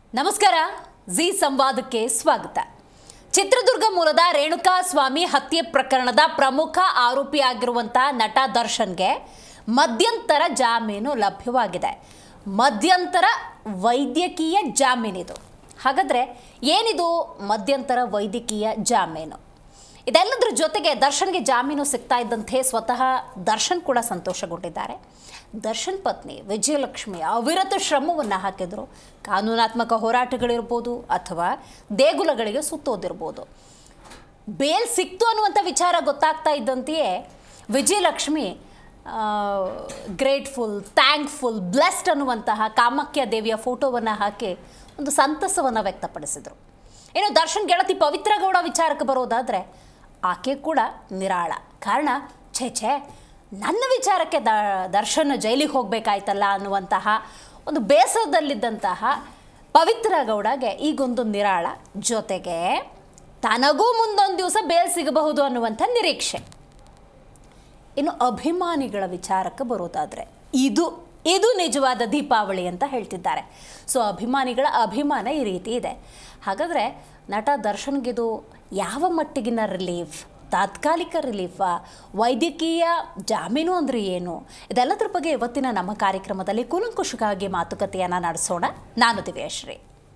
ನಮಸ್ಕಾರ ಜಿ ಸಂವಾದಕ್ಕೆ ಸ್ವಾಗತ ಚಿತ್ರದುರ್ಗ ಮೂಲದ ರೇಣುಕಾ ಸ್ವಾಮಿ ಹತ್ಯೆ ಪ್ರಕರಣದ ಪ್ರಮುಖ ಆರೋಪಿಯಾಗಿರುವಂತಹ ನಟ ದರ್ಶನ್ಗೆ ಮಧ್ಯಂತರ ಜಾಮೀನು ಲಭ್ಯವಾಗಿದೆ ಮಧ್ಯಂತರ ವೈದ್ಯಕೀಯ ಜಾಮೀನಿದು ಹಾಗಾದ್ರೆ ಏನಿದು ಮಧ್ಯಂತರ ವೈದ್ಯಕೀಯ ಜಾಮೀನು ಇದೆಲ್ಲದರ ಜೊತೆಗೆ ದರ್ಶನ್ಗೆ ಜಾಮೀನು ಸಿಗ್ತಾ ಇದ್ದಂತೆ ಸ್ವತಃ ದರ್ಶನ್ ಕೂಡ ಸಂತೋಷಗೊಂಡಿದ್ದಾರೆ ದರ್ಶನ್ ಪತ್ನಿ ವಿಜಯಲಕ್ಷ್ಮಿ ಅವಿರತ ಶ್ರಮವನ್ನು ಹಾಕಿದ್ರು ಕಾನೂನಾತ್ಮಕ ಹೋರಾಟಗಳಿರ್ಬೋದು ಅಥವಾ ದೇಗುಲಗಳಿಗೆ ಸುತ್ತೋದಿರ್ಬೋದು ಬೇಲ್ ಸಿಕ್ತು ಅನ್ನುವಂಥ ವಿಚಾರ ಗೊತ್ತಾಗ್ತಾ ಇದ್ದಂತೆಯೇ ವಿಜಯಲಕ್ಷ್ಮಿ ಗ್ರೇಟ್ಫುಲ್ ಥ್ಯಾಂಕ್ಫುಲ್ ಬ್ಲೆಸ್ಡ್ ಅನ್ನುವಂತಹ ಕಾಮಾಖ್ಯ ದೇವಿಯ ಫೋಟೋವನ್ನು ಹಾಕಿ ಒಂದು ಸಂತಸವನ್ನು ವ್ಯಕ್ತಪಡಿಸಿದರು ಇನ್ನು ದರ್ಶನ್ ಗೆಳತಿ ಪವಿತ್ರ ಗೌಡ ವಿಚಾರಕ್ಕೆ ಬರೋದಾದರೆ ಆಕೆ ಕೂಡ ನಿರಾಳ ಕಾರಣ ಛೇ ಛೇ ನನ್ನ ವಿಚಾರಕ್ಕೆ ದ ದರ್ಶನ್ ಜೈಲಿಗೆ ಹೋಗಬೇಕಾಯ್ತಲ್ಲ ಅನ್ನುವಂತಹ ಒಂದು ಬೇಸರದಲ್ಲಿದ್ದಂತಹ ಪವಿತ್ರ ಗೌಡಗೆ ಈಗೊಂದು ನಿರಾಳ ಜೊತೆಗೆ ತನಗೂ ಮುಂದೊಂದು ದಿವಸ ಬೇಲ್ ಸಿಗಬಹುದು ಅನ್ನುವಂಥ ನಿರೀಕ್ಷೆ ಇನ್ನು ಅಭಿಮಾನಿಗಳ ವಿಚಾರಕ್ಕೆ ಬರೋದಾದರೆ ಇದು ಇದು ನಿಜವಾದ ದೀಪಾವಳಿ ಅಂತ ಹೇಳ್ತಿದ್ದಾರೆ ಸೊ ಅಭಿಮಾನಿಗಳ ಅಭಿಮಾನ ಈ ರೀತಿ ಇದೆ ಹಾಗಾದರೆ ನಟ ದರ್ಶನ್ಗಿದು ಯಾವ ಮಟ್ಟಿಗಿನ ರಿಲೀಫ್ ತಾತ್ಕಾಲಿಕ ರಿಲೀಫಾ ವೈದ್ಯಕೀಯ ಜಾಮೀನು ಅಂದರೆ ಏನು ಇದೆಲ್ಲದರ ಬಗ್ಗೆ ಇವತ್ತಿನ ನಮ್ಮ ಕಾರ್ಯಕ್ರಮದಲ್ಲಿ ಕೂಲಂಕುಷವಾಗಿ ಮಾತುಕತೆಯನ್ನು ನಡೆಸೋಣ ನಾನು ದಿವ್ಯಶ್ರೀ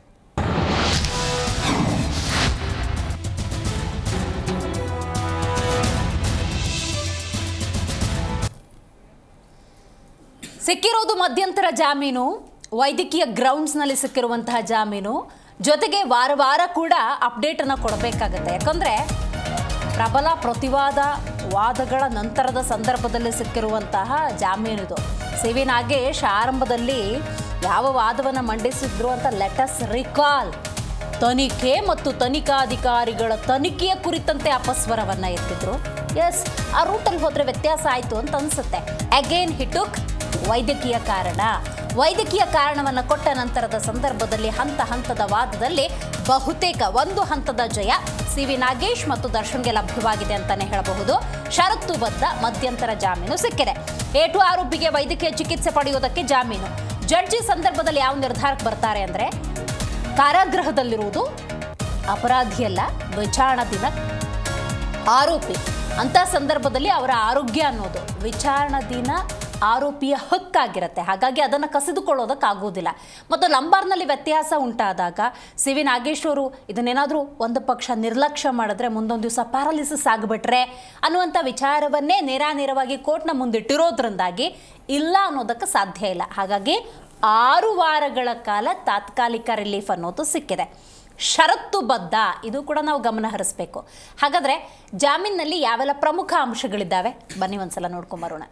ಸಿಕ್ಕಿರೋದು ಮಧ್ಯಂತರ ಜಾಮೀನು ವೈದ್ಯಕೀಯ ಗ್ರೌಂಡ್ಸ್ನಲ್ಲಿ ಸಿಕ್ಕಿರುವಂತಹ ಜಾಮೀನು ಜೊತೆಗೆ ವಾರ ವಾರ ಕೂಡ ಅಪ್ಡೇಟನ್ನು ಕೊಡಬೇಕಾಗತ್ತೆ ಯಾಕಂದರೆ ಪ್ರಬಲ ಪ್ರತಿವಾದ ವಾದಗಳ ನಂತರದ ಸಂದರ್ಭದಲ್ಲಿ ಸಿಕ್ಕಿರುವಂತಹ ಜಾಮೀನಿದು ಸಿ ವಿ ನಾಗೇಶ್ ಆರಂಭದಲ್ಲಿ ಯಾವ ವಾದವನ್ನು ಮಂಡಿಸಿದ್ರು ಅಂತ ಲೆಟಸ್ ರಿಕಾಲ್ ತನಿಖೆ ಮತ್ತು ತನಿಖಾಧಿಕಾರಿಗಳ ತನಿಖೆಯ ಕುರಿತಂತೆ ಅಪಸ್ವರವನ್ನು ಎತ್ತಿದ್ರು ಎಸ್ ಆ ರೂಟಲ್ಲಿ ಹೋದರೆ ವ್ಯತ್ಯಾಸ ಆಯಿತು ಅಂತ ಅನಿಸುತ್ತೆ ಅಗೇನ್ ಹಿಟುಕ್ ವೈದ್ಯಕೀಯ ಕಾರಣ ವೈದ್ಯಕೀಯ ಕಾರಣವನ್ನು ಕೊಟ್ಟ ನಂತರದ ಸಂದರ್ಭದಲ್ಲಿ ಹಂತ ಹಂತದ ವಾದದಲ್ಲಿ ಬಹುತೇಕ ಒಂದು ಹಂತದ ಜಯ ಸಿ ವಿ ನಾಗೇಶ್ ಮತ್ತು ದರ್ಶನ್ಗೆ ಲಭ್ಯವಾಗಿದೆ ಅಂತಾನೆ ಹೇಳಬಹುದು ಷರತ್ತುಬದ್ಧ ಮಧ್ಯಂತರ ಜಾಮೀನು ಸಿಕ್ಕಿದೆ ಏಟು ಆರೋಪಿಗೆ ವೈದ್ಯಕೀಯ ಚಿಕಿತ್ಸೆ ಪಡೆಯುವುದಕ್ಕೆ ಜಾಮೀನು ಜಡ್ಜಿ ಸಂದರ್ಭದಲ್ಲಿ ಯಾವ ನಿರ್ಧಾರಕ್ಕೆ ಬರ್ತಾರೆ ಅಂದರೆ ಕಾರಾಗೃಹದಲ್ಲಿರುವುದು ಅಪರಾಧಿಯಲ್ಲ ವಿಚಾರಣಾಧೀನ ಆರೋಪಿ ಅಂತ ಸಂದರ್ಭದಲ್ಲಿ ಅವರ ಆರೋಗ್ಯ ಅನ್ನೋದು ವಿಚಾರಣಾಧೀನ ಆರೋಪಿಯ ಹಕ್ಕಾಗಿರುತ್ತೆ ಹಾಗಾಗಿ ಅದನ್ನು ಕಸಿದುಕೊಳ್ಳೋದಕ್ಕಾಗೋದಿಲ್ಲ ಮತ್ತು ಲಂಬಾರ್ನಲ್ಲಿ ವ್ಯತ್ಯಾಸ ಉಂಟಾದಾಗ ಸಿ ವಿ ನಾಗೇಶ್ ಅವರು ಇದನ್ನೇನಾದರೂ ಒಂದು ಪಕ್ಷ ನಿರ್ಲಕ್ಷ್ಯ ಮಾಡಿದ್ರೆ ಮುಂದೊಂದು ದಿವಸ ಪ್ಯಾರಾಲಿಸಿಸ್ ಆಗಿಬಿಟ್ರೆ ಅನ್ನುವಂಥ ವಿಚಾರವನ್ನೇ ನೇರಾನೇರವಾಗಿ ಕೋರ್ಟ್ನ ಮುಂದಿಟ್ಟಿರೋದ್ರಿಂದಾಗಿ ಇಲ್ಲ ಅನ್ನೋದಕ್ಕೆ ಸಾಧ್ಯ ಇಲ್ಲ ಹಾಗಾಗಿ ಆರು ವಾರಗಳ ಕಾಲ ತಾತ್ಕಾಲಿಕ ರಿಲೀಫ್ ಅನ್ನೋದು ಸಿಕ್ಕಿದೆ ಷರತ್ತುಬದ್ಧ ಇದು ಕೂಡ ನಾವು ಗಮನ ಹರಿಸ್ಬೇಕು ಹಾಗಾದರೆ ಜಾಮೀನಿನಲ್ಲಿ ಯಾವೆಲ್ಲ ಪ್ರಮುಖ ಅಂಶಗಳಿದ್ದಾವೆ ಬನ್ನಿ ಒಂದ್ಸಲ ನೋಡ್ಕೊಂಬರೋಣ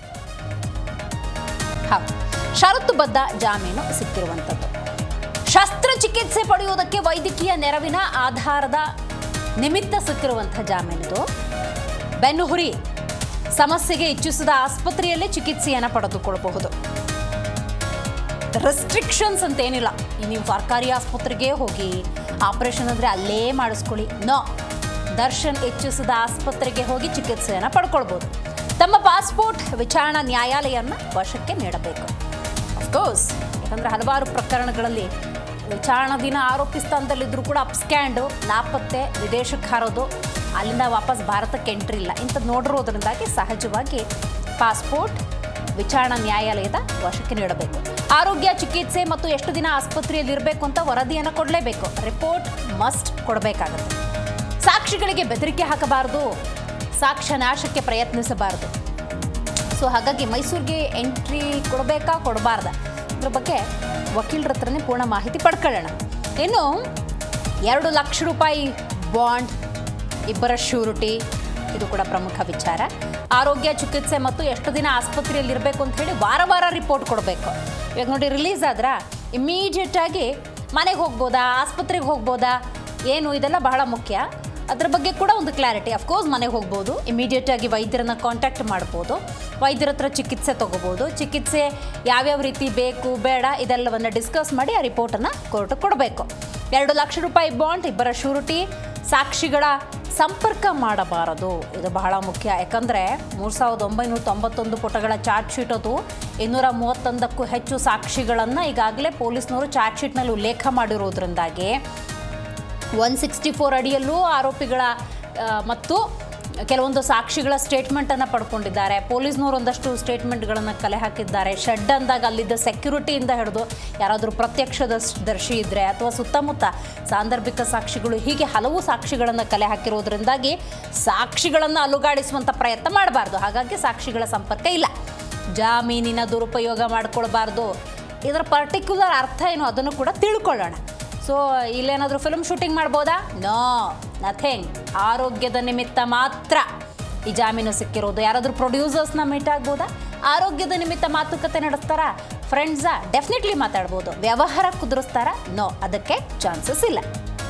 ಹೌದು ಷರತ್ತುಬದ್ಧ ಜಾಮೀನು ಸಿಕ್ಕಿರುವಂಥದ್ದು ಶಸ್ತ್ರಚಿಕಿತ್ಸೆ ಪಡೆಯುವುದಕ್ಕೆ ವೈದ್ಯಕೀಯ ನೆರವಿನ ಆಧಾರದ ನಿಮಿತ್ತ ಸಿಕ್ಕಿರುವಂಥ ಜಾಮೀನಿದು ಬೆನ್ನುಹುರಿ ಸಮಸ್ಯೆಗೆ ಇಚ್ಛಿಸಿದ ಆಸ್ಪತ್ರೆಯಲ್ಲೇ ಚಿಕಿತ್ಸೆಯನ್ನು ಪಡೆದುಕೊಳ್ಳಬಹುದು ರೆಸ್ಟ್ರಿಕ್ಷನ್ಸ್ ಅಂತ ಏನಿಲ್ಲ ನೀವು ಸರ್ಕಾರಿ ಆಸ್ಪತ್ರೆಗೆ ಹೋಗಿ ಆಪರೇಷನ್ ಅಂದರೆ ಅಲ್ಲೇ ಮಾಡಿಸ್ಕೊಳ್ಳಿ ನೋ ದರ್ಶನ್ ಇಚ್ಛಿಸಿದ ಆಸ್ಪತ್ರೆಗೆ ಹೋಗಿ ಚಿಕಿತ್ಸೆಯನ್ನು ಪಡ್ಕೊಳ್ಬೋದು ತಮ್ಮ ಪಾಸ್ಪೋರ್ಟ್ ವಿಚಾರಣಾ ನ್ಯಾಯಾಲಯನ ವಶಕ್ಕೆ ನೀಡಬೇಕು ಅಫ್ಕೋರ್ಸ್ ಯಾಕಂದರೆ ಹಲವಾರು ಪ್ರಕರಣಗಳಲ್ಲಿ ವಿಚಾರಣಾಧೀನ ಆರೋಪಿ ಸ್ಥಾನದಲ್ಲಿದ್ದರೂ ಕೂಡ ಅಪ್ಸ್ಕ್ಯಾಂಡು ನಾಪತ್ತೆ ವಿದೇಶಕ್ಕೆ ಹಾರೋದು ಅಲ್ಲಿಂದ ವಾಪಸ್ ಭಾರತಕ್ಕೆ ಎಂಟ್ರಿ ಇಲ್ಲ ಇಂಥದ್ದು ನೋಡಿರೋದ್ರಿಂದಾಗಿ ಸಹಜವಾಗಿ ಪಾಸ್ಪೋರ್ಟ್ ವಿಚಾರಣಾ ನ್ಯಾಯಾಲಯದ ವಶಕ್ಕೆ ನೀಡಬೇಕು ಆರೋಗ್ಯ ಚಿಕಿತ್ಸೆ ಮತ್ತು ಎಷ್ಟು ದಿನ ಆಸ್ಪತ್ರೆಯಲ್ಲಿ ಇರಬೇಕು ಅಂತ ವರದಿಯನ್ನು ಕೊಡಲೇಬೇಕು ರಿಪೋರ್ಟ್ ಮಸ್ಟ್ ಕೊಡಬೇಕಾಗುತ್ತೆ ಸಾಕ್ಷಿಗಳಿಗೆ ಬೆದರಿಕೆ ಹಾಕಬಾರದು ಸಾಕ್ಷ್ಯ ನಾಶಕ್ಕೆ ಪ್ರಯತ್ನಿಸಬಾರದು ಸೊ ಹಾಗಾಗಿ ಮೈಸೂರಿಗೆ ಎಂಟ್ರಿ ಕೊಡಬೇಕಾ ಕೊಡಬಾರ್ದ ಇದ್ರ ಬಗ್ಗೆ ವಕೀಲರ ಹತ್ರನೇ ಪೂರ್ಣ ಮಾಹಿತಿ ಪಡ್ಕೊಳ್ಳೋಣ ಇನ್ನು ಎರಡು ಲಕ್ಷ ರೂಪಾಯಿ ಬಾಂಡ್ ಇಬ್ಬರ ಶ್ಯೂರಿಟಿ ಇದು ಕೂಡ ಪ್ರಮುಖ ವಿಚಾರ ಆರೋಗ್ಯ ಚಿಕಿತ್ಸೆ ಮತ್ತು ಎಷ್ಟು ದಿನ ಆಸ್ಪತ್ರೆಯಲ್ಲಿ ಇರಬೇಕು ಅಂತ ಹೇಳಿ ವಾರ ವಾರ ರಿಪೋರ್ಟ್ ಕೊಡಬೇಕು ಇವಾಗ ನೋಡಿ ರಿಲೀಸ್ ಆದ್ರೆ ಇಮ್ಮಿಡಿಯೇಟಾಗಿ ಮನೆಗೆ ಹೋಗ್ಬೋದಾ ಆಸ್ಪತ್ರೆಗೆ ಹೋಗ್ಬೋದಾ ಏನು ಇದೆಲ್ಲ ಬಹಳ ಮುಖ್ಯ ಅದ್ರ ಬಗ್ಗೆ ಕೂಡ ಒಂದು ಕ್ಲಾರಿಟಿ ಅಫ್ಕೋರ್ಸ್ ಮನೆಗೆ ಹೋಗ್ಬೋದು ಇಮಿಡಿಯೇಟಾಗಿ ವೈದ್ಯರನ್ನ ಕಾಂಟ್ಯಾಕ್ಟ್ ಮಾಡ್ಬೋದು ವೈದ್ಯರ ಹತ್ರ ಚಿಕಿತ್ಸೆ ತೊಗೋಬೋದು ಚಿಕಿತ್ಸೆ ಯಾವ್ಯಾವ ರೀತಿ ಬೇಕು ಬೇಡ ಇದೆಲ್ಲವನ್ನು ಡಿಸ್ಕಸ್ ಮಾಡಿ ಆ ರಿಪೋರ್ಟನ್ನು ಕೋರ್ಟ್ಗೆ ಕೊಡಬೇಕು ಎರಡು ಲಕ್ಷ ರೂಪಾಯಿ ಬಾಂಡ್ ಇಬ್ಬರ ಶ್ಯೂರಿಟಿ ಸಾಕ್ಷಿಗಳ ಸಂಪರ್ಕ ಮಾಡಬಾರದು ಇದು ಬಹಳ ಮುಖ್ಯ ಯಾಕಂದರೆ ಮೂರು ಸಾವಿರದ ಒಂಬೈನೂರ ತೊಂಬತ್ತೊಂದು ಪುಟಗಳ ಚಾರ್ಜ್ ಶೀಟ್ ಅದು ಇನ್ನೂರ ಮೂವತ್ತೊಂದಕ್ಕೂ ಹೆಚ್ಚು ಸಾಕ್ಷಿಗಳನ್ನು ಈಗಾಗಲೇ ಪೊಲೀಸ್ನವರು ಚಾರ್ಜ್ ಶೀಟ್ನಲ್ಲಿ ಉಲ್ಲೇಖ ಮಾಡಿರೋದ್ರಿಂದಾಗಿ ಒನ್ ಸಿಕ್ಸ್ಟಿ ಫೋರ್ ಅಡಿಯಲ್ಲೂ ಆರೋಪಿಗಳ ಆ, ಮತ್ತು ಕೆಲವೊಂದು ಸಾಕ್ಷಿಗಳ ಸ್ಟೇಟ್ಮೆಂಟನ್ನು ಪಡ್ಕೊಂಡಿದ್ದಾರೆ ಪೊಲೀಸ್ನವರು ಒಂದಷ್ಟು ಸ್ಟೇಟ್ಮೆಂಟ್ಗಳನ್ನು ಕಲೆ ಹಾಕಿದ್ದಾರೆ ಶೆಡ್ ಅಂದಾಗ ಅಲ್ಲಿದ್ದ ಸೆಕ್ಯೂರಿಟಿಯಿಂದ ಹಿಡಿದು ಯಾರಾದರೂ ಪ್ರತ್ಯಕ್ಷದರ್ಶಿ ದರ್ಶಿ ಇದ್ದರೆ ಅಥವಾ ಸುತ್ತಮುತ್ತ ಸಾಂದರ್ಭಿಕ ಸಾಕ್ಷಿಗಳು ಹೀಗೆ ಹಲವು ಸಾಕ್ಷಿಗಳನ್ನು ಕಲೆ ಹಾಕಿರೋದ್ರಿಂದಾಗಿ ಸಾಕ್ಷಿಗಳನ್ನು ಅಲುಗಾಡಿಸುವಂಥ ಪ್ರಯತ್ನ ಮಾಡಬಾರ್ದು ಹಾಗಾಗಿ ಸಾಕ್ಷಿಗಳ ಸಂಪರ್ಕ ಇಲ್ಲ ಜಾಮೀನಿನ ದುರುಪಯೋಗ ಮಾಡ್ಕೊಳ್ಬಾರ್ದು ಇದರ ಪರ್ಟಿಕ್ಯುಲರ್ ಅರ್ಥ ಏನು ಅದನ್ನು ಕೂಡ ತಿಳ್ಕೊಳ್ಳೋಣ ಸೊ ಇಲ್ಲೇನಾದರೂ ಫಿಲ್ಮ್ ಶೂಟಿಂಗ್ ಮಾಡ್ಬೋದಾ ನೋ ನಥಿಂಗ್ ಆರೋಗ್ಯದ ನಿಮಿತ್ತ ಮಾತ್ರ ಈ ಜಾಮೀನು ಸಿಕ್ಕಿರೋದು ಯಾರಾದರೂ ಪ್ರೊಡ್ಯೂಸರ್ಸ್ನ ಮೀಟ್ ಆಗ್ಬೋದಾ ಆರೋಗ್ಯದ ನಿಮಿತ್ತ ಮಾತುಕತೆ ನಡೆಸ್ತಾರಾ ಫ್ರೆಂಡ್ಸಾ ಡೆಫಿನೆಟ್ಲಿ ಮಾತಾಡ್ಬೋದು ವ್ಯವಹಾರ ಕುದುರಿಸ್ತಾರಾ ನೋ ಅದಕ್ಕೆ ಚಾನ್ಸಸ್ ಇಲ್ಲ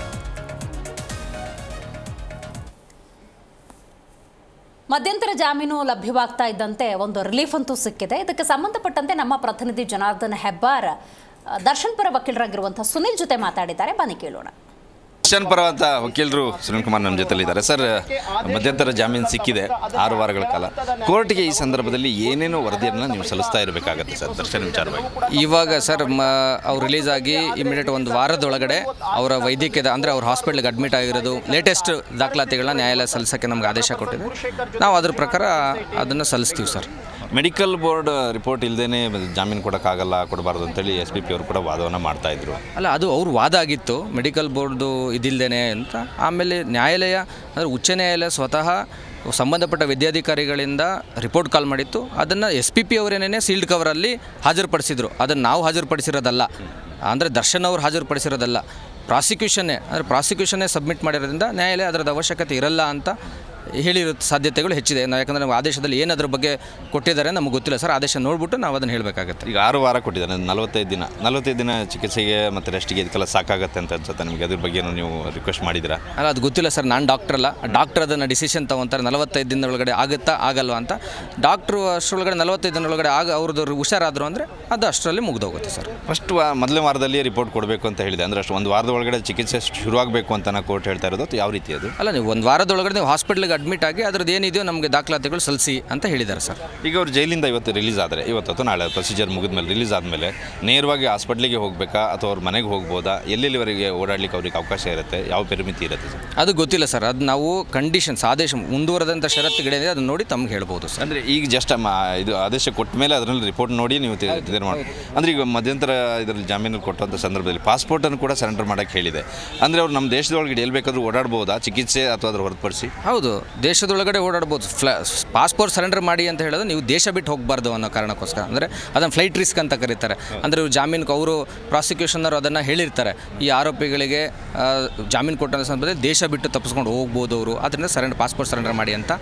ಮಧ್ಯಂತರ ಜಾಮೀನು ಲಭ್ಯವಾಗ್ತಾ ಇದ್ದಂತೆ ಒಂದು ರಿಲೀಫ್ ಅಂತೂ ಸಿಕ್ಕಿದೆ ಇದಕ್ಕೆ ಸಂಬಂಧಪಟ್ಟಂತೆ ನಮ್ಮ ಪ್ರತಿನಿಧಿ ಜನಾರ್ದನ್ ಹೆಬ್ಬಾರ್ ಆ, ದರ್ಶನ್ ಪರ ವಕೀಲರಾಗಿರುವಂತಹ ಸುನಿಲ್ ಜೊತೆ ಮಾತಾಡಿದ್ದಾರೆ ಬನ್ನಿ ಕೇಳೋಣ ದರ್ಶನ್ ಪರ ಅಂತ ವಕೀಲರು ಸುನಿಲ್ ಕುಮಾರ್ ನಮ್ಮ ಜೊತೆಲಿದ್ದಾರೆ ಸರ್ ಮಧ್ಯಂತರ ಜಾಮೀನು ಸಿಕ್ಕಿದೆ ಆರು ವಾರಗಳ ಕಾಲ ಕೋರ್ಟ್ಗೆ ಈ ಸಂದರ್ಭದಲ್ಲಿ ಏನೇನೋ ವರದಿಯನ್ನು ನೀವು ಸಲ್ಲಿಸ್ತಾ ಇರಬೇಕಾಗತ್ತೆ ಸರ್ ದರ್ಶನ್ ವಿಚಾರವಾಗಿ ಇವಾಗ ಸರ್ ಮ ಅವ್ರು ರಿಲೀಸ್ ಆಗಿ ಇಮಿಡಿಯೇಟ್ ಒಂದು ವಾರದೊಳಗಡೆ ಅವರ ವೈದ್ಯಕೀಯದ ಅಂದರೆ ಅವ್ರ ಹಾಸ್ಪಿಟ್ಲಿಗೆ ಅಡ್ಮಿಟ್ ಆಗಿರೋದು ಲೇಟೆಸ್ಟ್ ದಾಖಲಾತಿಗಳನ್ನ ನ್ಯಾಯಾಲಯ ಸಲ್ಲಿಸೋಕ್ಕೆ ನಮ್ಗೆ ಆದೇಶ ಕೊಟ್ಟಿದೆ ನಾವು ಅದ್ರ ಪ್ರಕಾರ ಅದನ್ನು ಸಲ್ಲಿಸ್ತೀವಿ ಸರ್ ಮೆಡಿಕಲ್ ಬೋರ್ಡ್ ರಿಪೋರ್ಟ್ ಇಲ್ಲದೇ ಜಾಮೀನು ಕೊಡೋಕ್ಕಾಗಲ್ಲ ಕೊಡಬಾರ್ದು ಅಂತೇಳಿ ಎಸ್ ಪಿ ಪಿ ಅವರು ಕೂಡ ವಾದವನ್ನು ಮಾಡ್ತಾ ಇದ್ರು ಅಲ್ಲ ಅದು ಅವ್ರ ವಾದ ಆಗಿತ್ತು ಮೆಡಿಕಲ್ ಬೋರ್ಡ್ದು ಇದಿಲ್ದೇನೆ ಅಂತ ಆಮೇಲೆ ನ್ಯಾಯಾಲಯ ಅಂದರೆ ಉಚ್ಚ ನ್ಯಾಯಾಲಯ ಸ್ವತಃ ಸಂಬಂಧಪಟ್ಟ ವಿದ್ಯಾಧಿಕಾರಿಗಳಿಂದ ರಿಪೋರ್ಟ್ ಕಾಲ್ ಮಾಡಿತ್ತು ಅದನ್ನು ಎಸ್ ಪಿ ಪಿ ಅವರೇನೇ ಸೀಲ್ಡ್ ಕವರಲ್ಲಿ ಹಾಜರುಪಡಿಸಿದ್ರು ಅದನ್ನು ನಾವು ಹಾಜರುಪಡಿಸಿರೋದಲ್ಲ ಅಂದರೆ ದರ್ಶನ್ ಅವರು ಹಾಜರುಪಡಿಸಿರೋದಲ್ಲ ಪ್ರಾಸಿಕ್ಯೂಷನ್ನೇ ಅಂದರೆ ಪ್ರಾಸಿಕ್ಯೂಷನ್ನೇ ಸಬ್ಮಿಟ್ ಮಾಡಿರೋದ್ರಿಂದ ನ್ಯಾಯಾಲಯ ಅದರದ ಅವಶ್ಯಕತೆ ಇರಲ್ಲ ಅಂತ ಹೇಳಿರೋ ಸಾಧ್ಯತೆಗಳು ಹೆಚ್ಚಿದೆ ನಾವು ಯಾಕಂದರೆ ನಾವು ಆದೇಶದಲ್ಲಿ ಏನು ಅದ್ರ ಬಗ್ಗೆ ಕೊಟ್ಟಿದ್ದಾರೆ ನಮಗೆ ಗೊತ್ತಿಲ್ಲ ಸರ್ ಆದೇಶ ನೋಡ್ಬಿಟ್ಟು ನಾವು ಅದನ್ನು ಹೇಳಬೇಕಾಗತ್ತೆ ಈಗ ಆರು ವಾರ ಕೊಟ್ಟಿದ್ದಾನೆ ನಲವತ್ತೈದು ದಿನ ನಲವತ್ತೈದು ದಿನ ಚಿಕಿತ್ಸೆಗೆ ಮತ್ತು ರೆಸ್ಟಿಗೆ ಇದಕ್ಕೆಲ್ಲ ಸಾಕಾಗತ್ತೆ ಅಂತ ಅನ್ಸುತ್ತೆ ನಿಮಗೆ ಅದ್ರ ಬಗ್ಗೆ ನೀವು ರಿಕ್ವೆಸ್ಟ್ ಮಾಡಿದ್ದೀರಾ ಅಲ್ಲ ಅದು ಗೊತ್ತಿಲ್ಲ ಸರ್ ನಾನು ಡಾಕ್ಟರ್ ಅಲ್ಲ ಡಾಕ್ಟರ್ ಅದನ್ನು ಡಿಸಿಷನ್ ತೊಗೊತಾರೆ ನಲವತ್ತೈದು ದಿನದೊಳಗಡೆ ಆಗುತ್ತಾ ಆಗಲ್ವಾ ಅಂತ ಡಾಕ್ಟ್ರು ಅಷ್ಟರೊಳಗಡೆ ನಲವತ್ತೈದು ದಿನದೊಳಗಡೆ ಆಗ ಅವ್ರದ್ದು ಹುಷಾರಾದರು ಅಂದರೆ ಅದು ಅಷ್ಟರಲ್ಲಿ ಮುಗ್ದೋಗುತ್ತೆ ಸರ್ ಫಸ್ಟ್ ವಾ ಮೊದಲನೇ ವಾರದಲ್ಲಿ ರಿಪೋರ್ಟ್ ಕೊಡಬೇಕು ಅಂತ ಹೇಳಿದೆ ಅಂದರೆ ಅಷ್ಟು ಒಂದು ವಾರದ ಒಳಗಡೆ ಚಿಕಿತ್ಸೆ ಶುರುವಾಗಬೇಕು ಅಂತ ಕೋರ್ಟ್ ಹೇಳ್ತಾ ಇರೋದು ಅಥವಾ ಯಾವ ರೀತಿ ಅದು ಅಲ್ಲ ನೀವು ಒಂದು ವಾರದೊಳಗಡೆ ನೀವು ಹಾಸ್ಪಿಟ್ಲಿಗೆ ಅಡ್ಮಿಟ್ ಆಗಿ ಅದ್ರದ್ದು ಏನಿದೆಯೋ ನಮಗೆ ದಾಖಲಾತಿಗಳು ಸಲ್ಲಿಸಿ ಅಂತ ಹೇಳಿದ್ದಾರೆ ಸರ್ ಈಗ ಅವ್ರು ಜೈಲಿಂದ ಇವತ್ತು ರಿಲೀಸ್ ಆದರೆ ಇವತ್ತು ಅಥವಾ ನಾಳೆ ಪ್ರೊಸೀಜರ್ ಮುಗಿದ್ಮೇಲೆ ರಿಲೀಸ್ ಆದಮೇಲೆ ನೇರವಾಗಿ ಹಾಸ್ಪಿಟ್ಲಿಗೆ ಹೋಗಬೇಕಾ ಅಥವಾ ಅವ್ರ ಮನೆಗೆ ಹೋಗ್ಬೋದಾ ಎಲ್ಲೆಲ್ಲಿವರೆಗೆ ಓಡಾಡ್ಲಿಕ್ಕೆ ಅವ್ರಿಗೆ ಅವಕಾಶ ಇರುತ್ತೆ ಯಾವ ಪರಿಮಿತಿ ಇರುತ್ತೆ ಸರ್ ಅದು ಗೊತ್ತಿಲ್ಲ ಸರ್ ಅದು ನಾವು ಕಂಡೀಷನ್ಸ್ ಆದೇಶ ಮುಂದುವರೆದಂಥ ಷರತ್ತುಗಳಿದೆ ಅದನ್ನು ನೋಡಿ ತಮ್ಗೆ ಹೇಳ್ಬೋದು ಸರ್ ಅಂದರೆ ಈಗ ಜಸ್ಟ್ ಇದು ಆದೇಶ ಕೊಟ್ಟ ಮೇಲೆ ಅದರಲ್ಲಿ ರಿಪೋರ್ಟ್ ನೋಡಿ ನೀವು ತೀರ್ಮಾನ ಮಾಡಿ ಅಂದರೆ ಈಗ ಮಧ್ಯಂತರ ಇದರಲ್ಲಿ ಜಾಮೀನು ಕೊಟ್ಟಂಥ ಸಂದರ್ಭದಲ್ಲಿ ಪಾಸ್ಪೋರ್ಟನ್ನು ಕೂಡ ಸರೆಂಡರ್ ಮಾಡೋಕ್ಕೆ ಹೇಳಿದೆ ಅಂದರೆ ಅವ್ರು ನಮ್ಮ ದೇಶದೊಳಗಡೆ ಎಲ್ಲಿ ಬೇಕಾದ್ರೂ ಓಡಾಡ್ಬೋದಾ ಚಿಕಿತ್ಸೆ ಅಥವಾ ಅದ್ರ ಹೊರತುಪಡಿಸಿ ಹೌದು ದೇಶದೊಳಗಡೆ ಓಡಾಡ್ಬೋದು ಫ್ಲಾ ಪಾಸ್ಪೋರ್ಟ್ ಸರೆಂಡರ್ ಮಾಡಿ ಅಂತ ಹೇಳಿದ್ರೆ ನೀವು ದೇಶ ಬಿಟ್ಟು ಹೋಗಬಾರ್ದು ಅನ್ನೋ ಕಾರಣಕ್ಕೋಸ್ಕರ ಅಂದರೆ ಅದನ್ನು ಫ್ಲೈಟ್ ರಿಸ್ಕ್ ಅಂತ ಕರೀತಾರೆ ಅಂದರೆ ಇವ್ರು ಜಾಮೀನು ಅವರು ಪ್ರಾಸಿಕ್ಯೂಷನರು ಅದನ್ನು ಹೇಳಿರ್ತಾರೆ ಈ ಆರೋಪಿಗಳಿಗೆ ಆ, ಜಾಮೀನು ಕೊಟ್ಟಂಥ ಸಂದರ್ಭದಲ್ಲಿ ದೇಶ ಬಿಟ್ಟು ತಪ್ಪಿಸ್ಕೊಂಡು ಹೋಗ್ಬೋದು ಅವರು ಅದರಿಂದ ಸರೆಂಡರ್ ಪಾಸ್ಪೋರ್ಟ್ ಸರೆಂಡರ್ ಮಾಡಿ ಅಂತ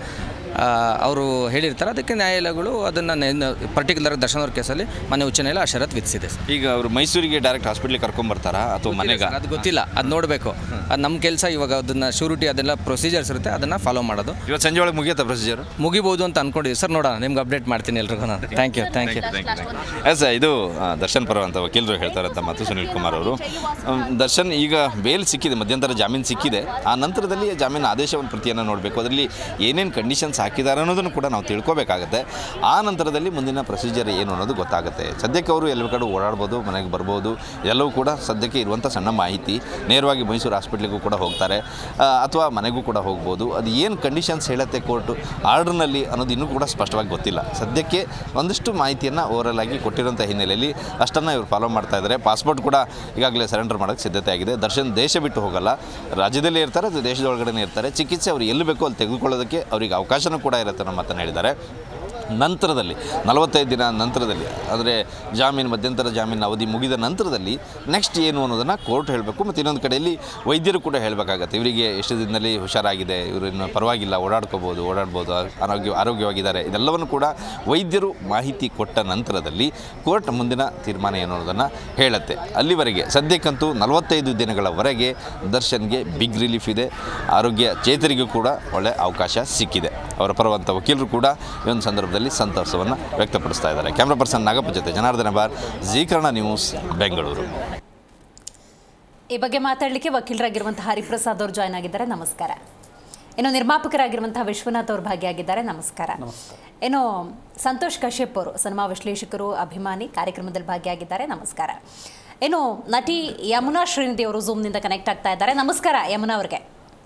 ಅವರು ಹೇಳಿರ್ತಾರೆ ಅದಕ್ಕೆ ನ್ಯಾಯಾಲಯಗಳು ಅದನ್ನು ಪರ್ಟಿಕ್ಯುಲರ್ ದರ್ಶನ್ ಅವ್ರ ಕೇಸಲ್ಲಿ ಮನೆ ಉಚ್ಚ ನ್ಯಾಯಾಲಯ ಆ ಷರತ್ತು ವಿಧಿಸಿದೆ ಸರ್ ಈಗ ಅವರು ಮೈಸೂರಿಗೆ ಡೈರೆಕ್ಟ್ ಹಾಸ್ಪಿಟ್ಲಿಗೆ ಕರ್ಕೊಂಬರ್ತಾರಾ ಅಥವಾ ಮನೆಗೆ ಅದು ಗೊತ್ತಿಲ್ಲ ಅದು ನೋಡಬೇಕು ಅದು ನಮ್ಮ ಕೆಲಸ ಇವಾಗ ಅದನ್ನು ಶ್ಯೂರಿಟಿ ಅದೆಲ್ಲ ಪ್ರೊಸೀಜರ್ಸ್ ಇರುತ್ತೆ ಅದನ್ನು ಫಾಲೋ ಮಾಡೋದು ಇವತ್ತು ಸಂಜೆ ಒಳಗೆ ಮುಗಿಯುತ್ತಾ ಪ್ರೊಸೀಜರ್ ಮುಗಿಬೋದು ಅಂತ ಅನ್ಕೊಂಡಿದ್ದೀವಿ ಸರ್ ನೋಡೋಣ ನಿಮ್ಗೆ ಅಪ್ಡೇಟ್ ಮಾಡ್ತೀನಿ ಎಲ್ರಿಗೂ ನಾನು thank you thank you yes ಇದು ಆ, ದರ್ಶನ್ ಪರ ಅಂತ ವಕೀಲರು ಹೇಳ್ತಾರಂತ ಮಾತು ಸುನಿಲ್ ಕುಮಾರ್ ಅವರು ಅಮ್, ದರ್ಶನ್ ಈಗ ಬೇಲ್ ಸಿಕ್ಕಿದೆ ಮಧ್ಯಂತರ ಜಾಮೀನು ಸಿಕ್ಕಿದೆ ಆ ನಂತರದಲ್ಲಿ ಜಾಮೀನು ಆದೇಶವನ್ನು ಪ್ರತಿಯನ್ನು ನೋಡಬೇಕು ಅದರಲ್ಲಿ ಏನೇನು ಕಂಡೀಷನ್ಸ್ ಹಾಕಿದ್ದಾರೆ ಅನ್ನೋದನ್ನು ಕೂಡ ನಾವು ತಿಳ್ಕೊಬೇಕಾಗತ್ತೆ ಆ ನಂತರದಲ್ಲಿ ಮುಂದಿನ ಪ್ರೊಸೀಜರ್ ಏನು ಅನ್ನೋದು ಗೊತ್ತಾಗುತ್ತೆ ಸದ್ಯಕ್ಕೆ ಅವರು ಎಲ್ಲ ಕಡೆ ಓಡಾಡ್ಬೋದು ಮನೆಗೆ ಬರ್ಬೋದು ಎಲ್ಲವೂ ಕೂಡ ಸದ್ಯಕ್ಕೆ ಇರುವಂಥ ಸಣ್ಣ ಮಾಹಿತಿ ನೇರವಾಗಿ ಮೈಸೂರು ಹಾಸ್ಪಿಟ್ಲಿಗೂ ಕೂಡ ಹೋಗ್ತಾರೆ ಆ, ಅಥವಾ ಮನೆಗೂ ಕೂಡ ಹೋಗ್ಬೋದು ಅದು ಏನು ಕಂಡೀಷನ್ಸ್ ಹೇಳುತ್ತೆ ಕೋರ್ಟು ಆರ್ಡ್ರ್ನಲ್ಲಿ ಅನ್ನೋದು ಇನ್ನೂ ಕೂಡ ಸ್ಪಷ್ಟವಾಗಿ ಗೊತ್ತಿಲ್ಲ ಸದ್ಯಕ್ಕೆ ಒಂದಷ್ಟು ಮಾಹಿತಿಯನ್ನು ಓವರಲ್ ಆಗಿ ಕೊಟ್ಟಿರೋಂಥ ಹಿನ್ನೆಲೆಯಲ್ಲಿ ಅಷ್ಟನ್ನು ಇವರು ಫಾಲೋ ಮಾಡ್ತಾ ಇದ್ದಾರೆ ಪಾಸ್ಪೋರ್ಟ್ ಕೂಡ ಈಗಾಗಲೇ ಸರೆಂಡರ್ ಮಾಡೋಕ್ಕೆ ಸಿದ್ಧತೆ ಆಗಿದೆ ದರ್ಶನ್ ದೇಶ ಬಿಟ್ಟು ಹೋಗಲ್ಲ ರಾಜ್ಯದಲ್ಲೇ ಇರ್ತಾರೆ ಅದು ದೇಶದ ಒಳಗಡೆ ಇರ್ತಾರೆ ಚಿಕಿತ್ಸೆ ಅವ್ರು ಎಲ್ಲಿ ಬೇಕೋ ಅಲ್ಲಿ ತೆಗೆದುಕೊಳ್ಳೋದಕ್ಕೆ ಅವರಿಗೆ ಅವಕಾಶನೂ ಕೂಡ ಇರುತ್ತೆ ಅನ್ನೋ ಮಾತನ್ನು ಹೇಳಿದ್ದಾರೆ ನಂತರದಲ್ಲಿ ನಲವತ್ತೈದು ದಿನ ನಂತರದಲ್ಲಿ ಅಂದರೆ ಜಾಮೀನು ಮಧ್ಯಂತರ ಜಾಮೀನು ಅವಧಿ ಮುಗಿದ ನಂತರದಲ್ಲಿ ನೆಕ್ಸ್ಟ್ ಏನು ಅನ್ನೋದನ್ನು ಕೋರ್ಟ್ ಹೇಳಬೇಕು ಮತ್ತು ಇನ್ನೊಂದು ಕಡೆಯಲ್ಲಿ ವೈದ್ಯರು ಕೂಡ ಹೇಳಬೇಕಾಗತ್ತೆ ಇವರಿಗೆ ಎಷ್ಟು ದಿನದಲ್ಲಿ ಹುಷಾರಾಗಿದೆ ಇವರು ಇನ್ನು ಪರವಾಗಿಲ್ಲ ಓಡಾಡ್ಕೋಬೋದು ಓಡಾಡ್ಬೋದು ಆರೋಗ್ಯ ಆರೋಗ್ಯವಾಗಿದ್ದಾರೆ ಇದೆಲ್ಲವನ್ನು ಕೂಡ ವೈದ್ಯರು ಮಾಹಿತಿ ಕೊಟ್ಟ ನಂತರದಲ್ಲಿ ಕೋರ್ಟ್ ಮುಂದಿನ ತೀರ್ಮಾನ ಏನು ಅನ್ನೋದನ್ನು ಹೇಳುತ್ತೆ ಅಲ್ಲಿವರೆಗೆ ಸದ್ಯಕ್ಕಂತೂ ನಲವತ್ತೈದು ದಿನಗಳವರೆಗೆ ದರ್ಶನ್ಗೆ ಬಿಗ್ ರಿಲೀಫ್ ಇದೆ ಆರೋಗ್ಯ ಚೇತರಿಗೂ ಕೂಡ ಒಳ್ಳೆ ಅವಕಾಶ ಸಿಕ್ಕಿದೆ ಅವರ ಪರವಂತ ವಕೀಲರು ಕೂಡ ಈ ಒಂದು ಸಂದರ್ಭದಲ್ಲಿ ಸಂತಸವನ್ನು ವ್ಯಕ್ತಪಡಿಸ್ತಾ ಇದ್ದಾರೆ ಕ್ಯಾಮ್ರಾ ಪರ್ಸನ್ ನಾಗಪ್ಪ ಜೊತೆ ಜನಾರ್ದನ ಬಾರ್ ಜೀ ಕನ್ನಡ ನ್ಯೂಸ್ ಬೆಂಗಳೂರು ಈ ಬಗ್ಗೆ ಮಾತಾಡಲಿಕ್ಕೆ ವಕೀಲರಾಗಿರುವಂತಹ ಹರಿಪ್ರಸಾದ್ ಅವರು ಜಾಯ್ನ್ ಆಗಿದ್ದಾರೆ ನಮಸ್ಕಾರ ಇನ್ನು ನಿರ್ಮಾಪಕರಾಗಿರುವಂತಹ ವಿಶ್ವನಾಥ್ ಅವರು ಭಾಗಿಯಾಗಿದ್ದಾರೆ ನಮಸ್ಕಾರ ಏನು ಸಂತೋಷ್ ಕಶ್ಯಪ್ ಅವರು ಸಿನಿಮಾ ವಿಶ್ಲೇಷಕರು ಅಭಿಮಾನಿ ಕಾರ್ಯಕ್ರಮದಲ್ಲಿ ಭಾಗಿಯಾಗಿದ್ದಾರೆ ನಮಸ್ಕಾರ ಏನು ನಟಿ ಯಮುನಾ ಶ್ರೀನಿಧಿ ಅವರು ಝೂಮ್ನಿಂದ ಕನೆಕ್ಟ್ ಆಗ್ತಾ ಇದ್ದಾರೆ ನಮಸ್ಕಾರ ಯಮುನಾ ಅವ್ರಿಗೆ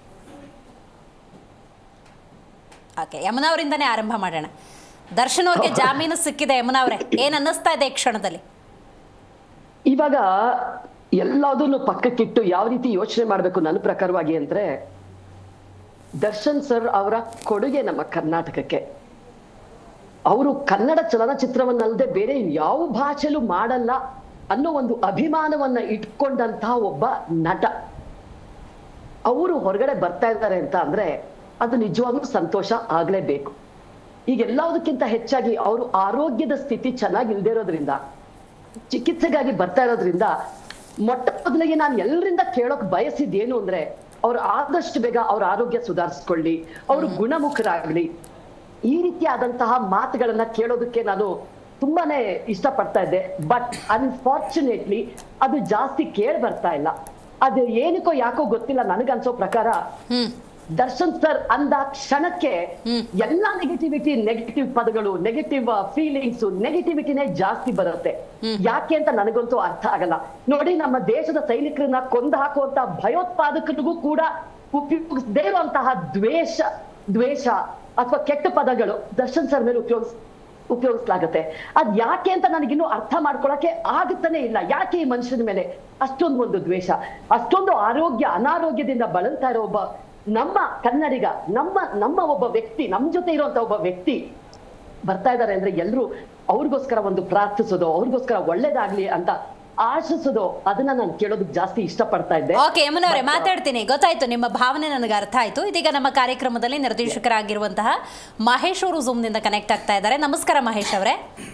ಓಕೆ ಯಮುನಾ ಅವರಿಂದನೇ ಆರಂಭ ಮಾಡೋಣ ದರ್ಶನ್ ಅವ್ರಿಗೆ ಜಾಮೀನು ಸಿಕ್ಕಿದೆ ಯಮುನಾ ಅವರೇ ಏನ್ ಅನ್ನಿಸ್ತಾ ಇದೆ ಈ ಕ್ಷಣದಲ್ಲಿ ಇವಾಗ ಎಲ್ಲದನ್ನು ಪಕ್ಕಕ್ಕಿಟ್ಟು ಯಾವ ರೀತಿ ಯೋಚನೆ ಮಾಡಬೇಕು ನನ್ನ ಪ್ರಕಾರವಾಗಿ ಅಂದ್ರೆ ದರ್ಶನ್ ಸರ್ ಅವರ ಕೊಡುಗೆ ನಮ್ಮ ಕರ್ನಾಟಕಕ್ಕೆ ಅವರು ಕನ್ನಡ ಚಲನಚಿತ್ರವನ್ನಲ್ಲದೆ ಬೇರೆ ಯಾವ ಭಾಷೆಲೂ ಮಾಡಲ್ಲ ಅನ್ನೋ ಒಂದು ಅಭಿಮಾನವನ್ನ ಇಟ್ಕೊಂಡಂತಹ ಒಬ್ಬ ನಟ ಅವರು ಹೊರಗಡೆ ಬರ್ತಾ ಇದ್ದಾರೆ ಅಂತ ಅಂದ್ರೆ ಅದು ನಿಜವಾಗ್ಲೂ ಸಂತೋಷ ಆಗ್ಲೇಬೇಕು ಈಗ ಎಲ್ಲದಕ್ಕಿಂತ ಹೆಚ್ಚಾಗಿ ಅವರು ಆರೋಗ್ಯದ ಸ್ಥಿತಿ ಚೆನ್ನಾಗಿ ಇಲ್ದೇ ಇರೋದ್ರಿಂದ ಚಿಕಿತ್ಸೆಗಾಗಿ ಬರ್ತಾ ಇರೋದ್ರಿಂದ ಮೊಟ್ಟ ಮೊದಲಿಗೆ ನಾನು ಎಲ್ಲರಿಂದ ಕೇಳೋಕ್ ಬಯಸಿದ್ದೇನು ಅಂದ್ರೆ ಅವ್ರು ಆದಷ್ಟು ಬೇಗ ಅವ್ರ ಆರೋಗ್ಯ ಸುಧಾರಿಸ್ಕೊಳ್ಳಿ ಅವರು ಗುಣಮುಖರಾಗ್ಲಿ ಈ ರೀತಿಯಾದಂತಹ ಮಾತುಗಳನ್ನ ಕೇಳೋದಕ್ಕೆ ನಾನು ತುಂಬಾನೇ ಇಷ್ಟಪಡ್ತಾ ಇದ್ದೆ ಬಟ್ ಅನ್ಫಾರ್ಚುನೇಟ್ಲಿ ಅದು ಜಾಸ್ತಿ ಕೇಳಿ ಬರ್ತಾ ಇಲ್ಲ ಅದು ಏನಕ್ಕೋ ಯಾಕೋ ಗೊತ್ತಿಲ್ಲ ನನಗನ್ಸೋ ಪ್ರಕಾರ ಹ್ಮ್ ದರ್ಶನ್ ಸರ್ ಅಂದ ಕ್ಷಣಕ್ಕೆ ಎಲ್ಲಾ ನೆಗೆಟಿವಿಟಿ ನೆಗೆಟಿವ್ ಪದಗಳು ನೆಗೆಟಿವ್ ಫೀಲಿಂಗ್ಸ್ ನೆಗೆಟಿವಿಟಿನೇ ಜಾಸ್ತಿ ಬರುತ್ತೆ ಯಾಕೆ ಅಂತ ನನಗಂತೂ ಅರ್ಥ ಆಗಲ್ಲ ನೋಡಿ ನಮ್ಮ ದೇಶದ ಸೈನಿಕರನ್ನ ಕೊಂದು ಹಾಕುವಂತ ಭಯೋತ್ಪಾದಕರಿಗೂ ಕೂಡ ಉಪಯೋಗಿಸದೇ ಇರುವಂತಹ ದ್ವೇಷ ದ್ವೇಷ ಅಥವಾ ಕೆಟ್ಟ ಪದಗಳು ದರ್ಶನ್ ಸರ್ ಮೇಲೆ ಉಪಯೋಗಿಸ್ ಉಪಯೋಗಿಸ್ಲಾಗತ್ತೆ ಅದ್ ಯಾಕೆ ಅಂತ ನನಗಿನ್ನೂ ಅರ್ಥ ಮಾಡ್ಕೊಳಕ್ಕೆ ಆಗುತ್ತಾನೆ ಇಲ್ಲ ಯಾಕೆ ಈ ಮನುಷ್ಯನ ಮೇಲೆ ಅಷ್ಟೊಂದು ಒಂದು ದ್ವೇಷ ಅಷ್ಟೊಂದು ಆರೋಗ್ಯ ಅನಾರೋಗ್ಯದಿಂದ ಬಳಲ್ತಾ ಇರೋ ಒಬ್ಬ ನಮ್ಮ ಕನ್ನಡಿಗ ನಮ್ಮ ನಮ್ಮ ಒಬ್ಬ ವ್ಯಕ್ತಿ ನಮ್ ಜೊತೆ ಇರುವಂತ ಒಬ್ಬ ವ್ಯಕ್ತಿ ಬರ್ತಾ ಇದ್ದಾರೆ ಅಂದ್ರೆ ಎಲ್ರು ಅವ್ರಿಗೋಸ್ಕರ ಒಂದು ಪ್ರಾರ್ಥಿಸೋದು ಅವ್ರಿಗೋಸ್ಕರ ಒಳ್ಳೇದಾಗ್ಲಿ ಅಂತ ಆಶಿಸೋದು ಅದನ್ನ ನಾನು ಕೇಳೋದಕ್ಕೆ ಜಾಸ್ತಿ ಇಷ್ಟಪಡ್ತಾ ಇದ್ದೆ ಓಕೆ ಯಮುನಾ ಅವರೇ But, ಮಾತಾಡ್ತೀನಿ ಗೊತ್ತಾಯ್ತು ನಿಮ್ಮ ಭಾವನೆ ನನಗೆ ಅರ್ಥ ಆಯ್ತು ಇದೀಗ ನಮ್ಮ ಕಾರ್ಯಕ್ರಮದಲ್ಲಿ ನಿರ್ದೇಶಕರಾಗಿರುವಂತಹ ಮಹೇಶ್ ಅವರು ಝೂಮ್ನಿಂದ ಕನೆಕ್ಟ್ ಆಗ್ತಾ ಇದ್ದಾರೆ ನಮಸ್ಕಾರ ಮಹೇಶ್ ಅವರೇ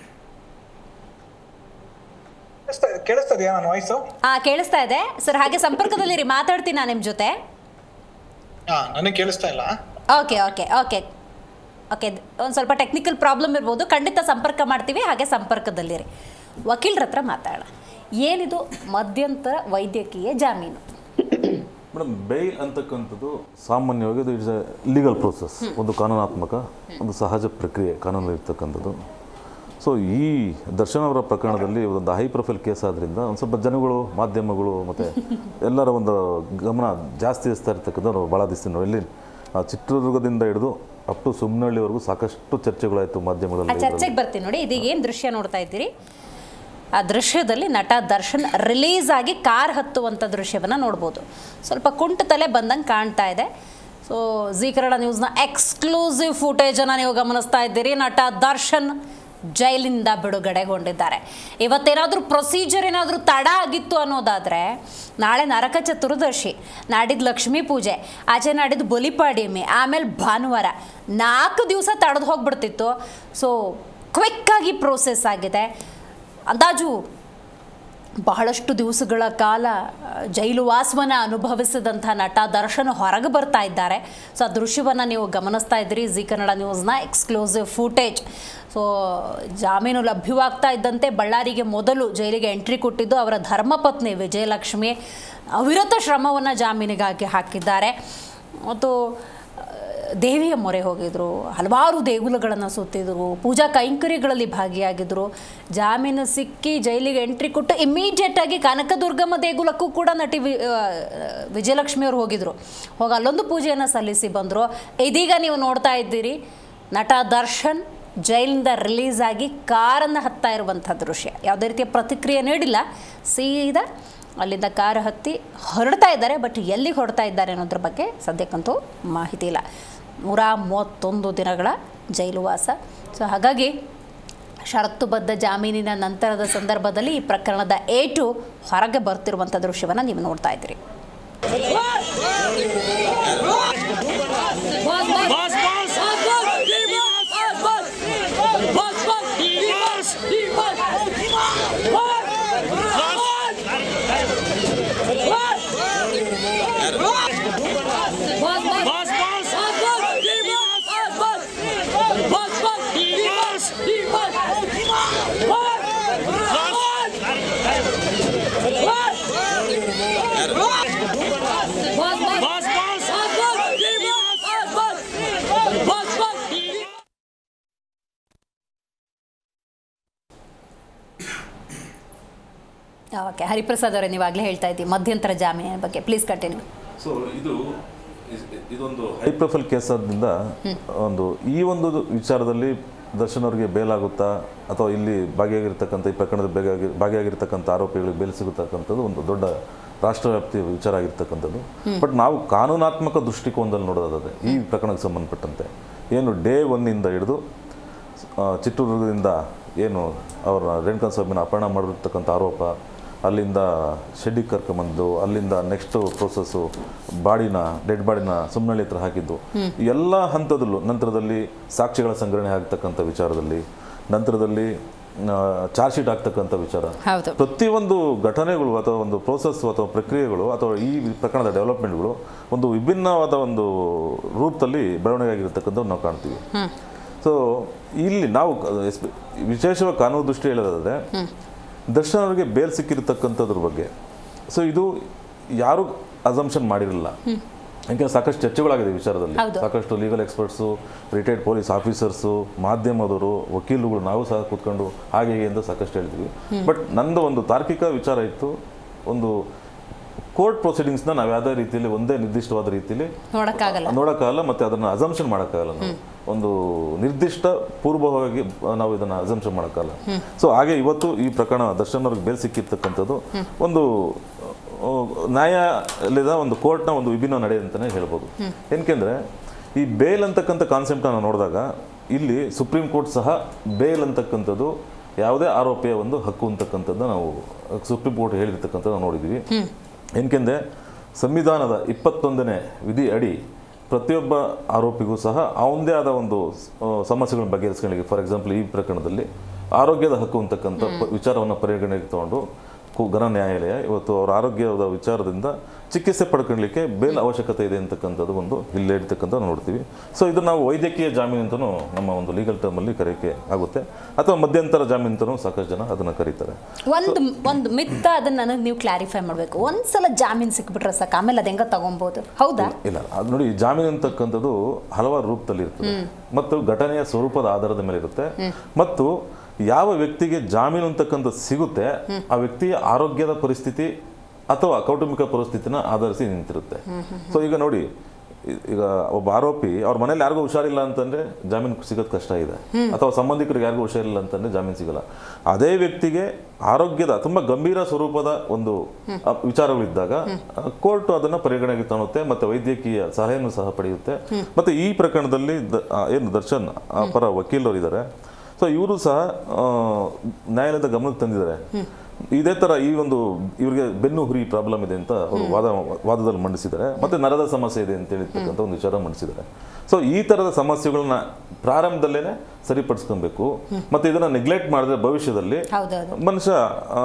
ಕೇಳಿಸ್ತಾ ಕೇಳಿಸ್ತದೆಯಾ ನನ್ನ ವಾಯ್ಸು ಆ ಕೇಳಿಸ್ತಾ ಇದೆ ಸರ್ ಹಾಗೆ ಸಂಪರ್ಕದಲ್ಲಿರಿ ಮಾತಾಡ್ತೀನಿ ನಾನು ನಿಮ್ಮ ಜೊತೆ ಹಾ ನನಗೆ ಕೇಳಿಸ್ತಾ ಇಲ್ಲ ಓಕೆ ಓಕೆ ಓಕೆ ಓಕೆ ಒಂದು ಸ್ವಲ್ಪ ಟೆಕ್ನಿಕಲ್ ಪ್ರಾಬ್ಲಮ್ ಇರ್ಬೋದು ಖಂಡಿತ ಸಂಪರ್ಕ ಮಾಡ್ತೀವಿ ಹಾಗೆ ಸಂಪರ್ಕದಲ್ಲಿರಿ ವಕೀಲರ ಹತ್ರ ಮಾತಾಡೋಣ ಏನಿದು ಮಧ್ಯಂತರ ವೈದ್ಯಕೀಯ ಜಾಮೀನು ಮೇಡಮ್ ಬೇಲ್ ಅಂತಕ್ಕಂಥದ್ದು ಸಾಮಾನ್ಯವಾಗಿ ಅದು ಇಟ್ಸ್ ಲೀಗಲ್ ಪ್ರೋಸೆಸ್ ಒಂದು ಕಾನೂನಾತ್ಮಕ ಒಂದು ಸಹಜ ಪ್ರಕ್ರಿಯೆ ಕಾನೂನಲ್ಲಿ ಇರ್ತಕ್ಕಂಥದ್ದು ಸೊ ಈ ದರ್ಶನ್ ಅವರ ಪ್ರಕರಣದಲ್ಲಿ ಒಂದು ಹೈ ಪ್ರೊಫೈಲ್ ಕೇಸ್ ಆದ್ರಿಂದ ಒಂದು ಸ್ವಲ್ಪ ಜನಗಳು ಮಾಧ್ಯಮಗಳು ಮತ್ತು ಎಲ್ಲರ ಒಂದು ಗಮನ ಜಾಸ್ತಿ ಹರಿಸ್ತಾ ಇರ್ತಕ್ಕಂಥ ಭಾಳ ದಿವಸ ನೋಡಿ ಇಲ್ಲಿ ಆ ಚಿತ್ರದುರ್ಗದಿಂದ ಹಿಡಿದು ಅಪ್ ಟು ಸುಮ್ಮನಹಳ್ಳಿವರೆಗೂ ಸಾಕಷ್ಟು ಚರ್ಚೆಗಳಾಯಿತು ಆ ಮಾಧ್ಯಮಗಳಲ್ಲಿ ಇದರಲ್ಲಿ. ಚರ್ಚೆಗೆ ಬರ್ತೀನಿ ನೋಡಿ ಇದೀಗ ಏನು ದೃಶ್ಯ ನೋಡ್ತಾ ಇದ್ದೀರಿ ಆ ದೃಶ್ಯದಲ್ಲಿ ನಟ ದರ್ಶನ್ ರಿಲೀಸ್ ಆಗಿ ಕಾರ್ ಹತ್ತುವಂಥ ದೃಶ್ಯವನ್ನು ನೋಡ್ಬೋದು ಸ್ವಲ್ಪ ಕುಂಟ ತಲೆ ಬಂದಂಗೆ ಕಾಣ್ತಾ ಇದೆ ಸೊ ಜಿ ಕನ್ನಡ ನ್ಯೂಸ್ನ ಎಕ್ಸ್ಕ್ಲೂಸಿವ್ ಫುಟೇಜನ್ನು ನೀವು ಗಮನಿಸ್ತಾ ಇದ್ದೀರಿ ನಟ ದರ್ಶನ್ ಜೈಲಿಂದ ಬಿಡುಗಡೆಗೊಂಡಿದ್ದಾರೆ ಇವತ್ತೇನಾದರೂ ಪ್ರೊಸೀಜರ್ ಏನಾದರೂ ತಡ ಆಗಿತ್ತು ಅನ್ನೋದಾದರೆ ನಾಳೆ ನರಕ ಚತುರ್ದಶಿ ನಾಡಿದ್ದು ಲಕ್ಷ್ಮೀ ಪೂಜೆ ಆಚೆ ನಾಡಿದ್ದು ಬಲಿಪಾಡ್ಯಮಿ ಆಮೇಲೆ ಭಾನುವಾರ ನಾಲ್ಕು ದಿವಸ ತಡೆದು ಹೋಗ್ಬಿಡ್ತಿತ್ತು ಸೊ ಕ್ವಿಕ್ಕಾಗಿ ಪ್ರೋಸೆಸ್ ಆಗಿದೆ ಅಂದಾಜು ಬಹಳಷ್ಟು ದಿವಸಗಳ ಕಾಲ ಆ, ಜೈಲು ವಾಸವನ್ನು ಅನುಭವಿಸಿದಂಥ ನಟ ದರ್ಶನ್ ಹೊರಗೆ ಬರ್ತಾ ಇದ್ದಾರೆ ಸೊ ಆ ದೃಶ್ಯವನ್ನು ನೀವು ಗಮನಿಸ್ತಾ ಇದ್ದೀರಿ ಜಿ ಕನ್ನಡ ನ್ಯೂಸ್ನ ಎಕ್ಸ್ಕ್ಲೂಸಿವ್ ಫೂಟೇಜ್ ಸೊ ಜಾಮೀನು ಲಭ್ಯವಾಗ್ತಾ ಇದ್ದಂತೆ ಬಳ್ಳಾರಿಗೆ ಮೊದಲು ಜೈಲಿಗೆ ಎಂಟ್ರಿ ಕೊಟ್ಟಿದ್ದು ಅವರ ಧರ್ಮಪತ್ನಿ ವಿಜಯಲಕ್ಷ್ಮಿ ಅವಿರತ ಶ್ರಮವನ್ನು ಜಾಮೀನಿಗಾಗಿ ಹಾಕಿದ್ದಾರೆ ಮತ್ತು ದೇವಿಯ ಮೊರೆ ಹೋಗಿದ್ರು ಹಲವಾರು ದೇಗುಲಗಳನ್ನು ಸುತ್ತಿದ್ರು ಪೂಜಾ ಕೈಂಕರ್ಯಗಳಲ್ಲಿ ಭಾಗಿಯಾಗಿದ್ದರು ಜಾಮೀನು ಸಿಕ್ಕಿ ಜೈಲಿಗೆ ಎಂಟ್ರಿ ಕೊಟ್ಟು ಇಮಿಡಿಯೇಟಾಗಿ ಕನಕದುರ್ಗಮ್ಮ ದೇಗುಲಕ್ಕೂ ಕೂಡ ನಟಿ ವಿ ಆ, ವಿಜಯಲಕ್ಷ್ಮಿ ಅವರು ಹೋಗಿದ್ರು ಹೋಗಿ ಅಲ್ಲೊಂದು ಪೂಜೆಯನ್ನು ಸಲ್ಲಿಸಿ ಬಂದರು ಇದೀಗ ನೀವು ನೋಡ್ತಾ ಇದ್ದೀರಿ ನಟ ದರ್ಶನ್ ಜೈಲಿಂದ ರಿಲೀಸ್ ಆಗಿ ಕಾರನ್ನು ಹತ್ತಾ ಇರುವಂಥ ದೃಶ್ಯ ಯಾವುದೇ ರೀತಿಯ ಪ್ರತಿಕ್ರಿಯೆ ನೀಡಿಲ್ಲ ಸೀದಾ ಅಲ್ಲಿಂದ ಕಾರ್ ಹತ್ತಿ ಹೊರಡ್ತಾ ಇದ್ದಾರೆ ಬಟ್ ಎಲ್ಲಿಗೆ ಹೊರಡ್ತಾ ಇದ್ದಾರೆ ಅನ್ನೋದ್ರ ಬಗ್ಗೆ ಸದ್ಯಕ್ಕಂತೂ ಮಾಹಿತಿ ಇಲ್ಲ ನೂರ ಮೂವತ್ತೊಂದು ದಿನಗಳ ಜೈಲುವಾಸ ಸೊ ಹಾಗಾಗಿ ಷರತ್ತುಬದ್ಧ ಜಾಮೀನಿನ ನಂತರದ ಸಂದರ್ಭದಲ್ಲಿ ಈ ಪ್ರಕರಣದ ಏಟು ಹೊರಗೆ ಬರ್ತಿರುವಂಥ ದೃಶ್ಯವನ್ನು ನೀವು ನೋಡ್ತಾ ಇದ್ದೀರಿ ಓಕೆ ಹರಿಪ್ರಸಾದ್ ಅವರೇ ನೀವಾಗಲೇ ಹೇಳ್ತಾ ಇದ್ದೀವಿ ಮಧ್ಯಂತರ ಜಾಮೀನಿನ ಬಗ್ಗೆ ಪ್ಲೀಸ್ ಕಂಟಿನ್ಯೂ ಸೊ ಇದು ಇಸ್- ಇದೊಂದು ಹೈ ಪ್ರೊಫೈಲ್ ಕೇಸ್ ಆದ್ರಿಂದ ಒಂದು ಈ ಒಂದು ವಿಚಾರದಲ್ಲಿ ದರ್ಶನ್ ಅವರಿಗೆ ಬೇಲ್ ಆಗುತ್ತಾ ಅಥವಾ ಇಲ್ಲಿ ಭಾಗಿಯಾಗಿರ್ತಕ್ಕಂಥ ಈ ಪ್ರಕರಣದ ಭಾಗಿಯಾಗಿ ಭಾಗಿಯಾಗಿರ್ತಕ್ಕಂಥ ಆರೋಪಿಗಳಿಗೆ ಬೇಲ್ ಸಿಗುತ್ತಕ್ಕಂಥದ್ದು ಒಂದು ದೊಡ್ಡ ರಾಷ್ಟ್ರವ್ಯಾಪ್ತಿ ವಿಚಾರ ಆಗಿರ್ತಕ್ಕಂಥದ್ದು ಬಟ್ ನಾವು ಕಾನೂನಾತ್ಮಕ ದೃಷ್ಟಿಕೋನದಲ್ಲಿ ನೋಡೋದಾದ್ರೆ ಈ ಪ್ರಕರಣಕ್ಕೆ ಸಂಬಂಧಪಟ್ಟಂತೆ ಏನು ಡೇ ಒನ್ನಿಂದ ಹಿಡಿದು ಆ, ಚಿತ್ರದುರ್ಗದಿಂದ ಏನು ಅವರ ರೇಣುಕಾ ಸ್ವಾಮಿನ ಅಪಹರಣ ಮಾಡಿರ್ತಕ್ಕಂಥ ಆರೋಪ ಅಲ್ಲಿಂದ ಶೆಡ್ಡಿಗೆ ಕರ್ಕೊಂಬಂದು ಅಲ್ಲಿಂದ ನೆಕ್ಸ್ಟ್ ಪ್ರೋಸೆಸ್ಸು ಬಾಡಿನ ಡೆಡ್ ಬಾಡಿನ ಸುಮ್ಮನಳ್ಳಿ ಹತ್ರ ಹಾಕಿದ್ದು ಎಲ್ಲ ಹಂತದಲ್ಲೂ ನಂತರದಲ್ಲಿ ಸಾಕ್ಷಿಗಳ ಸಂಗ್ರಹಣೆ ಆಗ್ತಕ್ಕಂಥ ವಿಚಾರದಲ್ಲಿ ನಂತರದಲ್ಲಿ ಚಾರ್ಜ್ ಶೀಟ್ ಆಗ್ತಕ್ಕಂಥ ವಿಚಾರ ಹೌದು ಪ್ರತಿಯೊಂದು ಘಟನೆಗಳು ಅಥವಾ ಒಂದು ಪ್ರೋಸೆಸ್ ಅಥವಾ ಪ್ರಕ್ರಿಯೆಗಳು ಅಥವಾ ಈ ಪ್ರಕರಣದ ಡೆವಲಪ್ಮೆಂಟ್ಗಳು ಒಂದು ವಿಭಿನ್ನವಾದ ಒಂದು ರೂಪದಲ್ಲಿ ಬೆಳವಣಿಗೆ ಆಗಿರ್ತಕ್ಕಂಥದ್ದು ನಾವು ಕಾಣ್ತೀವಿ ಸೊ ಇಲ್ಲಿ ನಾವು ಕ- ಎಸ್ಪೆ- ವಿಶೇಷವಾಗಿ ಕಾನೂನು ದೃಷ್ಟಿ ಹೇಳೋದಾದ್ರೆ ದರ್ಶನ್ ಅವರಿಗೆ ಬೇಲ್ ಸಿಕ್ಕಿರ್ತಕ್ಕಂಥದ್ರ ಬಗ್ಗೆ ಸೊ ಇದು ಯಾರು ಅಸಂಪ್ಷನ್ ಮಾಡಿರಲಿಲ್ಲ ಯಾಕೆ ಸಾಕಷ್ಟು ಚರ್ಚೆಗಳಾಗಿದೆ ಈ ವಿಚಾರದಲ್ಲಿ ಹೌದು. ಸಾಕಷ್ಟು legal experts retired police officers ಮಾಧ್ಯಮದವರು ವಕೀಲರುಗಳು ನಾವು ಸಹ ಕೂತ್ಕೊಂಡು ಹಾಗೆ ಹೀಗೆ ಅಂತ ಸಾಕಷ್ಟು ಹೇಳ್ತೀವಿ ಬಟ್ ನಂದು ಒಂದು ತಾರ್ಕಿಕ ವಿಚಾರ ಇತ್ತು ಒಂದು ಕೋರ್ಟ್ ಪ್ರೊಸೀಡಿಂಗ್ಸ್ನ ನಾವು ಯಾವುದೇ ರೀತಿಯಲ್ಲಿ ಒಂದೇ ನಿರ್ದಿಷ್ಟವಾದ ರೀತಿಯಲ್ಲಿ ನೋಡೋಕ್ಕಾಗಲ್ಲ ನೋಡೋಕ್ಕಾಗಲ್ಲ ಮತ್ತೆ ಅದನ್ನು ಅಸಂಪ್ಷನ್ ಮಾಡೋಕ್ಕಾಗಲ್ಲ ನಾವು ಒಂದು ನಿರ್ದಿಷ್ಟ ಪೂರ್ವವಾಗಿ ನಾವು ಇದನ್ನು ಅಸಂಪ್ಷನ್ ಮಾಡೋಕ್ಕಾಗಲ್ಲ ಸೊ ಹಾಗೆ ಇವತ್ತು ಈ ಪ್ರಕರಣ ದರ್ಶನ್ ಅವ್ರಿಗೆ ಬೇಲ್ ಸಿಕ್ಕಿರ್ತಕ್ಕಂಥದ್ದು ಒಂದು ಆ, ನ್ಯಾಯಾಲಯದ ಒಂದು ಕೋರ್ಟ್ನ ಒಂದು ವಿಭಿನ್ನ ನಡೆ ಅಂತಲೇ ಹೇಳ್ಬೋದು ಏನಕೆಂದರೆ ಈ ಬೇಲ್ ಅಂತಕ್ಕಂಥ ಕಾನ್ಸೆಪ್ಟನ್ನು ನಾವು ನೋಡಿದಾಗ ಇಲ್ಲಿ ಸುಪ್ರೀಂ ಕೋರ್ಟ್ ಸಹ ಬೇಲ್ ಅಂತಕ್ಕಂಥದ್ದು ಯಾವುದೇ ಆರೋಪಿಯ ಒಂದು ಹಕ್ಕು ಅಂತಕ್ಕಂಥದ್ದು ನಾವು ಸುಪ್ರೀಂ ಕೋರ್ಟ್ ಹೇಳಿರ್ತಕ್ಕಂಥದ್ದು ನಾವು ನೋಡಿದ್ದೀವಿ ಏನಕೆಂದರೆ ಸಂವಿಧಾನದ ಇಪ್ಪತ್ತೊಂದನೇ ವಿಧಿ ಅಡಿ ಪ್ರತಿಯೊಬ್ಬ ಆರೋಪಿಗೂ ಸಹ ಅವನದೇ ಆದ ಒಂದು ಆ, ಸಮಸ್ಯೆಗಳನ್ನ ಬಗೆಹರಿಸ್ಕೊಳ್ಳಿಕ್ಕೆ ಫಾರ್ ಎಕ್ಸಾಂಪಲ್ ಈ ಪ್ರಕರಣದಲ್ಲಿ ಆರೋಗ್ಯದ ಹಕ್ಕು ಅಂತಕ್ಕಂಥ ಪ- ವಿಚಾರವನ್ನು ಪರಿಗಣನೆಗೆ ತಗೊಂಡು ಕು- ಘನ ನ್ಯಾಯಾಲಯ ಇವತ್ತು ಅವರ ಆರೋಗ್ಯದ ವಿಚಾರದಿಂದ ಚಿಕಿತ್ಸೆ ಪಡ್ಕೊಳ್ಳಿಕ್ಕೆ ಬೇಲ್ ಅವಶ್ಯಕತೆ ಇದೆ ಅಂತಕ್ಕಂಥದ್ದು ಒಂದು ಇಲ್ಲಿ ಹೇಳ್ತಕ್ಕಂಥ ನೋಡ್ತೀವಿ ಸೊ ಇದು ನಾವು ವೈದ್ಯಕೀಯ ಜಾಮೀನು ಅಂತಲೂ ನಮ್ಮ ಒಂದು ಲೀಗಲ್ ಟರ್ಮಲ್ಲಿ ಕರೆಯೋಕ್ಕೆ ಆಗುತ್ತೆ ಅಥವಾ ಮಧ್ಯಂತರ ಜಾಮೀನು ಅಂತಲೂ ಸಾಕಷ್ಟು ಜನ ಅದನ್ನು ಕರೀತಾರೆ ಒಂದು ಒಂದು ಮಿತ್ತ ಅದನ್ನ ನನಗೆ ನೀವು ಕ್ಲಾರಿಫೈ ಮಾಡಬೇಕು ಒಂದ್ಸಲ ಜಾಮೀನು ಸಿಕ್ಬಿಟ್ರೆ ಸಾಕು ಆಮೇಲೆ ಅದು ಹೆಂಗ ತಗೊಬೋದು ಹೌದಾ ಇಲ್ಲ ಅದು ನೋಡಿ ಜಾಮೀನು ಅಂತಕ್ಕಂಥದ್ದು ಹಲವಾರು ರೂಪದಲ್ಲಿ ಇರ್ತದೆ ಮತ್ತು ಘಟನೆಯ ಸ್ವರೂಪದ ಆಧಾರದ ಮೇಲೆ ಇರುತ್ತೆ ಮತ್ತು ಯಾವ ವ್ಯಕ್ತಿಗೆ ಜಾಮೀನು ಅಂತಕ್ಕಂಥ ಸಿಗುತ್ತೆ ಆ ವ್ಯಕ್ತಿಯ ಆರೋಗ್ಯದ ಪರಿಸ್ಥಿತಿ ಅಥವಾ ಕೌಟುಂಬಿಕ ಪರಿಸ್ಥಿತಿನ ಆಧರಿಸಿ ನಿಂತಿರುತ್ತೆ ಸೊ ಈಗ ನೋಡಿ ಈ- ಈಗ ಒಬ್ಬ ಆರೋಪಿ ಅವ್ರ ಮನೇಲಿ ಯಾರಿಗೂ ಹುಷಾರಿಲ್ಲ ಅಂತಂದ್ರೆ ಜಾಮೀನು ಸಿಗೋದು ಕಷ್ಟ ಇದೆ ಅಥವಾ ಸಂಬಂಧಿಕರಿಗೆ ಯಾರಿಗೂ ಹುಷಾರಿಲ್ಲ ಅಂತಂದ್ರೆ ಜಾಮೀನು ಸಿಗಲ್ಲ ಅದೇ ವ್ಯಕ್ತಿಗೆ ಆರೋಗ್ಯದ ತುಂಬಾ ಗಂಭೀರ ಸ್ವರೂಪದ ಒಂದು ಅ, ವಿಚಾರಗಳಿದ್ದಾಗ ಕೋರ್ಟ್ ಅದನ್ನ ಪರಿಗಣನೆಗೆ ತಗೊಳುತ್ತೆ ಮತ್ತೆ ವೈದ್ಯಕೀಯ ಸಲಹೆಯನ್ನು ಸಹ ಪಡೆಯುತ್ತೆ ಮತ್ತೆ ಈ ಪ್ರಕರಣದಲ್ಲಿ ದ- ಆ, ಏನು ದರ್ಶನ್ ಆ ಪರ ವಕೀಲರು ಇದ್ದಾರೆ ಸೊ ಇವರು ಸಹ ಆ, ನ್ಯಾಯಾಲಯದ ಗಮನಕ್ಕೆ ತಂದಿದ್ದಾರೆ ಇದೇ ತರ ಈ ಒಂದು ಇವರಿಗೆ ಬೆನ್ನು ಹುರಿ ಪ್ರಾಬ್ಲಮ್ ಇದೆ ಅಂತ ಅವರು ವಾದ ವಾದದಲ್ಲಿ ಮಂಡಿಸಿದ್ದಾರೆ ಮತ್ತೆ ನರದ ಸಮಸ್ಯೆ ಇದೆ ಅಂತ ಹೇಳಿರ್ತಕ್ಕಂಥ ಒಂದು ವಿಚಾರ ಮಂಡಿಸಿದ್ದಾರೆ ಸೊ ಈ ತರದ ಸಮಸ್ಯೆಗಳನ್ನ ಪ್ರಾರಂಭದಲ್ಲೇನೆ ಸರಿಪಡಿಸ್ಕೊಬೇಕು ಮತ್ತೆ ಇದನ್ನ ನೆಗ್ಲೆಕ್ಟ್ ಮಾಡಿದ್ರೆ ಭವಿಷ್ಯದಲ್ಲಿ ಹೌದೌದು ಮನುಷ್ಯ ಆ,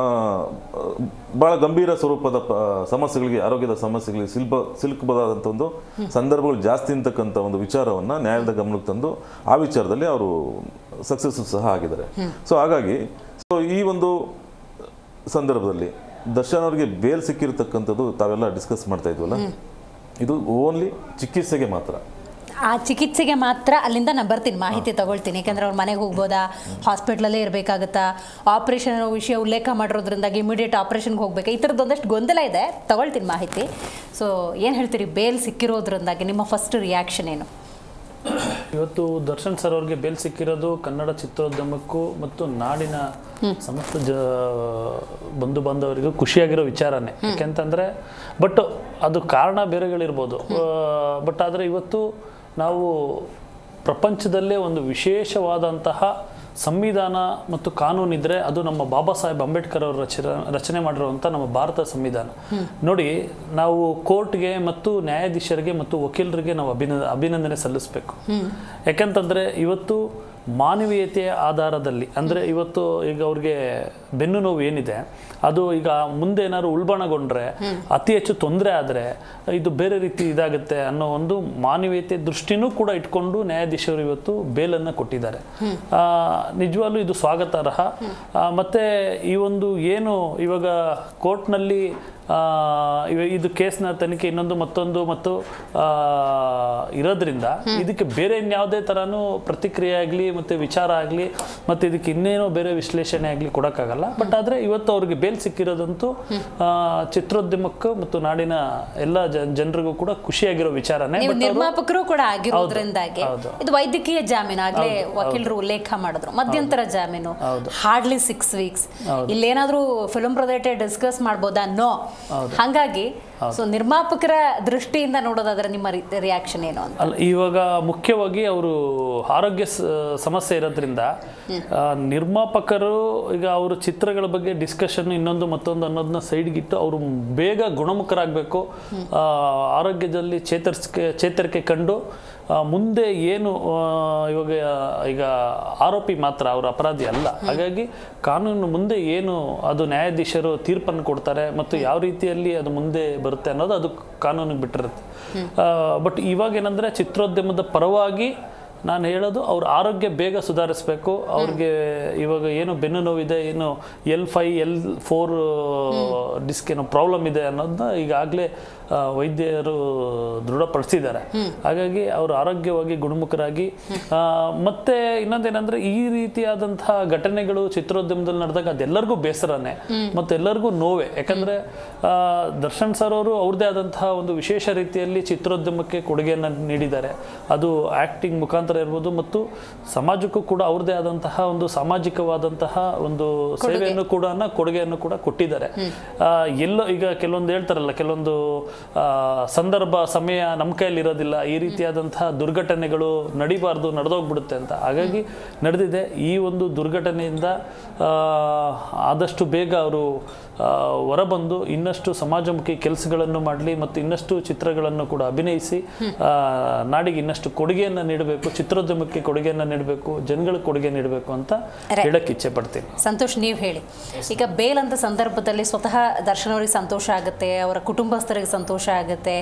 ಬಹಳ ಗಂಭೀರ ಸ್ವರೂಪದ ಪ- ಸಮಸ್ಯೆಗಳಿಗೆ ಆರೋಗ್ಯದ ಸಮಸ್ಯೆಗಳಿಗೆ ಸಿಲ್ಬ ಸಿಲುಕಬಹುದಾದಂಥ ಒಂದು ಸಂದರ್ಭಗಳು ಜಾಸ್ತಿ ಅಂತಕ್ಕಂಥ ಒಂದು ವಿಚಾರವನ್ನ ನ್ಯಾಯಾಲಯದ ಗಮನಕ್ಕೆ ತಂದು ಆ ವಿಚಾರದಲ್ಲಿ ಅವರು ಸಕ್ಸಸ್ ಸಹ ಆಗಿದ್ದಾರೆ ಸೊ ಹಾಗಾಗಿ ಸೊ ಈ ಒಂದು ಸಂದರ್ಭದಲ್ಲಿ ದರ್ಶನ್ ಅವರಿಗೆ ಬೇಲ್ ಸಿಕ್ಕಿರ್ತಕ್ಕಂಥದ್ದು ತಾವೆಲ್ಲ ಡಿಸ್ಕಸ್ ಮಾಡ್ತಾ ಇದ್ವಲ್ಲ ಇದು ಓನ್ಲಿ ಚಿಕಿತ್ಸೆಗೆ ಮಾತ್ರ ಆ ಚಿಕಿತ್ಸೆಗೆ ಮಾತ್ರ ಅಲ್ಲಿಂದ ನಾನು ಬರ್ತೀನಿ ಮಾಹಿತಿ ತಗೊಳ್ತೀನಿ ಯಾಕಂದ್ರೆ ಅವ್ರ ಮನೆಗೆ ಹೋಗ್ಬೋದಾ ಹಾಸ್ಪಿಟ್ಲಲ್ಲೇ ಇರಬೇಕಾಗುತ್ತಾ ಆಪ್ರೇಷನ್ ವಿಷಯ ಉಲ್ಲೇಖ ಮಾಡಿರೋದ್ರಿಂದಾಗಿ ಇಮಿಡಿಯೇಟ್ ಆಪ್ರೇಷನ್ಗೆ ಹೋಗ್ಬೇಕಾ ಈ ಥರದ್ದು ಒಂದಷ್ಟು ಗೊಂದಲ ಇದೆ ತಗೊಳ್ತೀನಿ ಮಾಹಿತಿ ಸೊ ಏನು ಹೇಳ್ತೀರಿ ಬೇಲ್ ಸಿಕ್ಕಿರೋದ್ರಿಂದಾಗಿ ನಿಮ್ಮ ಫಸ್ಟ್ ರಿಯಾಕ್ಷನ್ ಏನು ಇವತ್ತು ದರ್ಶನ್ ಸರ್ ಅವ್ರಿಗೆ ಬೇಲ್ ಸಿಕ್ಕಿರೋದು ಕನ್ನಡ ಚಿತ್ರೋದ್ಯಮಕ್ಕೂ ಮತ್ತು ನಾಡಿನ ಸಮಸ್ತ ಜ ಬಂಧು ಬಾಂಧವರಿಗೂ ಖುಷಿಯಾಗಿರೋ ವಿಚಾರನೇ ಯಾಕೆಂತಂದರೆ ಬಟ್ ಅದು ಕಾರಣ ಬೇರೆಗಳಿರ್ಬೋದು ಬಟ್ ಆದರೆ ಇವತ್ತು ನಾವು ಪ್ರಪಂಚದಲ್ಲೇ ಒಂದು ವಿಶೇಷವಾದಂತಹ ಸಂವಿಧಾನ ಮತ್ತು ಕಾನೂನಿದ್ರೆ ಅದು ನಮ್ಮ ಬಾಬಾ ಸಾಹೇಬ್ ಅಂಬೇಡ್ಕರ್ ಅವರು ರಚನೆ ರಚನೆ ಮಾಡಿರುವಂಥ ನಮ್ಮ ಭಾರತ ಸಂವಿಧಾನ ನೋಡಿ ನಾವು ಕೋರ್ಟ್ಗೆ ಮತ್ತು ನ್ಯಾಯಾಧೀಶರಿಗೆ ಮತ್ತು ವಕೀಲರಿಗೆ ನಾವು ಅಭಿನ ಅಭಿನಂದನೆ ಸಲ್ಲಿಸಬೇಕು ಯಾಕಂತಂದ್ರೆ ಇವತ್ತು ಮಾನವೀಯತೆಯ ಆಧಾರದಲ್ಲಿ ಅಂದರೆ ಇವತ್ತು ಈಗ ಅವ್ರಿಗೆ ಬೆನ್ನು ನೋವು ಏನಿದೆ ಅದು ಈಗ ಮುಂದೆ ಏನಾದ್ರು ಉಲ್ಬಣಗೊಂಡ್ರೆ ಅತಿ ಹೆಚ್ಚು ತೊಂದರೆ ಆದರೆ ಇದು ಬೇರೆ ರೀತಿ ಇದಾಗುತ್ತೆ ಅನ್ನೋ ಒಂದು ಮಾನವೀಯತೆ ದೃಷ್ಟಿನೂ ಕೂಡ ಇಟ್ಕೊಂಡು ನ್ಯಾಯಾಧೀಶರು ಇವತ್ತು ಬೇಲನ್ನು ಕೊಟ್ಟಿದ್ದಾರೆ ಆ, ನಿಜವಾಗ್ಲೂ ಇದು ಸ್ವಾಗತಾರ್ಹ ಆ, ಮತ್ತೆ ಈ ಒಂದು ಏನು ಇವಾಗ ಕೋರ್ಟ್ನಲ್ಲಿ ಆ, ಇವ- ಇದು ಕೇಸ್ನ ತನಿಖೆ ಇನ್ನೊಂದು ಮತ್ತೊಂದು ಮತ್ತು ಆ, ಇರೋದ್ರಿಂದ ಇದಕ್ಕೆ ಬೇರೆ ಇನ್ಯಾವುದೇ ಥರನೂ ಪ್ರತಿಕ್ರಿಯೆ ಆಗಲಿ ಮತ್ತು ವಿಚಾರ ಆಗಲಿ ಮತ್ತು ಇದಕ್ಕೆ ಇನ್ನೇನೋ ಬೇರೆ ವಿಶ್ಲೇಷಣೆ ಆಗಲಿ ಕೊಡೋಕ್ಕಾಗಲ್ಲ ಬಟ್ ಆದರೆ ಇವತ್ತು ಅವ್ರಿಗೆ ಬೇಲ್ ಸಿಕ್ಕಿರೋದಂತೂ ಆ, ಚಿತ್ರೋದ್ಯಮಕ್ಕೂ ಮತ್ತು ನಾಡಿನ ಎಲ್ಲ ಜನರಿಗೂ ಕೂಡ ಖುಷಿಯಾಗಿರೋ ವಿಚಾರನೇ ನೀವು ಬಟ್ ಅವರು ನಿರ್ಮಾಪಕರು ಕೂಡ ಆಗಿರೋದ್ರಿಂದಾಗಿ ಹೌದು. ಇದು ವೈದ್ಯಕೀಯ ಜಾಮೀನು ಆಗ್ಲೇ ವಕೀಲರು ಉಲ್ಲೇಖ ಮಾಡಿದ್ರು ಮಧ್ಯಂತರ ಜಾಮೀನು ಹಾರ್ಡ್ಲಿ ಸಿಕ್ಸ್ ವೀಕ್ಸ್ ಇಲ್ಲೇನಾದ್ರೂ ಫಿಲ್ಮ್ ರಿಲೇಟೆಡ್ ಡಿಸ್ಕಸ್ ಮಾಡ್ಬೋದಾ ನೋ ಹಂಗಾಗಿ ಸೊ ನಿರ್ಮಾಪಕರ ದೃಷ್ಟಿಯಿಂದ ನೋಡೋದಾದ್ರೆ ನಿಮ್ಮ ರಿಯಾಕ್ಷನ್ ಏನು ಅಂತ ಅಲ್ಲ ಇವಾಗ ಮುಖ್ಯವಾಗಿ ಅವರು ಆರೋಗ್ಯ ಸ- ಸಮಸ್ಯೆ ಇರೋದ್ರಿಂದ ಆ, ನಿರ್ಮಾಪಕರು ಈಗ ಅವರು ಚಿತ್ರಗಳ ಬಗ್ಗೆ ಡಿಸ್ಕಷನ್ ಇನ್ನೊಂದು ಮತ್ತೊಂದು ಅನ್ನೋದನ್ನ ಸೈಡ್ಗಿಟ್ಟು ಅವರು ಬೇಗ ಗುಣಮುಖರಾಗಬೇಕು ಆರೋಗ್ಯದಲ್ಲಿ ಚೇತರಿಸಿಕೆ ಚೇತರಿಕೆ ಕಂಡು ಆ, ಮುಂದೆ ಏನು ಆ, ಇವಾಗ ಈಗ ಆರೋಪಿ ಮಾತ್ರ ಅವರು ಅಪರಾಧಿ ಅಲ್ಲ ಹಾಗಾಗಿ ಕಾನೂನು ಮುಂದೆ ಏನು ಅದು ನ್ಯಾಯಾಧೀಶರು ತೀರ್ಪನ್ನು ಕೊಡ್ತಾರೆ ಮತ್ತು ಯಾವ ರೀತಿಯಲ್ಲಿ ಅದು ಮುಂದೆ ಬರುತ್ತೆ ಅನ್ನೋದು ಅದು ಕಾನೂನಿಗೆ ಬಿಟ್ಟಿರುತ್ತೆ ಬಟ್ ಇವಾಗ ಏನಂದರೆ ಚಿತ್ರೋದ್ಯಮದ ಪರವಾಗಿ ನಾನು ಹೇಳೋದು ಅವ್ರ ಆರೋಗ್ಯ ಬೇಗ ಸುಧಾರಿಸ್ಬೇಕು ಅವ್ರಿಗೆ ಇವಾಗ ಏನು ಬೆನ್ನು ನೋವಿದೆ ಏನು L five L four disc ಏನೋ ಪ್ರಾಬ್ಲಮ್ ಇದೆ ಅನ್ನೋದನ್ನ ಈಗಾಗಲೇ ವೈದ್ಯರು ದೃಢಪಡಿಸಿದ್ದಾರೆ ಹಾಗಾಗಿ ಅವರು ಆರೋಗ್ಯವಾಗಿ ಗುಣಮುಖರಾಗಿ ಆ, ಮತ್ತೆ ಇನ್ನೊಂದೇನೆಂದ್ರೆ ಈ ರೀತಿಯಾದಂತಹ ಘಟನೆಗಳು ಚಿತ್ರೋದ್ಯಮದಲ್ಲಿ ನಡೆದಾಗ ಅದೆಲ್ಲರಿಗೂ ಬೇಸರನೇ ಮತ್ತೆ ಎಲ್ಲರಿಗೂ ನೋವೆ ಯಾಕಂದ್ರೆ ಆ, ದರ್ಶನ್ ಸರ್ ಅವರು ಅವ್ರದ್ದೇ ಆದಂತಹ ಒಂದು ವಿಶೇಷ ರೀತಿಯಲ್ಲಿ ಚಿತ್ರೋದ್ಯಮಕ್ಕೆ ಕೊಡುಗೆಯನ್ನು ನೀಡಿದ್ದಾರೆ ಅದು ಆಕ್ಟಿಂಗ್ ಮುಖಾಂತರ ಇರ್ಬೋದು ಮತ್ತು ಸಮಾಜಕ್ಕೂ ಕೂಡ ಅವ್ರದ್ದೇ ಆದಂತಹ ಒಂದು ಸಾಮಾಜಿಕವಾದಂತಹ ಒಂದು ಸೇವೆಯನ್ನು ಕೂಡ ಕೊಡುಗೆಯನ್ನು ಕೂಡ ಕೊಟ್ಟಿದ್ದಾರೆ ಆ, ಎಲ್ಲೋ ಈಗ ಕೆಲವೊಂದು ಹೇಳ್ತಾರಲ್ಲ ಕೆಲವೊಂದು ಆ, ಸಂದರ್ಭ ಸಮಯ ನಮ್ಮ ಕೈಯಲ್ಲಿ ಇರೋದಿಲ್ಲ ಈ ರೀತಿಯಾದಂತಹ ದುರ್ಘಟನೆಗಳು ನಡಿಬಾರ್ದು ನಡೆದೋಗ್ಬಿಡುತ್ತೆ ಅಂತ ಹಾಗಾಗಿ ನಡೆದಿದೆ ಈ ಒಂದು ದುರ್ಘಟನೆಯಿಂದ ಆ, ಆದಷ್ಟು ಬೇಗ ಅವರು ಹೊರಬಂದು ಇನ್ನಷ್ಟು ಸಮಾಜಮುಖಿ ಕೆಲಸಗಳನ್ನು ಮಾಡಲಿ ಮತ್ತು ಇನ್ನಷ್ಟು ಚಿತ್ರಗಳನ್ನು ಕೂಡ ಅಭಿನಯಿಸಿ ಆ, ನಾಡಿಗೆ ಇನ್ನಷ್ಟು ಕೊಡುಗೆಯನ್ನು ನೀಡಬೇಕು ಚಿತ್ರೋದ್ಯಮಕ್ಕೆ ಕೊಡುಗೆಯನ್ನು ನೀಡಬೇಕು ಜನಗಳಿಗೆ ಕೊಡುಗೆ ನೀಡಬೇಕು ಅಂತ Right. ಹೇಳಕ್ಕೆ ಇಚ್ಛೆ ಪಡ್ತೀನಿ ಸಂತೋಷ್ ನೀವು ಹೇಳಿ ಈಗ ಬೇಲ್ ಅಂತ ಸಂದರ್ಭದಲ್ಲಿ ಸ್ವತಃ ದರ್ಶನ್ ಅವರಿಗೆ ಸಂತೋಷ ಆಗುತ್ತೆ ಅವರ ಕುಟುಂಬಸ್ಥರಿಗೆ ಸಂತೋಷ ಆಗುತ್ತೆ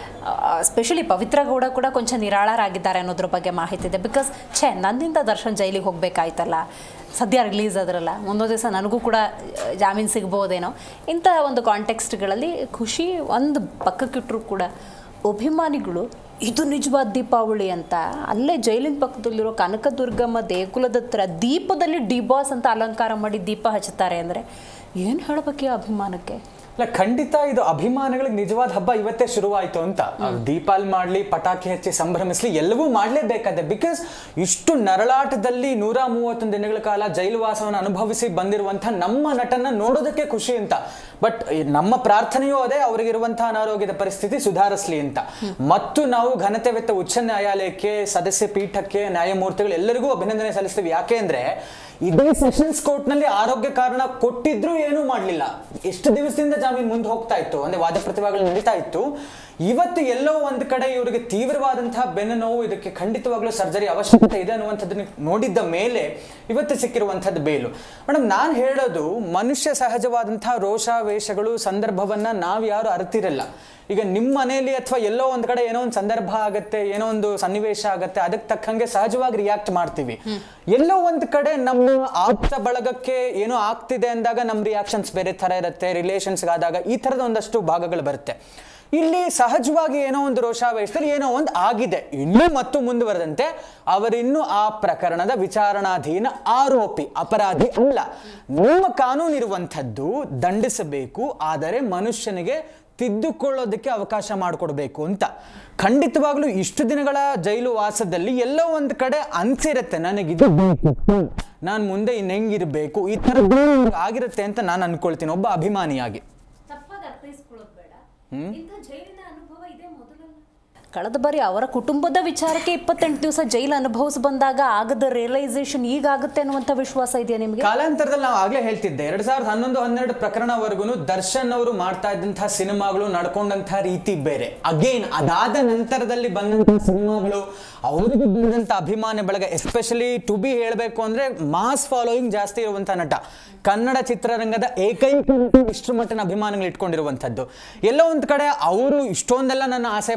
ಸ್ಪೆಷಲಿ ಪವಿತ್ರ ಗೌಡ ಕೂಡ ಕೊಂಚ ನಿರಾಳರಾಗಿದ್ದಾರೆ ಅನ್ನೋದ್ರ ಬಗ್ಗೆ ಮಾಹಿತಿ ಇದೆ ಬಿಕಾಸ್ ಛೇ ನನ್ನಿಂದ ದರ್ಶನ್ ಜೈಲಿಗೆ ಹೋಗಬೇಕಾಯ್ತಲ್ಲ ಸದ್ಯ ರಿಲೀಸ್ ಆದ್ರಲ್ಲ ಮುಂದೊಂದು ದಿವಸ ನನಗೂ ಕೂಡ ಆ, ಜಾಮೀನು ಸಿಗ್ಬೋದೇನೋ ಇಂಥ ಒಂದು ಕಾಂಟೆಕ್ಸ್ಟ್ಗಳಲ್ಲಿ ಖುಷಿ ಒಂದು ಪಕ್ಕಕ್ಕಿಟ್ಟರು ಕೂಡ ಅಭಿಮಾನಿಗಳು ಇದು ನಿಜವಾದ ದೀಪಾವಳಿ ಅಂತ ಅಲ್ಲೇ ಜೈಲಿನ ಪಕ್ಕದಲ್ಲಿರೋ ಕನಕದುರ್ಗಮ್ಮ ದೇಗುಲದ ಹತ್ರ ದೀಪದಲ್ಲಿ ಡಿಬಾಸ್ ಅಂತ ಅಲಂಕಾರ ಮಾಡಿ ದೀಪ ಹಚ್ಚುತ್ತಾರೆ ಅಂದರೆ ಏನು ಹೇಳಬೇಕು ಈ ಅಭಿಮಾನಕ್ಕೆ ಅಲ್ಲ ಖಂಡಿತ ಇದು ಅಭಿಮಾನಿಗಳಿಗೆ ನಿಜವಾದ ಹಬ್ಬ ಇವತ್ತೇ ಶುರುವಾಯ್ತು ಅಂತ ಅವ್ರು ದೀಪಾಲ್ ಮಾಡ್ಲಿ ಪಟಾಕಿ ಹಚ್ಚಿ ಸಂಭ್ರಮಿಸ್ಲಿ ಎಲ್ಲವೂ ಮಾಡ್ಲೇಬೇಕಾದೆ ಬಿಕಾಸ್ ಇಷ್ಟು ನರಳಾಟದಲ್ಲಿ ನೂರ ಮೂವತ್ತೊಂದು ದಿನಗಳ ಕಾಲ ಜೈಲುವಾಸವನ್ನು ಅನುಭವಿಸಿ ಬಂದಿರುವಂತಹ ನಮ್ಮ ನಟನ ನೋಡೋದಕ್ಕೆ ಖುಷಿ ಅಂತ ಬಟ್ ನಮ್ಮ ಪ್ರಾರ್ಥನೆಯೂ ಅದೇ ಅವರಿಗಿರುವಂತಹ ಅನಾರೋಗ್ಯದ ಪರಿಸ್ಥಿತಿ ಸುಧಾರಿಸ್ಲಿ ಅಂತ ಮತ್ತು ನಾವು ಘನತೆವೆತ್ತ ಉಚ್ಚ ನ್ಯಾಯಾಲಯಕ್ಕೆ ಸದಸ್ಯ ಪೀಠಕ್ಕೆ ನ್ಯಾಯಮೂರ್ತಿಗಳು ಎಲ್ಲರಿಗೂ ಅಭಿನಂದನೆ ಸಲ್ಲಿಸ್ತೀವಿ ಯಾಕೆ ಅಂದ್ರೆ ಇದೇ ಸೆಷನ್ಸ್ ಕೋರ್ಟ್ ನಲ್ಲಿ ಆರೋಗ್ಯ ಕಾರಣ ಕೊಟ್ಟಿದ್ರು ಏನೂ ಮಾಡ್ಲಿಲ್ಲ ಎಷ್ಟು ದಿವಸದಿಂದ ಜಾಮೀನು ಮುಂದೆ ಹೋಗ್ತಾ ಇತ್ತು ಅಂದ್ರೆ ವಾದ ಪ್ರತಿವಾದಗಳು ನಡೀತಾ ಇತ್ತು ಇವತ್ತು ಎಲ್ಲೋ ಒಂದ್ ಕಡೆ ಇವರಿಗೆ ತೀವ್ರವಾದಂತಹ ಬೆನ್ನು ನೋವು ಇದಕ್ಕೆ ಖಂಡಿತವಾಗ್ಲೂ ಸರ್ಜರಿ ಅವಶ್ಯಕತೆ ಇದೆ ಅನ್ನುವಂಥದ್ದನ್ನ ನೋಡಿದ್ದ ಮೇಲೆ ಇವತ್ತು ಸಿಕ್ಕಿರುವಂಥದ್ದು ಬೇಲು ಮೇಡಮ್ ನಾನು ಹೇಳೋದು ಮನುಷ್ಯ ಸಹಜವಾದಂತಹ ರೋಷಾವೇಶಗಳು ಸಂದರ್ಭವನ್ನ ನಾವ್ ಯಾರು ಅರ್ತಿರಲ್ಲ ಈಗ ನಿಮ್ಮ ಮನೆಯಲ್ಲಿ ಅಥವಾ ಎಲ್ಲೋ ಒಂದ್ ಕಡೆ ಏನೋ ಒಂದು ಸಂದರ್ಭ ಆಗತ್ತೆ ಏನೋ ಒಂದು ಸನ್ನಿವೇಶ ಆಗತ್ತೆ ಅದಕ್ಕೆ ತಕ್ಕಂಗೆ ಸಹಜವಾಗಿ ರಿಯಾಕ್ಟ್ ಮಾಡ್ತೀವಿ ಎಲ್ಲೋ ಒಂದ್ ಕಡೆ ನಮ್ಮ ಆಪ್ತ ಬಳಗಕ್ಕೆ ಏನೋ ಆಗ್ತಿದೆ ಅಂದಾಗ ನಮ್ಮ ರಿಯಾಕ್ಷನ್ಸ್ ಬೇರೆ ತರ ಇರುತ್ತೆ ರಿಲೇಷನ್ಸ್ ಆದಾಗ ಈ ತರದ ಒಂದಷ್ಟು ಭಾಗಗಳು ಬರುತ್ತೆ ಇಲ್ಲಿ ಸಹಜವಾಗಿ ಏನೋ ಒಂದು ರೋಷಾವೇಶದಲ್ಲಿ ಏನೋ ಒಂದು ಆಗಿದೆ ಇನ್ನೂ ಮತ್ತು ಮುಂದುವರೆದಂತೆ ಅವರಿನ್ನೂ ಆ ಪ್ರಕರಣದ ವಿಚಾರಣಾಧೀನ ಆರೋಪಿ ಅಪರಾಧಿ ಅಲ್ಲ ನಮ್ಮ ಕಾನೂನು ಇರುವಂಥದ್ದು ದಂಡಿಸಬೇಕು ಆದರೆ ಮನುಷ್ಯನಿಗೆ ತಿದ್ದುಕೊಳ್ಳೋದಕ್ಕೆ ಅವಕಾಶ ಮಾಡಿಕೊಡ್ಬೇಕು ಅಂತ ಖಂಡಿತವಾಗ್ಲೂ ಇಷ್ಟು ದಿನಗಳ ಜೈಲು ವಾಸದಲ್ಲಿ ಎಲ್ಲೋ ಒಂದು ಕಡೆ ಅನ್ಸಿರುತ್ತೆ ನನಗಿದು ಬೇಕಿತ್ತು ನಾನು ಮುಂದೆ ಇನ್ನು ಹೆಂಗಿರ್ಬೇಕು ಈ ಥರದ್ದು ಆಗಿರುತ್ತೆ ಅಂತ ನಾನು ಅನ್ಕೊಳ್ತೀನಿ ಒಬ್ಬ ಅಭಿಮಾನಿಯಾಗಿ ತಪ್ಪಾಗಿ ಅರ್ಥೈಸ್ಕೊಳ್ಳೋದು ಬೇಡ ಇಂಥ ಜೈಲಿನ ಅನುಭವ ಇದೇ ಮೊದಲಲ್ಲ ಕಳೆದ ಬಾರಿ ಅವರ ಕುಟುಂಬದ ವಿಚಾರಕ್ಕೆ ಇಪ್ಪತ್ತೆಂಟು ದಿವಸ ಜೈಲು ಅನುಭವಿಸಿ ಬಂದಾಗ ಆಗದ ರಿಯಲೈಸೇಷನ್ ಈಗ ಆಗುತ್ತೆ ಅನ್ನುವಂಥ ವಿಶ್ವಾಸ ಇದೆಯಾ ನಿಮಗೆ ಕಾಲಾಂತರದಲ್ಲಿ ನಾವು ಆಗ್ಲೇ ಹೇಳ್ತಿದ್ದೆ ಎರಡ್ ಸಾವಿರದ ಹನ್ನೊಂದು ಹನ್ನೆರಡು ಪ್ರಕರಣವರೆಗೂ ದರ್ಶನ್ ಅವರು ಮಾಡ್ತಾ ಇದ್ದಂತಹ ಸಿನಿಮಾಗಳು ನಡ್ಕೊಂಡಂತಹ ರೀತಿ ಬೇರೆ ಅಗೇನ್ ಅದಾದ ನಂತರದಲ್ಲಿ ಬಂದಂತಹ ಸಿನಿಮಾಗಳು ಅವರಿಗೆ ಬಂದಂತ ಅಭಿಮಾನ ಬಳಗ ಎಸ್ಪೆಷಲಿ ಟು ಬಿ ಹೇಳಬೇಕು ಅಂದ್ರೆ ಮಾಸ್ ಫಾಲೋಯಿಂಗ್ ಜಾಸ್ತಿ ಇರುವಂತಹ ನಟ ಕನ್ನಡ ಚಿತ್ರರಂಗದ ಏಕೈಕ ನಟ ಇಷ್ಟು ಮಟ್ಟಿನ ಅಭಿಮಾನಗಳು ಇಟ್ಕೊಂಡಿರುವಂಥದ್ದು ಎಲ್ಲೋ ಒಂದ್ ಕಡೆ ಅವರು ಇಷ್ಟೊಂದೆಲ್ಲ ನನ್ನ ಆಸೆ ಪಡ್ತಾರೆ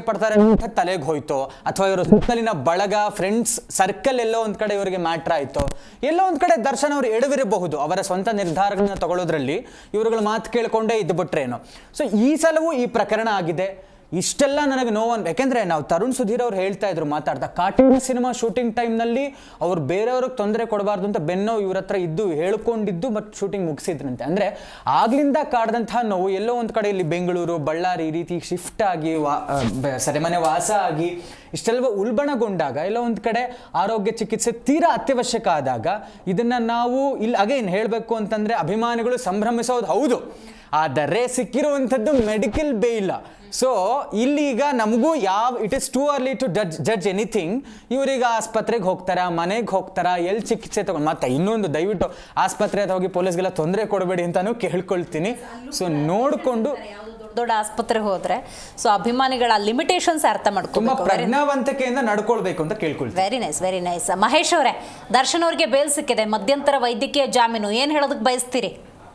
ಅನ್ನುವಂಥ ತಲೆಗೆ ಹೋಯ್ತೋ ಅಥವಾ ಇವರ ಸುತ್ತಲಿನ ಬಳಗ ಫ್ರೆಂಡ್ಸ್ ಸರ್ಕಲ್ ಎಲ್ಲೋ ಒಂದ್ ಕಡೆ ಇವರಿಗೆ ಮ್ಯಾಟ್ರ್ ಆಯ್ತೋ ಎಲ್ಲೋ ಒಂದ್ ಕಡೆ ದರ್ಶನ್ ಅವರು ಎಡವಿರಬಹುದು ಅವರ ಸ್ವಂತ ನಿರ್ಧಾರಗಳನ್ನ ತಗೊಳ್ಳೋದ್ರಲ್ಲಿ ಇವರುಗಳ ಮಾತು ಕೇಳ್ಕೊಂಡೇ ಇದ್ದುಬಿಟ್ರೇನೋ ಸೊ ಈ ಸಲವೂ ಈ ಪ್ರಕರಣ ಆಗಿದೆ ಇಷ್ಟೆಲ್ಲ ನನಗೆ ನೋವನ್ ಯಾಕೆಂದ್ರೆ ನಾವು ತರುಣ್ ಸುಧೀರ್ ಅವ್ರು ಹೇಳ್ತಾ ಇದ್ರು ಮಾತಾಡ್ತಾ ಕಾರ್ಟೂನ್ ಸಿನಿಮಾ ಶೂಟಿಂಗ್ ಟೈಮ್ನಲ್ಲಿ ಅವ್ರು ಬೇರೆಯವ್ರಿಗೆ ತೊಂದರೆ ಕೊಡಬಾರ್ದು ಅಂತ ಬೆನ್ನೋ ಇವ್ರ ಹತ್ರ ಇದ್ದು ಹೇಳ್ಕೊಂಡಿದ್ದು ಮತ್ತು ಶೂಟಿಂಗ್ ಮುಗಿಸಿದ್ರಂತೆ ಅಂದ್ರೆ ಆಗ್ಲಿಂದ ಕಾಡ್ದಂತಹ ನೋವು ಎಲ್ಲೋ ಒಂದ್ ಕಡೆ ಇಲ್ಲಿ ಬೆಂಗಳೂರು ಬಳ್ಳಾರಿ ಈ ರೀತಿ ಶಿಫ್ಟ್ ಆಗಿ ವಾ ಆ, ಬೆ- ಸೆರೆಮನೆ ವಾಸ ಆಗಿ ಇಷ್ಟೆಲ್ಲ ಉಲ್ಬಣಗೊಂಡಾಗ ಎಲ್ಲೋ ಒಂದ್ ಕಡೆ ಆರೋಗ್ಯ ಚಿಕಿತ್ಸೆ ತೀರಾ ಅತ್ಯವಶ್ಯಕ ಆದಾಗ ಇದನ್ನ ನಾವು ಇಲ್ಲಿ ಅಗೇನ್ ಹೇಳಬೇಕು ಅಂತಂದ್ರೆ ಅಭಿಮಾನಿಗಳು ಸಂಭ್ರಮಿಸೋದು ಹೌದು ಆದರೆ ಸಿಕ್ಕಿರುವಂಥದ್ದು ಮೆಡಿಕಲ್ ಬೇಯಿಲ್ಲ ಸೊ ಇಲ್ಲೀಗ ನಮಗೂ ಯಾವ it is too early to judge judge anything ಇವ್ರೀಗ ಆಸ್ಪತ್ರೆಗೆ ಹೋಗ್ತಾರಾ ಮನೆಗೆ ಹೋಗ್ತಾರಾ ಎಲ್ಲಿ ಚಿಕಿತ್ಸೆ ತಗೊಂಡು ಮತ್ತೆ ಇನ್ನೊಂದು ದಯವಿಟ್ಟು ಆಸ್ಪತ್ರೆ ಹತ್ರ ಹೋಗಿ ಪೊಲೀಸ್ಗೆಲ್ಲ ತೊಂದರೆ ಕೊಡಬೇಡಿ ಅಂತಾನು ಕೇಳ್ಕೊಳ್ತೀನಿ ಸೊ ನೋಡಿಕೊಂಡು ದೊಡ್ಡ ದೊಡ್ಡ ಆಸ್ಪತ್ರೆಗೆ ಹೋದ್ರೆ ಸೊ ಅಭಿಮಾನಿಗಳ ಲಿಮಿಟೇಷನ್ಸ್ ಅರ್ಥ ತುಂಬಾ ಮಾಡ್ಕೋಬೇಕು ಪ್ರಜ್ಞಾವಂತಿಕೆಯಿಂದ ನಡ್ಕೊಳ್ಬೇಕು ಅಂತ ಕೇಳ್ಕೊಳ್ತೀನಿ very nice very nice Mahesh ಅವರೇ ದರ್ಶನ್ ಅವ್ರಿಗೆ ಬೇಲ್ ಸಿಕ್ಕಿದೆ ಮಧ್ಯಂತರ ವೈದ್ಯಕೀಯ ಜಾಮೀನು ಏನು ಹೇಳೋದಕ್ಕೆ ಬಯಸ್ತೀರಿ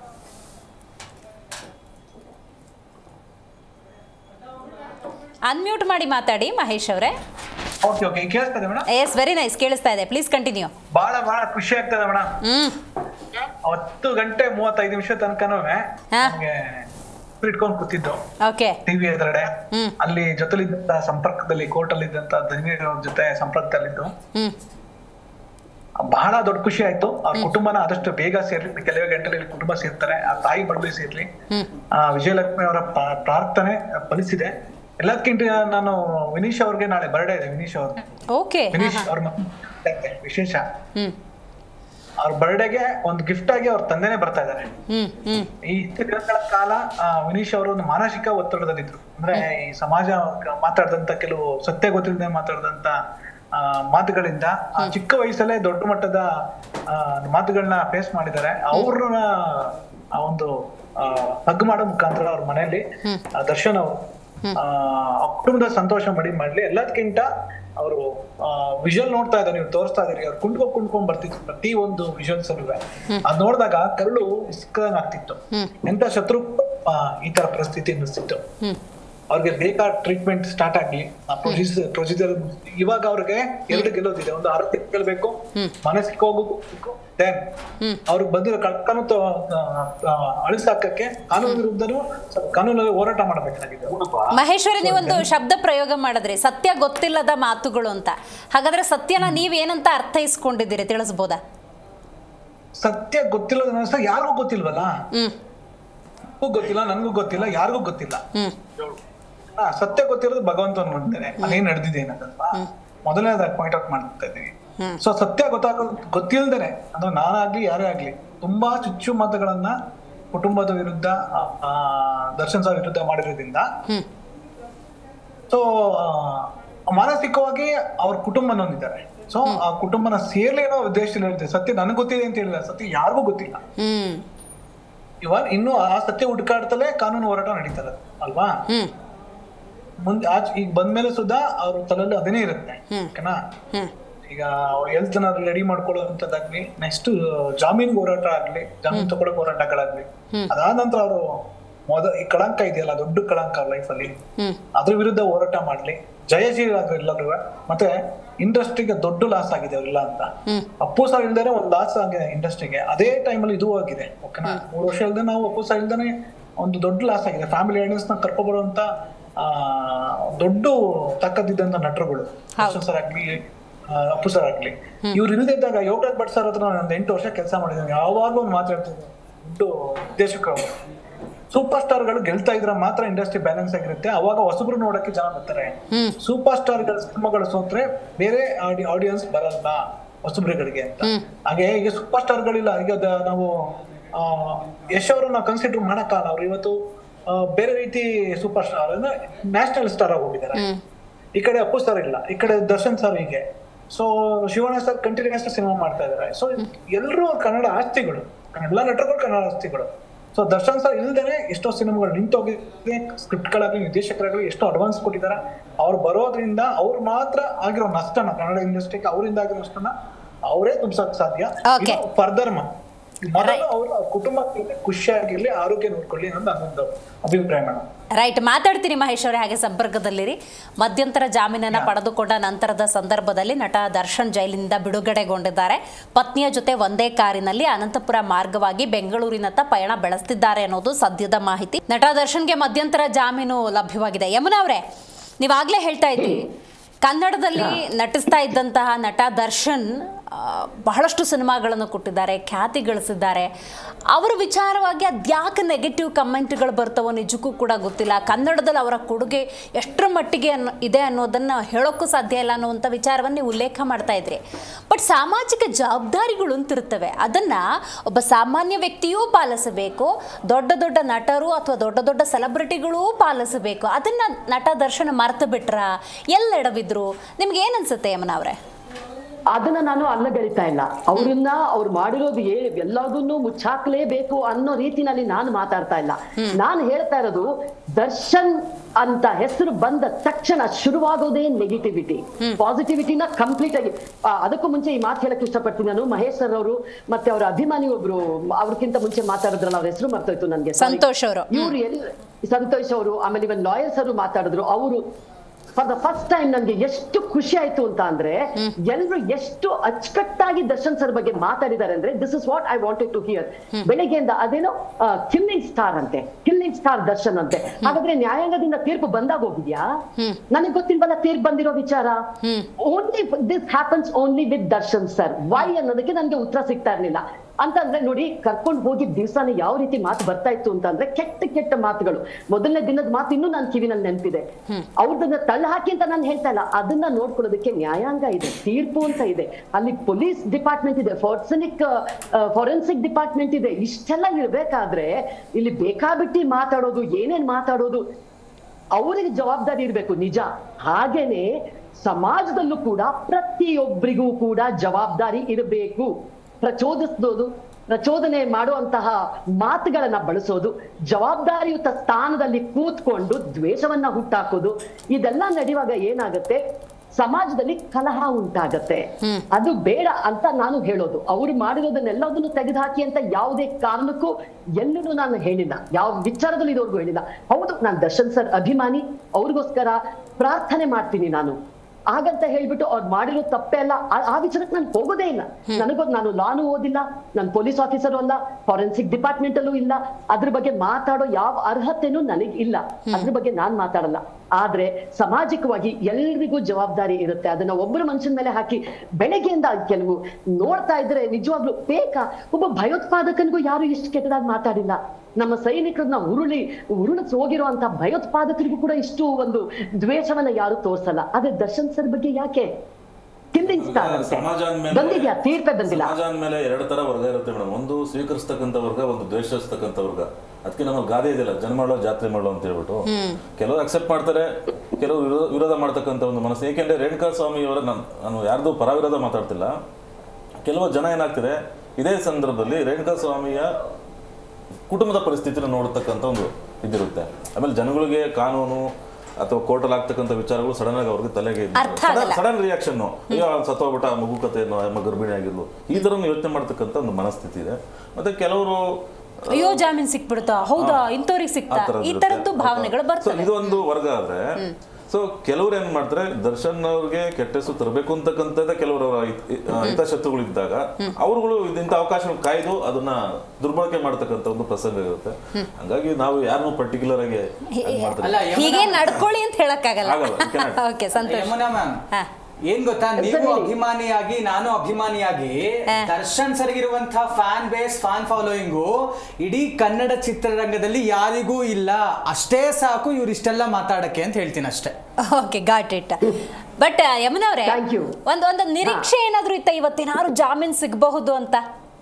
ಅನ್ಮ್ಯೂಟ್ ಮಾಡಿ ಮಾತಾಡಿ ಮಹೇಶ್ ಅವರೇ ಓಕೆ ಓಕೆ ಕೇಳಿಸ್ತದೆ ಮೇಡಮ್ ಎಸ್ ವೆರಿ ನೈಸ್ ಕೇಳಿಸ್ತಾ ಇದೆ ಪ್ಲೀಸ್ ಕಂಟಿನ್ಯೂ ಬಹಳ ಬಹಳ ಖುಷಿ ಆಗ್ತದೆ ಮೇಡಮ್ ಹ್ಮ್ ಹತ್ತು ಗಂಟೆ ಮೂವತ್ತೈದು ನಿಮಿಷ ತನಕನೂ ಹಾ. ನಮ್ಗೆ ಇಟ್ಕೊಂಡು ಕೂತಿದ್ದು ಓಕೆ ಟಿವಿ ಎದುರುಗಡೆ ಹ್ಮ್. ಅಲ್ಲಿ ಜೊತೆಲಿದ್ದಂತ ಸಂಪರ್ಕದಲ್ಲಿ ಕೋರ್ಟ್ ಅಲ್ಲಿ ಇದ್ದಂತ ಧನ್ವೀರ್ ಅವ್ರ ಜೊತೆ ಸಂಪರ್ಕದಲ್ಲಿದ್ದು ಹ್ಮ್ ಬಹಳ ದೊಡ್ಡ ಖುಷಿ ಆಯ್ತು ಅವ್ರ ಕುಟುಂಬನ ಆದಷ್ಟು ಬೇಗ ಸೇರ್ಲಿ ಕೆಲವೇ ಗಂಟೆಗಳಲ್ಲಿ ಕುಟುಂಬ ಸೇರ್ತಾರೆ ಆ ತಾಯಿ ಬಡಲಿ ಸೇರ್ಲಿ ಆ ವಿಜಯಲಕ್ಷ್ಮಿ ಅವರ ಪ್ರಾ- ಪ್ರಾರ್ಥನೆ ಫಲಿಸಿದೆ ಎಲ್ಲದಕ್ಕಿಂತ ನಾನು ವಿನೀಶ್ ಅವ್ರಿಗೆ ನಾಳೆ ಬರ್ಡೇ ಇದೆ ವಿನೀಶ್ ಅವ್ರ ಓಕೆ ವಿನೀಶ್ ಅವ್ರ ಮಕ್ಕಳು ವಿಶೇಷ ಹ್ಮ್ ಅವ್ರ ಬರ್ಡೇಗೆ ಒಂದು ಗಿಫ್ಟ್ ಆಗಿ ಅವ್ರ ತಂದೆನೆ ಬರ್ತಾ ಇದಾರೆ ಹ್ಮ್ ಹ್ಮ್ ಈ ಇಷ್ಟು ದಿನಗಳ ಕಾಲ ಆ, ವಿನೀಶ್ ಅವರು ಒಂದು ಮಾನಸಿಕ ಒತ್ತಡದಲ್ಲಿದ್ರು ಅಂದ್ರೆ ಈ ಸಮಾಜ ಮಾತಾಡಿದಂತ ಕೆಲವು ಸತ್ಯ ಗೊತ್ತಿಲ್ಲದೆ ಮಾತಾಡಿದಂತ ಆ, ಮಾತುಗಳಿಂದ ಆ ಚಿಕ್ಕ ವಯಸ್ಸಲ್ಲೇ ದೊಡ್ಡ ಮಟ್ಟದ ಆ, ಮಾತುಗಳನ್ನ ಫೇಸ್ ಮಾಡಿದ್ದಾರೆ ಅವ್ರನ್ನ ಆ ಒಂದು ಹಗ್ ಮಾಡೋ ಮುಖಾಂತರ ಅವ್ರ ಮನೆಯಲ್ಲಿ ಆ, ದರ್ಶನ್ ಅವರು ಆ ಆ ಕುಟುಂಬದ ಸಂತೋಷ ಮಡಿ ಮಾಡ್ಲಿ ಎಲ್ಲದಕ್ಕಿಂತ ಅವರು ವಿಜುವಲ್ ನೋಡ್ತಾ ಇದ್ದಾರೆ ನೀವು ತೋರಿಸ್ತಾ ಇದೀರಿ ಅವ್ರು ಕುಂಡ್ಕೊಂಡ್ ಕುಂಡ್ಕೊಂಡ್ ಬರ್ತಿದ್ರು ಪ್ರತಿ ಒಂದು ವಿಜುವಲ್ಸ್ ಅಲ್ವೇ ಅದ್ ನೋಡಿದಾಗ ಕರುಳು ಇಸ್ಕದಂಗ್ ಆಗ್ತಿತ್ತು ಎಂತ ಶತ್ರು ಆ, ಈ ತರ ಪರಿಸ್ಥಿತಿ ಅನ್ನಿಸ್ತಿತ್ತು ಅವ್ರಿಗೆ ಬೇಕಾದ ಟ್ರೀಟ್ಮೆಂಟ್ ಸ್ಟಾರ್ಟ್ ಆಗ್ಲಿ ಆ ಪ್ರೊಸೀಜರ್ ಪ್ರೊಸೀಜರ್ ಇವಾಗ ಅವ್ರಿಗೆ ಎರಡು ಗೆಲ್ಲೋದಿದೆ ಒಂದು ಆರೋಗ್ಯ ಗೆಲ್ಬೇಕು ಮನಸ್ಸಿಗೆ ಹೋಗ್ಬೇಕು ದೆನ್ ಅವ್ರಿಗೆ ಬಂದಿರೋ ಕಳ್ಕನು ಅಳಿಸಾಕಕ್ಕೆ ಕಾನೂನು ವಿರುದ್ಧನೂ ಕಾನೂನಲ್ಲಿ ಹೋರಾಟ ಮಾಡಬೇಕಾಗಿದೆ ಮಹೇಶ್ವರಿ ನೀವೊಂದು ಶಬ್ದ ಪ್ರಯೋಗ ಮಾಡಿದ್ರಿ ಸತ್ಯ ಗೊತ್ತಿಲ್ಲದ ಮಾತುಗಳು ಅಂತ ಹಾಗಾದ್ರೆ ಸತ್ಯನ ನೀವೇನಂತ ಅರ್ಥೈಸ್ಕೊಂಡಿದ್ದೀರಿ ತಿಳಿಸ್ಬೋದಾ ಸತ್ಯ ಗೊತ್ತಿಲ್ಲ ಅನ್ಸ ಯಾರಿಗೂ ಗೊತ್ತಿಲ್ವಲ್ಲ ಹ್ಮ್ ನನಗೂ ಗೊತ್ತಿಲ್ಲ ನನಗೂ ಗೊತ್ತಿಲ್ಲ ಯಾರಿಗೂ ಗೊತ್ತಿಲ್ಲ ಹ್ಮ್ ಹಾ, ಸತ್ಯ ಗೊತ್ತಿರೋದು ಭಗವಂತನ ನೋಡ್ತಾನೆ ಅದೇನ್ ನಡೆದಿದೆ ಏನಂತಲ್ವಾ ಮೊದಲನೇದಾಗಿ ಪಾಯಿಂಟ್ ಔಟ್ ಮಾಡ್ತಾ ಇದ್ದೀವಿ ಸೊ ಸತ್ಯ ಗೊತ್ತಾಗೋದು ಗೊತ್ತಿಲ್ದೇನೆ ಅಂದ್ರೆ ನಾನಾಗ್ಲಿ ಯಾರೇ ಆಗ್ಲಿ ತುಂಬಾ ಚುಚ್ಚು ಮಾತುಗಳನ್ನ ಕುಟುಂಬದ ವಿರುದ್ಧ ಆ, ಆ, ದರ್ಶನ್ ಸರ್ ವಿರುದ್ಧ ಮಾಡಿರೋದ್ರಿಂದ ಹ್ಮ್ ಸೊ ಮಾನಸಿಕವಾಗಿ ಅವ್ರ ಕುಟುಂಬ ನೊಂದಿದ್ದಾರೆ ಸೊ ಆ ಕುಟುಂಬನ ಸೇರ್ಲಿ ಅನ್ನೋ ಉದ್ದೇಶದಲ್ಲಿ ಹೇಳ್ತಾರೆ ಸತ್ಯ ನನಗೆ ಗೊತ್ತಿದೆ ಅಂತ ಹೇಳಿಲ್ಲ ಸತ್ಯ ಯಾರಿಗೂ ಗೊತ್ತಿಲ್ಲ ಹ್ಮ್ ಇವನ್ ಇನ್ನು ಆ ಸತ್ಯ ಹುಡುಕಾಡ್ತಲೇ ಕಾನೂನು ಹೋರಾಟ ನಡೀತದೆ ಅಲ್ವಾ ಹ್ಮ್ ಮುಂದೆ ಆಚ್ ಈಗ ಬಂದ್ಮೇಲೆ ಸುಧಾ ಅವ್ರ ತಲೆಯಲ್ಲಿ ಅದೇನೇ ಇರುತ್ತೆ ಓಕೆನಾ ಹ್ಮ್ ಈಗ ಅವ್ರ ಹೆಲ್ತ್ ನ ರೆಡಿ ಮಾಡ್ಕೊಳ್ಳುವಂತದ್ದಾಗ್ಲಿ ನೆಕ್ಸ್ಟ್ ಜಾಮೀನ್ ಹೋರಾಟ ಆಗ್ಲಿ ಜಾಮೀನ್ ತಗೊಳಕ್ ಹೋರಾಟಗಳಾಗ್ಲಿ ಅದಾದ ನಂತರ ಅವರು ಮೊದ ಈ ಕಳಂಕ ಇದೆಯಲ್ಲ ದೊಡ್ಡ ಕಳಂಕ ಲೈಫ್ ಅಲ್ಲಿ ಹ್ಮ್ ಅದ್ರ ವಿರುದ್ಧ ಹೋರಾಟ ಮಾಡ್ಲಿ ಜಯಶೀಲ ಎಲ್ಲರೂ ಮತ್ತೆ ಇಂಡಸ್ಟ್ರಿಗೆ ದೊಡ್ಡ ಲಾಸ್ ಆಗಿದೆ ಅವ್ರಿಲ್ಲ ಅಂತ ಅಪ್ಪು ಸರ್ ಇಲ್ದೇನೆ ಒಂದು ಲಾಸ್ ಆಗಿದೆ ಇಂಡಸ್ಟ್ರಿಗೆ ಅದೇ ಟೈಮಲ್ಲಿ ಇದು ಆಗಿದೆ ಓಕೆನಾ ಮೂರು ವರ್ಷ ಇಲ್ದೇ ನಾವು ಅಪ್ಪು ಸರ್ ಇಲ್ದೇನೆ ಒಂದು ದೊಡ್ಡ ಲಾಸ್ ಆಗಿದೆ ಫ್ಯಾಮಿಲಿ ಆಡಿಯನ್ಸ್ ನ ಕರ್ಕೊಬರುವಂತ ಆ ದೊಡ್ಡ ತಾಕತ್ತಿದ್ದಂತ ನಟರುಗಳು ದರ್ಶನ್ ಸರ್ ಆಗ್ಲಿ ಆ, ಅಪ್ಪು ಸರ್ ಆಗ್ಲಿ ಇವ್ರು ಇಲ್ದಿದ್ದಾಗ ಯೋಗರಾಜ್ ಭಟ್ ಸರ್ ಹತ್ರ ನಾನು ಒಂದು ಎಂಟು ವರ್ಷ ಕೆಲಸ ಮಾಡಿದ್ದೀನಿ ಯಾವಾಗ್ಲೂ ಒಂದು ಮಾತಾಡ್ತಿದ್ದೆ ದೊಡ್ಡ ನಿರ್ದೇಶಕ ಅವರು ಸೂಪರ್ ಸ್ಟಾರ್ ಗಳು ಗೆಲ್ತಾ ಇದ್ರೆ ಮಾತ್ರ ಇಂಡಸ್ಟ್ರಿ ಬ್ಯಾಲೆನ್ಸ್ ಆಗಿರುತ್ತೆ ಅವಾಗ ಹೊಸಬ್ರು ನೋಡಕ್ಕೆ ಜನ ಬರ್ತಾರೆ ಸೂಪರ್ ಸ್ಟಾರ್ ಗಳ ಸಿನಿಮಾಗಳು ಸೋತ್ರೆ ಬೇರೆ ಆಡಿಯನ್ಸ್ ಬರಲ್ಲ ಹೊಸಬ್ರುಗಳಿಗೆ ಅಂತ ಹಾಗೆ ಈಗ ಸೂಪರ್ ಸ್ಟಾರ್ ಗಳಿಲ್ಲ ಈಗ ದ- ನಾವು ಆ, ಯಶ್ ಅವ್ರನ್ನ ಕನ್ಸಿಡರ್ ಮಾಡಕ್ಕಾಗಲ್ಲ ಅವ್ರು ಇವತ್ತು ಆ, ಬೇರೆ ರೀತಿ ಸೂಪರ್ ಸ್ಟಾರ್ ಅಂದ್ರೆ ನ್ಯಾಷನಲ್ ಸ್ಟಾರ್ ಆಗಿ ಹೋಗಿದ್ದಾರೆ ಈ ಕಡೆ ಅಪ್ಪು ಸರ್ ಇಲ್ಲ ಈ ಕಡೆ ದರ್ಶನ್ ಸರ್ ಹೀಗೆ so Shivanna sir continues cinema ಮಾಡ್ತಾ ಇದಾರೆ ಸೊ ಎಲ್ಲರೂ ಕನ್ನಡ ಆಸ್ತಿಗಳು ಎಲ್ಲ ನಟರುಗಳು ಕನ್ನಡ ಆಸ್ತಿಗಳು ಸೊ ದರ್ಶನ್ ಸರ್ ಇಲ್ದೇನೆ ಎಷ್ಟೋ ಸಿನಿಮಾಗಳು ನಿಂತೋಗಿದೆ ಸ್ಕ್ರಿಪ್ಟ್ಗಳಾಗ್ಲಿ ನಿರ್ದೇಶಕರಾಗ್ಲಿ ಎಷ್ಟೋ ಅಡ್ವಾನ್ಸ್ ಕೊಟ್ಟಿದ್ದಾರೆ ಅವ್ರು ಬರೋದ್ರಿಂದ ಅವ್ರು ಮಾತ್ರ ಆಗಿರೋ ನಷ್ಟನ ಕನ್ನಡ ಇಂಡಸ್ಟ್ರಿಗೆ ಅವರಿಂದ ಆಗಿರೋ ನಷ್ಟನ ಅವರೇ ತುಂಬಿಸಕ್ ಸಾಧ್ಯ Okay. ಫರ್ದರ್ ಮೊದಲು ಅವ್ರ ಕುಟುಂಬಕ್ಕೆ ಖುಷಿಯಾಗಿರ್ಲಿ ಆರೋಗ್ಯ ನೋಡ್ಕೊಳ್ಳಿ ಅನ್ನೋದು ನನ್ನೊಂದು ಅಭಿಪ್ರಾಯ ಮೇಡಮ್ ರೈಟ್ ಮಾತಾಡ್ತೀನಿ ಮಹೇಶ್ ಅವರೇ ಹಾಗೆ ಸಂಪರ್ಕದಲ್ಲಿರಿ ಮಧ್ಯಂತರ ಜಾಮೀನನ್ನ ಪಡೆದುಕೊಂಡ ನಂತರದ ಸಂದರ್ಭದಲ್ಲಿ ನಟ ದರ್ಶನ್ ಜೈಲಿನಿಂದ ಬಿಡುಗಡೆಗೊಂಡಿದ್ದಾರೆ ಪತ್ನಿಯ ಜೊತೆ ಒಂದೇ ಕಾರಿನಲ್ಲಿ ಅನಂತಪುರ ಮಾರ್ಗವಾಗಿ ಬೆಂಗಳೂರಿನತ್ತ ಪಯಣ ಬೆಳೆಸ್ತಿದ್ದಾರೆ ಅನ್ನೋದು ಸದ್ಯದ ಮಾಹಿತಿ ನಟ ದರ್ಶನ್ಗೆ ಮಧ್ಯಂತರ ಜಾಮೀನು ಲಭ್ಯವಾಗಿದೆ ಯಮುನಾ ಅವರೇ ನೀವಾಗಲೇ ಹೇಳ್ತಾ ಇದ್ರಿ ಕನ್ನಡದಲ್ಲಿ ನಟಿಸ್ತಾ ಇದ್ದಂತಹ ನಟ ದರ್ಶನ್ ಆ, ಬಹಳಷ್ಟು ಸಿನಿಮಾಗಳನ್ನು ಕೊಟ್ಟಿದ್ದಾರೆ ಖ್ಯಾತಿ ಗಳಿಸಿದ್ದಾರೆ ಅವರ ವಿಚಾರವಾಗಿ ಅದ್ಯಾಕೆ ನೆಗೆಟಿವ್ ಕಮೆಂಟ್ಗಳು ಬರ್ತಾವೋ ನಿಜಕ್ಕೂ ಕೂಡ ಗೊತ್ತಿಲ್ಲ ಕನ್ನಡದಲ್ಲಿ ಅವರ ಕೊಡುಗೆ ಎಷ್ಟರ ಮಟ್ಟಿಗೆ ಅನ್ನೋ ಇದೆ ಅನ್ನೋದನ್ನು ಹೇಳೋಕ್ಕೂ ಸಾಧ್ಯ ಇಲ್ಲ ಅನ್ನುವಂಥ ವಿಚಾರವನ್ನು ನೀವು ಉಲ್ಲೇಖ ಮಾಡ್ತಾ ಇದ್ರಿ ಬಟ್ ಸಾಮಾಜಿಕ ಜವಾಬ್ದಾರಿಗಳು ಅಂತಿರ್ತವೆ ಅದನ್ನು ಒಬ್ಬ ಸಾಮಾನ್ಯ ವ್ಯಕ್ತಿಯೂ ಪಾಲಿಸಬೇಕು ದೊಡ್ಡ ದೊಡ್ಡ ನಟರು ಅಥವಾ ದೊಡ್ಡ ದೊಡ್ಡ ಸೆಲೆಬ್ರಿಟಿಗಳೂ ಪಾಲಿಸಬೇಕು ಅದನ್ನು ನಟ ದರ್ಶನ ಮರೆತು ಬಿಟ್ರ ಎಲ್ಲೆಡವಿದ್ರು ನಿಮ್ಗೆ ಏನನ್ಸುತ್ತೆ ಯಮನ ಅವರೇ ಅದನ್ನ ನಾನು ಅಲ್ಲಗಳಿತಾ ಇಲ್ಲ ಅವ್ರನ್ನ ಅವ್ರು ಮಾಡಿರೋದು ಏ ಎಲ್ಲದನ್ನೂ ಮುಚ್ಚಾಕ್ಲೇಬೇಕು ಅನ್ನೋ ರೀತಿನಲ್ಲಿ ನಾನು ಮಾತಾಡ್ತಾ ಇಲ್ಲ ನಾನು ಹೇಳ್ತಾ ಇರೋದು ದರ್ಶನ್ ಅಂತ ಹೆಸರು ಬಂದ ತಕ್ಷಣ ಶುರುವಾಗೋದೇ ನೆಗೆಟಿವಿಟಿ ಪಾಸಿಟಿವಿಟಿನ ಕಂಪ್ಲೀಟ್ ಆಗಿ ಆ, ಅದಕ್ಕೂ ಮುಂಚೆ ಈ ಮಾತು ಹೇಳಕ್ ಇಷ್ಟಪಡ್ತೀನಿ ನಾನು ಮಹೇಶ್ ಸರ್ ಅವರು ಮತ್ತೆ ಅವರ ಅಭಿಮಾನಿ ಒಬ್ರು ಅವ್ರಕ್ಕಿಂತ ಮುಂಚೆ ಮಾತಾಡಿದ್ರಲ್ಲ ಅವ್ರ ಹೆಸರು ಮರ್ತೋಯ್ತು ನನ್ಗೆ ಸಂತೋಷ್ ಅವರು. ಇವ್ರು ಎಲ್ ಸಂತೋಷ್ ಅವರು ಆಮೇಲೆ ಇವನ್ ಲಾಯರ್ಸ್ ಅವರು ಮಾತಾಡಿದ್ರು ಅವರು ಫಾರ್ ದ ಫಸ್ಟ್ ಟೈಮ್ ನನ್ಗೆ ಎಷ್ಟು ಖುಷಿ ಆಯ್ತು ಅಂತ ಅಂದ್ರೆ ಎಲ್ರು ಎಷ್ಟು ಅಚ್ಚುಕಟ್ಟಾಗಿ ದರ್ಶನ್ ಸರ್ ಬಗ್ಗೆ ಮಾತಾಡಿದ್ದಾರೆ ಅಂದ್ರೆ this is what I wanted to hear ಬೆಳಗ್ಗೆಯಿಂದ ಅದೇನೋ ಕಿಲ್ಲಿಂಗ್ ಸ್ಟಾರ್ ಅಂತೆ ಕಿಲ್ಲಿಂಗ್ ಸ್ಟಾರ್ ದರ್ಶನ್ ಅಂತೆ ಹಾಗಾದ್ರೆ ನ್ಯಾಯಾಂಗದಿಂದ ತೀರ್ಪು ಬಂದಾಗ ಹೋಗಿದ್ಯಾ ನನಗೆ ಗೊತ್ತಿಲ್ವಲ್ಲ ತೀರ್ಪು ಬಂದಿರೋ ವಿಚಾರ only this happens only with Darshan sir why ಅನ್ನೋದಕ್ಕೆ ನನ್ಗೆ ಉತ್ತರ ಸಿಗ್ತಾ ಇರ್ಲಿಲ್ಲ ಅಂತಂದ್ರೆ ನೋಡಿ ಕರ್ಕೊಂಡು ಹೋಗಿದ್ ದಿವ್ಸಾನೇ ಯಾವ ರೀತಿ ಮಾತು ಬರ್ತಾ ಇತ್ತು ಅಂತಂದ್ರೆ ಕೆಟ್ಟ ಕೆಟ್ಟ ಮಾತುಗಳು ಮೊದಲನೇ ದಿನದ ಮಾತು ಇನ್ನೂ ನನ್ನ ಕಿವಿನಲ್ಲಿ ನೆನಪಿದೆ ಅವ್ರದನ್ನ ತಳ್ಳ ಹಾಕಿ ಅಂತ ನಾನು ಹೇಳ್ತಾ ಇಲ್ಲ ಅದನ್ನ ನೋಡ್ಕೊಳ್ಳೋದಕ್ಕೆ ನ್ಯಾಯಾಂಗ ಇದೆ ತೀರ್ಪು ಅಂತ ಇದೆ ಅಲ್ಲಿ ಪೊಲೀಸ್ ಡಿಪಾರ್ಟ್ಮೆಂಟ್ ಇದೆ ಫಾರ್ಸನಿಕ್ ಫಾರೆನ್ಸಿಕ್ ಡಿಪಾರ್ಟ್ಮೆಂಟ್ ಇದೆ ಇಷ್ಟೆಲ್ಲ ಇರ್ಬೇಕಾದ್ರೆ ಇಲ್ಲಿ ಬೇಕಾಬಿಟ್ಟಿ ಮಾತಾಡೋದು ಏನೇನ್ ಮಾತಾಡೋದು ಅವರಿಗೆ ಜವಾಬ್ದಾರಿ ಇರಬೇಕು ನಿಜ ಹಾಗೇನೆ ಸಮಾಜದಲ್ಲೂ ಕೂಡ ಪ್ರತಿಯೊಬ್ಬರಿಗೂ ಕೂಡ ಜವಾಬ್ದಾರಿ ಇರಬೇಕು ಪ್ರಚೋದಿಸೋದು ಪ್ರಚೋದನೆ ಮಾಡುವಂತಹ ಮಾತುಗಳನ್ನ ಬಳಸೋದು ಜವಾಬ್ದಾರಿಯುತ ಸ್ಥಾನದಲ್ಲಿ ಕೂತ್ಕೊಂಡು ದ್ವೇಷವನ್ನ ಹುಟ್ಟಾಕೋದು ಇದೆಲ್ಲ ನಡೆಯುವಾಗ ಏನಾಗುತ್ತೆ ಸಮಾಜದಲ್ಲಿ ಕಲಹ ಉಂಟಾಗತ್ತೆ ಅದು ಬೇಡ ಅಂತ ನಾನು ಹೇಳೋದು ಅವ್ರು ಮಾಡಿರೋದನ್ನೆಲ್ಲದನ್ನು ತೆಗೆದುಹಾಕಿ ಅಂತ ಯಾವುದೇ ಕಾರಣಕ್ಕೂ ಎಲ್ಲೂ ನಾನು ಹೇಳಿಲ್ಲ ಯಾವ ವಿಚಾರದಲ್ಲಿ ಇದುವರೆಗೂ ಹೇಳಿಲ್ಲ ಹೌದು ನಾನು ದರ್ಶನ್ ಸರ್ ಅಭಿಮಾನಿ ಅವ್ರಿಗೋಸ್ಕರ ಪ್ರಾರ್ಥನೆ ಮಾಡ್ತೀನಿ ನಾನು ಹಾಗಂತ ಹೇಳ್ಬಿಟ್ಟು ಅವ್ರು ಮಾಡಿರೋ ತಪ್ಪೆ ಅಲ್ಲ ಆ- ಆ ವಿಚಾರಕ್ಕೆ ನಾನು ಹೋಗೋದೇ ಇಲ್ಲ ನನಗೋ ನಾನು ಲಾನು ಓದಿಲ್ಲ ನಾನು ಪೊಲೀಸ್ ಆಫೀಸರು ಅಲ್ಲ ಫಾರೆನ್ಸಿಕ್ ಡಿಪಾರ್ಟ್ಮೆಂಟ್ ಅಲ್ಲೂ ಇಲ್ಲ ಅದ್ರ ಬಗ್ಗೆ ಮಾತಾಡೋ ಯಾವ ಅರ್ಹತೆನೂ ನನಗೆ ಇಲ್ಲ ಅದ್ರ ಬಗ್ಗೆ ನಾನ್ ಮಾತಾಡಲ್ಲ ಆದ್ರೆ ಸಾಮಾಜಿಕವಾಗಿ ಎಲ್ರಿಗೂ ಜವಾಬ್ದಾರಿ ಇರುತ್ತೆ ಅದನ್ನ ಒಬ್ಬರು ಮನುಷ್ಯನ ಮೇಲೆ ಹಾಕಿ ಬೆಳಗ್ಗೆಯಿಂದ ಕೆಲವು ನೋಡ್ತಾ ಇದ್ರೆ ನಿಜವಾಗ್ಲೂ ಬೇಕಾ ಒಬ್ಬ ಭಯೋತ್ಪಾದಕನಿಗೂ ಯಾರು ಇಷ್ಟು ಕೆಟ್ಟದಾಗಿ ಮಾತಾಡಿಲ್ಲ ನಮ್ಮ ಸೈನಿಕರನ್ನ ಉರುಳಿ ಉರುಳಿಸಿ ಹೋಗಿರುವಂತ ಭಯೋತ್ಪಾದಕರಿಗೂ ಕೂಡ ಇಷ್ಟು ಒಂದು ದ್ವೇಷವನ್ನ ಯಾರು ತೋರ್ಸಲ್ಲ ಆದ್ರೆ ದರ್ಶನ್ ಸರ್ ಬಗ್ಗೆ ಯಾಕೆ ಕಿಲ್ಲಿಂಗ್ ಸ್ಟಾರ್ ಅಂತೆ ಸಮಾಜ ಅಂದ್ಮೇಲೆ- ಬಂದಿದ್ಯಾ ತೀರ್ಪೆ ಬಂದಿಲ್ಲ ಸಮಾಜ ಅಂದ್ಮೇಲೆ ಎರಡು ತರ ವರ್ಗ ಇರುತ್ತೆ ಮೇಡಮ್ ಒಂದು ಸ್ವೀಕರಿಸ್ತಕ್ಕಂಥ ವರ್ಗ ಒಂದು ದ್ವೇಷಿಸ್ತಕ್ಕಂಥ ವರ್ಗ ಅದಕ್ಕೆ ನಮ್ಮಲ್ಲಿ ಗಾದೆ ಇದೆಯಲ್ಲ ಜನ ಮಾಡೋ ಜಾತ್ರೆ ಮಾಡೋ ಅಂತ ಹೇಳ್ಬಿಟ್ಟು ಕೆಲವರು ಅಕ್ಸೆಪ್ಟ್ ಮಾಡ್ತಾರೆ ಕೆಲವರು ವಿರೋ- ವಿರೋಧ ಮಾಡ್ತಕ್ಕಂಥ ಒಂದು ಮನಸ್ಸು ಏಕೆಂದ್ರೆ ರೇಣುಕಾ ಸ್ವಾಮಿ ಅವರ ನಾನು ನಾನು ಯಾರ್ದು ಪರ ವಿರೋಧ ಮಾತಾಡ್ತಿಲ್ಲ ಕೆಲವು ಜನ ಏನಾಗ್ತಿದೆ ಇದೇ ಸಂದರ್ಭದಲ್ಲಿ ರೇಣುಕಾ ಸ್ವಾಮಿಯ ಕುಟುಂಬದ ಪರಿಸ್ಥಿತಿನ ನೋಡ್ತಕ್ಕಂಥ ಒಂದು ಇದಿರುತ್ತೆ ಆಮೇಲೆ ಜನಗಳಿಗೆ ಕಾನೂನು ಅಥವಾ ಕೋರ್ಟಲ್ಲಿ ಆಗ್ತಕ್ಕಂಥ ವಿಚಾರಗಳು ಸಡನ್ ಆಗಿ ಅವ್ರಿಗೆ ತಲೆಗೆ ಅರ್ಥ ಆಗಲ್ಲ. ಸಡನ್ ರಿಯಾಕ್ಷನ್ ಅಯ್ಯೋ ಸತ್ತೋಗ್ಬಿಟ್ಟ ಆ ಮಗು ಕತೆ ಏನೋ ಅಮ್ಮ ಗರ್ಭಿಣಿ ಆಗಿರ್ಲು ಈ ತರ ಯೋಚನೆ ಮಾಡ್ತಕ್ಕಂಥ ಒಂದು ಮನಸ್ಥಿತಿ ಇದೆ ಮತ್ತೆ ಕೆಲವರು ಅಯ್ಯೋ ಜಾಮೀನ್ ಸಿಕ್ಬಿಡ್ತಾ ಹೌದಾ ಇಂಥವ್ರಿಗೆ ಸಿಕ್ತಾ ಈ ತರದ್ದು ಭಾವನೆಗಳು ಸೊ ಬರ್ತವೆ ಇದು ಒಂದು ವರ್ಗ ಆದ್ರೆ ಸೊ ಕೆಲವ್ರು ಏನ್ ಮಾಡ್ತಾರೆ ದರ್ಶನ್ ಅವ್ರಿಗೆ ಕೆಟ್ಟ ಹೆಸರು ತರಬೇಕು ಅಂತಕ್ಕಂಥದ್ದೇ ಕೆಲವರು ಹಿತಶತ್ರುಗಳು ಇದ್ದಾಗ ಅವ್ರುಗಳು ಇಂಥ ಅವಕಾಶ ಕಾಯ್ದು ಅದನ್ನ ದುರ್ಬಳಕೆ ಮಾಡ್ತಕ್ಕಂಥ ಒಂದು ಪ್ರಸಂಗ ಇರುತ್ತೆ ಹಂಗಾಗಿ ನಾವು ಯಾರನ್ನೂ ಪರ್ಟಿಕ್ಯುಲರ್ ಆಗಿ ಅದ್ ಮಾಡ್ತಾರೆ ಅಲ್ಲ ಹೀಗೆ ನಡ್ಕೊಳ್ಳಿ ಅಂತ ಹೇಳಕ್ಕಾಗಲ್ಲ ಆಗಲ್ಲ, you cannot. Okay Santosh Yamuna ma'am ಹಾ. ಏನ್ ಗೊತ್ತಾ ನೀವು ಅಭಿಮಾನಿಯಾಗಿ ನಾನು ಅಭಿಮಾನಿಯಾಗಿ ಹಾ. ದರ್ಶನ್ ಸರ್ಗಿರುವಂತಹ ಫ್ಯಾನ್ ಬೇಸ್ ಫ್ಯಾನ್ ಫಾಲೋಯಿಂಗು ಇಡೀ ಕನ್ನಡ ಚಿತ್ರರಂಗದಲ್ಲಿ ಯಾರಿಗೂ ಇಲ್ಲ ಅಷ್ಟೇ ಸಾಕು ಇವ್ರು ಇಷ್ಟೆಲ್ಲ ಮಾತಾಡಕ್ಕೆ ಅಂತ ಹೇಳ್ತೀನಿ ಅಷ್ಟೇ okay got it but Yamuna ಅವರೇ Thank you. ಒಂದು ಒಂದು ನಿರೀಕ್ಷೆ ಏನಾದ್ರೂ ಇತ್ತ ಇವತ್ತೇನಾದ್ರು ಜಾಮೀನ್ ಸಿಗಬಹುದು ಅಂತ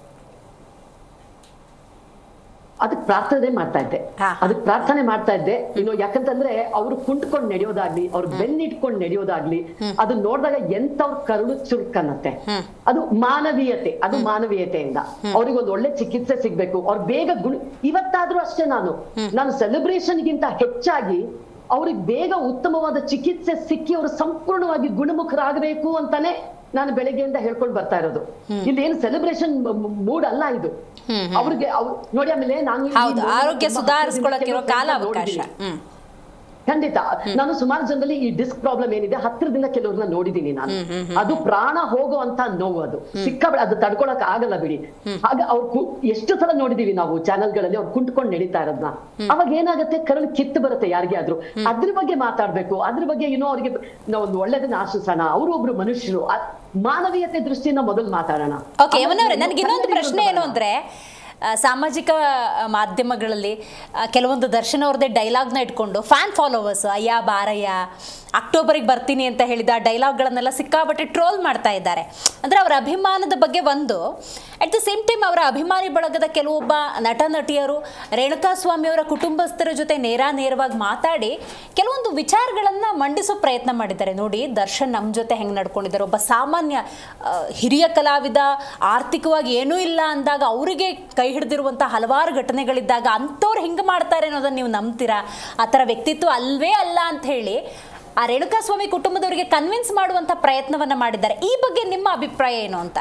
ಅದಕ್ಕೆ ಪ್ರಾರ್ಥನೆ ಮಾಡ್ತಾ ಇದ್ದೆ ಹಾ. ಅದಕ್ಕೆ ಪ್ರಾರ್ಥನೆ ಮಾಡ್ತಾ ಇದ್ದೆ ಇನ್ನು ಯಾಕಂತಂದ್ರೆ ಅವ್ರು ಕುಂಟ್ಕೊಂಡು ನಡೆಯೋದಾಗ್ಲಿ ಅವ್ರು ಬೆನ್ನಿಟ್ಕೊಂಡು ನಡೆಯೋದಾಗ್ಲಿ ಅದು ನೋಡಿದಾಗ ಎಂತವ್ರ ಕರುಳು ಚುರುಕನ್ನತ್ತೆ ಅದು ಮಾನವೀಯತೆ ಅದು ಮಾನವೀಯತೆಯಿಂದ ಅವ್ರಿಗೆ ಒಂದು ಒಳ್ಳೆ ಚಿಕಿತ್ಸೆ ಸಿಗ್ಬೇಕು ಅವ್ರು ಬೇಗ ಗುಣ ಇವತ್ತಾದ್ರೂ ಅಷ್ಟೇ ನಾನು ನಾನು ಸೆಲೆಬ್ರೇಷನ್ಗಿಂತ ಹೆಚ್ಚಾಗಿ ಅವ್ರಿಗೆ ಬೇಗ ಉತ್ತಮವಾದ ಚಿಕಿತ್ಸೆ ಸಿಕ್ಕಿ ಅವರು ಸಂಪೂರ್ಣವಾಗಿ ಗುಣಮುಖರಾಗಬೇಕು ಅಂತಾನೆ ನಾನು ಬೆಳಗ್ಗೆಯಿಂದ ಹೇಳ್ಕೊಂಡು ಬರ್ತಾ ಇರೋದು ಇಲ್ಲಿ ಏನು ಸೆಲೆಬ್ರೇಷನ್ ಮೂಡ್ ಅಲ್ಲ ಇದು ಅವ್ರಿಗೆ ಅವ್ರು- ನೋಡಿ ಆಮೇಲೆ ನಾನು ಈ ಹೌದು movie ಆರೋಗ್ಯ ತುಂಬಾ ಸುಧಾರಿಸ್ಕೊಳ್ಳೋಕಿರೋ ಹತ್ತಿರದಿಂದ ಕಾಲಾವಕಾಶ ನೋಡಿದ್ದೀನಿ. ಹ್ಮ್ ಖಂಡಿತ ನಾನು ಸುಮಾರು ಜನರಲ್ಲಿ ಈ ಡಿಸ್ಕ್ ಪ್ರಾಬ್ಲಮ್ ಏನಿದೆ ಹತ್ತಿರದಿಂದ ಕೆಲವ್ರನ್ನ ನೋಡಿದೀನಿ ನಾನು ಅದು ಪ್ರಾಣ ಹೋಗುವಂತ ನೋವು ಅದು ಸಿಕ್ಕಾಬಿಡ ಅದು ತಡ್ಕೊಳಕ್ ಆಗಲ್ಲ ಬಿಡಿ ಆಗ ಅವ್ರು ಕು- ಎಷ್ಟು ಸಲ ನೋಡಿದೀವಿ ನಾವು ಚಾನೆಲ್ಗಳಲ್ಲಿ ಅವ್ರು ಕುಂಟ್ಕೊಂಡು ನಡೀತಾ ಇರೋದನ್ನ ಅವಾಗ ಏನಾಗುತ್ತೆ ಕರಳು ಕಿತ್ತು ಬರುತ್ತೆ ಯಾರಿಗೆ ಆದ್ರೂ ಅದ್ರ ಬಗ್ಗೆ ಮಾತಾಡ್ಬೇಕು ಅದ್ರ ಬಗ್ಗೆ ಏನೋ ಅವ್ರಿಗೆ ನಾವು ಒಂದು ಒಳ್ಳೇದನ್ನ ಆಶಿಸೋಣ ಅವರು ಒಬ್ರು ಮನುಷ್ಯರು ಆ ಮಾನವೀಯತೆ ದೃಷ್ಟಿಯಿಂದ ಮೊದಲು ಮಾತಾಡೋಣ ಓಕೆ ಯಮನವ್ರೆ ಆಮೇಲೆ ನನಗೆ ಇನ್ನೊಂದು ಕನ್ನಡಿಗರು ಪ್ರಶ್ನೆ ಏನು ಬರೋಣ. ಅಂದರೆ ಸಾಮಾಜಿಕ ಆ, ಮಾಧ್ಯಮಗಳಲ್ಲಿ ಆ, ಕೆಲವೊಂದು ದರ್ಶನ್ ಅವ್ರದ್ದೇ ಡೈಲಾಗ್ನ ಇಟ್ಕೊಂಡು ಫ್ಯಾನ್ ಫಾಲೋವರ್ಸ್ ಅಯ್ಯ ಬಾರಯ್ಯ ಅಕ್ಟೋಬರಿಗೆ ಬರ್ತೀನಿ ಅಂತ ಹೇಳಿದ ಡೈಲಾಗ್ಗಳನ್ನೆಲ್ಲ ಸಿಕ್ಕಾಪಟ್ಟೆ ಟ್ರೋಲ್ ಮಾಡ್ತಾ ಇದ್ದಾರೆ ಅಂದರೆ ಅವರ ಅಭಿಮಾನದ ಬಗ್ಗೆ ಒಂದು ಅಟ್ ದ ಸೇಮ್ ಟೈಮ್ ಅವರ ಅಭಿಮಾನಿ ಬಳಗದ ಕೆಲವೊಬ್ಬ ನಟ ನಟಿಯರು ರೇಣುಕಾಸ್ವಾಮಿ ಅವರ ಕುಟುಂಬಸ್ಥರ ಜೊತೆ ನೇರ ನೇರವಾಗಿ ಮಾತಾಡಿ ಕೆಲವೊಂದು ವಿಚಾರಗಳನ್ನು ಮಂಡಿಸೋ ಪ್ರಯತ್ನ ಮಾಡಿದ್ದಾರೆ ನೋಡಿ ದರ್ಶನ್ ನಮ್ಮ ಜೊತೆ ಹೆಂಗೆ ನಡ್ಕೊಂಡಿದ್ದಾರೆ ಒಬ್ಬ ಸಾಮಾನ್ಯ ಆ, ಹಿರಿಯ ಕಲಾವಿದ ಆರ್ಥಿಕವಾಗಿ ಏನೂ ಇಲ್ಲ ಅಂದಾಗ ಅವರಿಗೆ ಕೈ ಹಿಡಿದಿರುವಂಥ ಹಲವಾರು ಘಟನೆಗಳಿದ್ದಾಗ ಅಂಥವ್ರು ಹಿಂಗೆ ಮಾಡ್ತಾರೆ ಅನ್ನೋದನ್ನು ನೀವು ನಂಬ್ತೀರಾ ಆ ಥರ ವ್ಯಕ್ತಿತ್ವ ಅಲ್ವೇ ಅಲ್ಲ ಅಂತ ಹೇಳಿ ಆ ರೇಣುಕಾಸ್ವಾಮಿ ಕುಟುಂಬದವರಿಗೆ ಕನ್ವಿನ್ಸ್ ಮಾಡುವಂಥ ಪ್ರಯತ್ನವನ್ನ ಮಾಡಿದ್ದಾರೆ ಈ ಬಗ್ಗೆ ನಿಮ್ಮ ಅಭಿಪ್ರಾಯ ಏನು ಅಂತ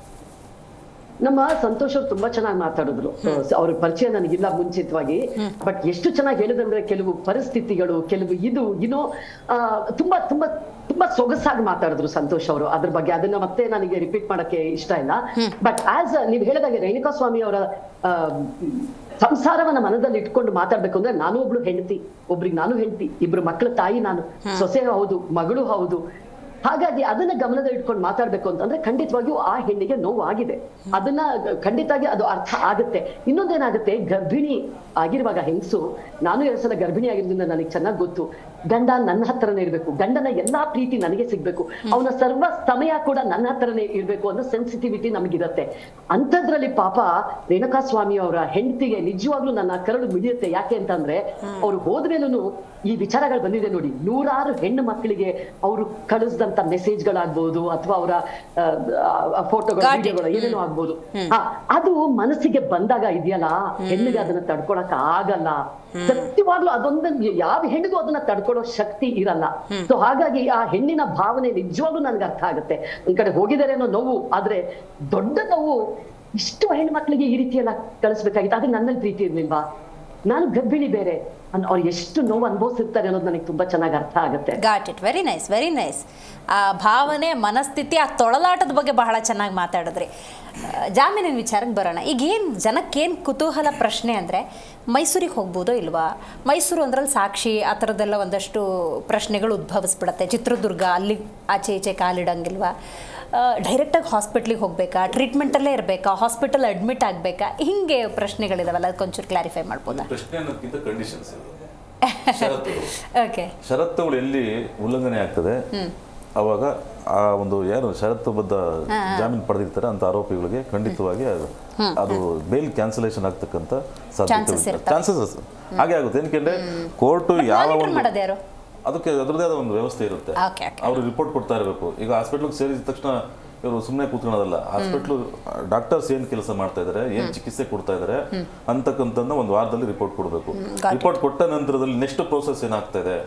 ನಮ್ಮ ಸಂತೋಷ್ ಅವ್ರು ತುಂಬಾ ಚೆನ್ನಾಗಿ ಮಾತಾಡಿದ್ರು ಅವ್ರ ಪರಿಚಯ ನನಗಿಲ್ಲ ಮುಂಚಿತವಾಗಿ ಬಟ್ ಎಷ್ಟು ಚೆನ್ನಾಗಿ ಹೇಳಿದಂದ್ರೆ ಕೆಲವು ಪರಿಸ್ಥಿತಿಗಳು ಕೆಲವು ಇದು ಏನೋ ಆ, ತುಂಬಾ ತುಂಬಾ ತುಂಬಾ ಸೊಗಸಾಗಿ ಮಾತಾಡಿದ್ರು ಸಂತೋಷ್ ಅವರು ಅದ್ರ ಬಗ್ಗೆ ಅದನ್ನ ಮತ್ತೆ ನನಗೆ ರಿಪೀಟ್ ಮಾಡಕ್ಕೆ ಇಷ್ಟ ಇಲ್ಲ ಬಟ್ ಆಸ್ ನೀವು ಹೇಳಿದಾಗೆ ರೇಣುಕಾ ಸ್ವಾಮಿ ಅವರ ಆ, ಸಂಸಾರವನ್ನ ಮನದಲ್ಲಿ ಇಟ್ಕೊಂಡು ಮಾತಾಡ್ಬೇಕು ಅಂದ್ರೆ ನಾನು ಒಬ್ಳು ಹೆಂಡತಿ ಒಬ್ರಿಗೆ ನಾನು ಹೆಂಡತಿ ಇಬ್ರು ಮಕ್ಕಳ ತಾಯಿ ನಾನು ಸೊಸೆ ಹೌದು ಮಗಳು ಹೌದು ಹಾಗಾಗಿ ಅದನ್ನ ಗಮನದಲ್ಲಿ ಇಟ್ಕೊಂಡು ಮಾತಾಡ್ಬೇಕು ಅಂತಂದ್ರೆ ಖಂಡಿತವಾಗಿಯೂ ಆ ಹೆಣ್ಣಿಗೆ ನೋವು ಆಗಿದೆ ಅದನ್ನ ಖಂಡಿತವಾಗಿ ಅದು ಅರ್ಥ ಆಗುತ್ತೆ ಇನ್ನೊಂದೇನಾಗುತ್ತೆ ಗರ್ಭಿಣಿ ಆಗಿರುವಾಗ ಹೆಂಗಸು ನಾನು ಎರಡು ಸಲ ಗರ್ಭಿಣಿ ಆಗಿರೋದ್ರಿಂದ ನನಗೆ ಚೆನ್ನಾಗಿ ಗೊತ್ತು ಗಂಡ ನನ್ನ ಹತ್ರನೇ ಇರ್ಬೇಕು ಗಂಡನ ಎಲ್ಲಾ ಪ್ರೀತಿ ನನಗೆ ಸಿಗ್ಬೇಕು ಅವನ ಸರ್ವ ಸಮಯ ಕೂಡ ನನ್ನ ಹತ್ರನೇ ಇರ್ಬೇಕು ಅನ್ನೋ ಸೆನ್ಸಿಟಿವಿಟಿ ನಮಗಿರತ್ತೆ ಅಂಥದ್ರಲ್ಲಿ ಪಾಪ ರೇಣುಕಾ ಸ್ವಾಮಿ ಅವರ ಹೆಂಡತಿಗೆ ನಿಜವಾಗ್ಲೂ ನನ್ನ ಕರಳು ಮಿಡಿಯುತ್ತೆ ಯಾಕೆ ಅಂತಂದ್ರೆ ಅವ್ರು ಹೋದ್ಮೇಲೂ ಈ ವಿಚಾರಗಳು ಬಂದಿದೆ ನೋಡಿ ನೂರಾರು ಹೆಣ್ಣು ಮಕ್ಕಳಿಗೆ ಅವರು ಕಳಿಸಿದಂತ ಮೆಸೇಜ್ಗಳಾಗ್ಬೋದು ಅಥವಾ ಅವರ ಫೋಟೋಗಳು Got it. ವಿಡಿಯೋಗಳು ಏನೇನೋ ಆಗ್ಬೋದು ಆ, ಅದು ಮನಸ್ಸಿಗೆ ಬಂದಾಗ ಇದೆಯಲ್ಲ ಹೆಣ್ಣಿಗೆ ಅದನ್ನ ತಡ್ಕೊಳಕ್ ಆಗಲ್ಲ ಸತ್ಯವಾಗ್ಲೂ ಅದೊಂದು ಯಾವ ಹೆಣ್ಣಿಗೂ ಅದನ್ನ ತಡ್ಕೊಳ್ಳೋ ಶಕ್ತಿ ಇರಲ್ಲ ಸೊ ಹಾಗಾಗಿ ಆ ಹೆಣ್ಣಿನ ಭಾವನೆ ನಿಜವಾಗ್ಲೂ ನನ್ಗೆ ಅರ್ಥ ಆಗುತ್ತೆ ಒಂದ್ ಕಡೆ ಹೋಗಿದ್ದಾರೆ ಅನ್ನೋ ನೋವು ಆದ್ರೆ ದೊಡ್ಡ ನೋವು ಇಷ್ಟು ಹೆಣ್ಮಕ್ಳಿಗೆ ಈ ರೀತಿ ಎಲ್ಲ ಕಳಿಸ್ಬೇಕಾಗಿತ್ತು ಆದ್ರೆ ನನ್ನಲ್ಲಿ ಪ್ರೀತಿ ಇರ್ಲಿಲ್ವಾ ನಾನು ಗರ್ಭಿಣಿ ಬೇರೆ ಅನ್- ಅವ್ರು ಎಷ್ಟು ನೋವು ಅನುಭವಿಸಿರ್ತಾರೆ ಅನ್ನೋದು ನನಗೆ ತುಂಬಾ ಚೆನ್ನಾಗಿ ಅರ್ಥ ಆಗುತ್ತೆ got it very nice very nice ಆ ಭಾವನೆ ಮನಸ್ಥಿತಿ ಆ ತೊಳಲಾಟದ ಬಗ್ಗೆ ಬಹಳ ಚೆನ್ನಾಗಿ ಮಾತಾಡಿದ್ರಿ ಆ, ಜಾಮೀನಿನ ವಿಚಾರಕ್ಕೆ ಬರೋಣ ಈಗ ಏನು ಜನಕ್ಕೇನು ಕುತೂಹಲ ಪ್ರಶ್ನೆ ಅಂದರೆ ಮೈಸೂರಿಗೆ ಹೋಗ್ಬೋದೋ ಇಲ್ವಾ ಮೈಸೂರು ಅಂದ್ರಲ್ಲಿ ಸಾಕ್ಷಿ ಆ ಥರದ್ದೆಲ್ಲ ಒಂದಷ್ಟು ಪ್ರಶ್ನೆಗಳು ಉದ್ಭವಿಸ್ಬಿಡತ್ತೆ ಚಿತ್ರದುರ್ಗ ಅಲ್ಲಿ ಆಚೆ ಈಚೆ ಕಾಲಿಡಂಗಿಲ್ವಾ ಡೈರೆಕ್ಟಾಗಿ ಹಾಸ್ಪಿಟ್ಲಿಗೆ ಹೋಗಬೇಕಾ ಟ್ರೀಟ್ಮೆಂಟಲ್ಲೇ ಇರಬೇಕಾ ಹಾಸ್ಪಿಟಲ್ ಅಡ್ಮಿಟ್ ಆಗಬೇಕಾ ಹಿಂಗೆ ಪ್ರಶ್ನೆಗಳಿದಾವಲ್ಲ ಅದಕ್ಕೊಂಚೂರು ಕ್ಲಾರಿಫೈ ಮಾಡ್ಬೋದಾ ಪ್ರಶ್ನೆ ಅನ್ನೋದಕ್ಕಿಂತ ಕಂಡೀಷನ್ಸ್ ಷರತ್ತುಗಳು ಓಕೆ ಷರತ್ತುಗಳು ಎಲ್ಲಿ ಉಲ್ಲಂಘನೆ ಆಗ್ತದೆ ಅವಾಗ ಆ ಒಂದು ಯಾರು ಷರತ್ತುಬದ್ಧ ಜಾಮೀನು ಪಡೆದಿರ್ತಾರೆ ಅಂತ ಆರೋಪಿಗಳಿಗೆ ಖಂಡಿತವಾಗಿ ಅದು- ಅದು ಬೇಲ್ ಕ್ಯಾನ್ಸಲೇಷನ್ ಆಗ್ತಕ್ಕಂಥ Chances ಸಾಧ್ಯತೆ ಇರ್ತವೆ. ಚಾನ್ಸಸ್ ಹಾಗೆ ಆಗುತ್ತೆ ಏನಕ್ಕೆ ಕೋರ್ಟ್ ಯಾವ ಮಾನಿಟರ್ ಒಂದು ಮಾಡೋದು ಯಾರು ಅದಕ್ಕೆ ಅದರದೇ ಆದ ಒಂದು ವ್ಯವಸ್ಥೆ ಇರುತ್ತೆ Okay, okay. ಅವರು ರಿಪೋರ್ಟ್ ಕೊಡ್ತಾ ಇರಬೇಕು ಈಗ ಹಾಸ್ಪಿಟ್ಲಿಗೆ ಸೇರಿದ ತಕ್ಷಣ ಇವರು ಸುಮ್ಮನೆ ಕೂತ್ಕೊಳ್ಳೋದಲ್ಲ ಹಾಸ್ಪಿಟ್ಲು ಡಾಕ್ಟರ್ಸ್ ಏನ್ ಕೆಲಸ ಮಾಡ್ತಾ ಇದಾರೆ ಏನ್ ಚಿಕಿತ್ಸೆ ಕೊಡ್ತಾ ಇದಾರೆ ಅಂತಕ್ಕಂಥದ್ದನ್ನ ಒಂದು ವಾರದಲ್ಲಿ ರಿಪೋರ್ಟ್ ಕೊಡಬೇಕು ರಿಪೋರ್ಟ್ ಕೊಟ್ಟ ನಂತರದಲ್ಲಿ ನೆಕ್ಸ್ಟ್ ಪ್ರೋಸೆಸ್ ಏನಾಗ್ತಾ ಇದೆ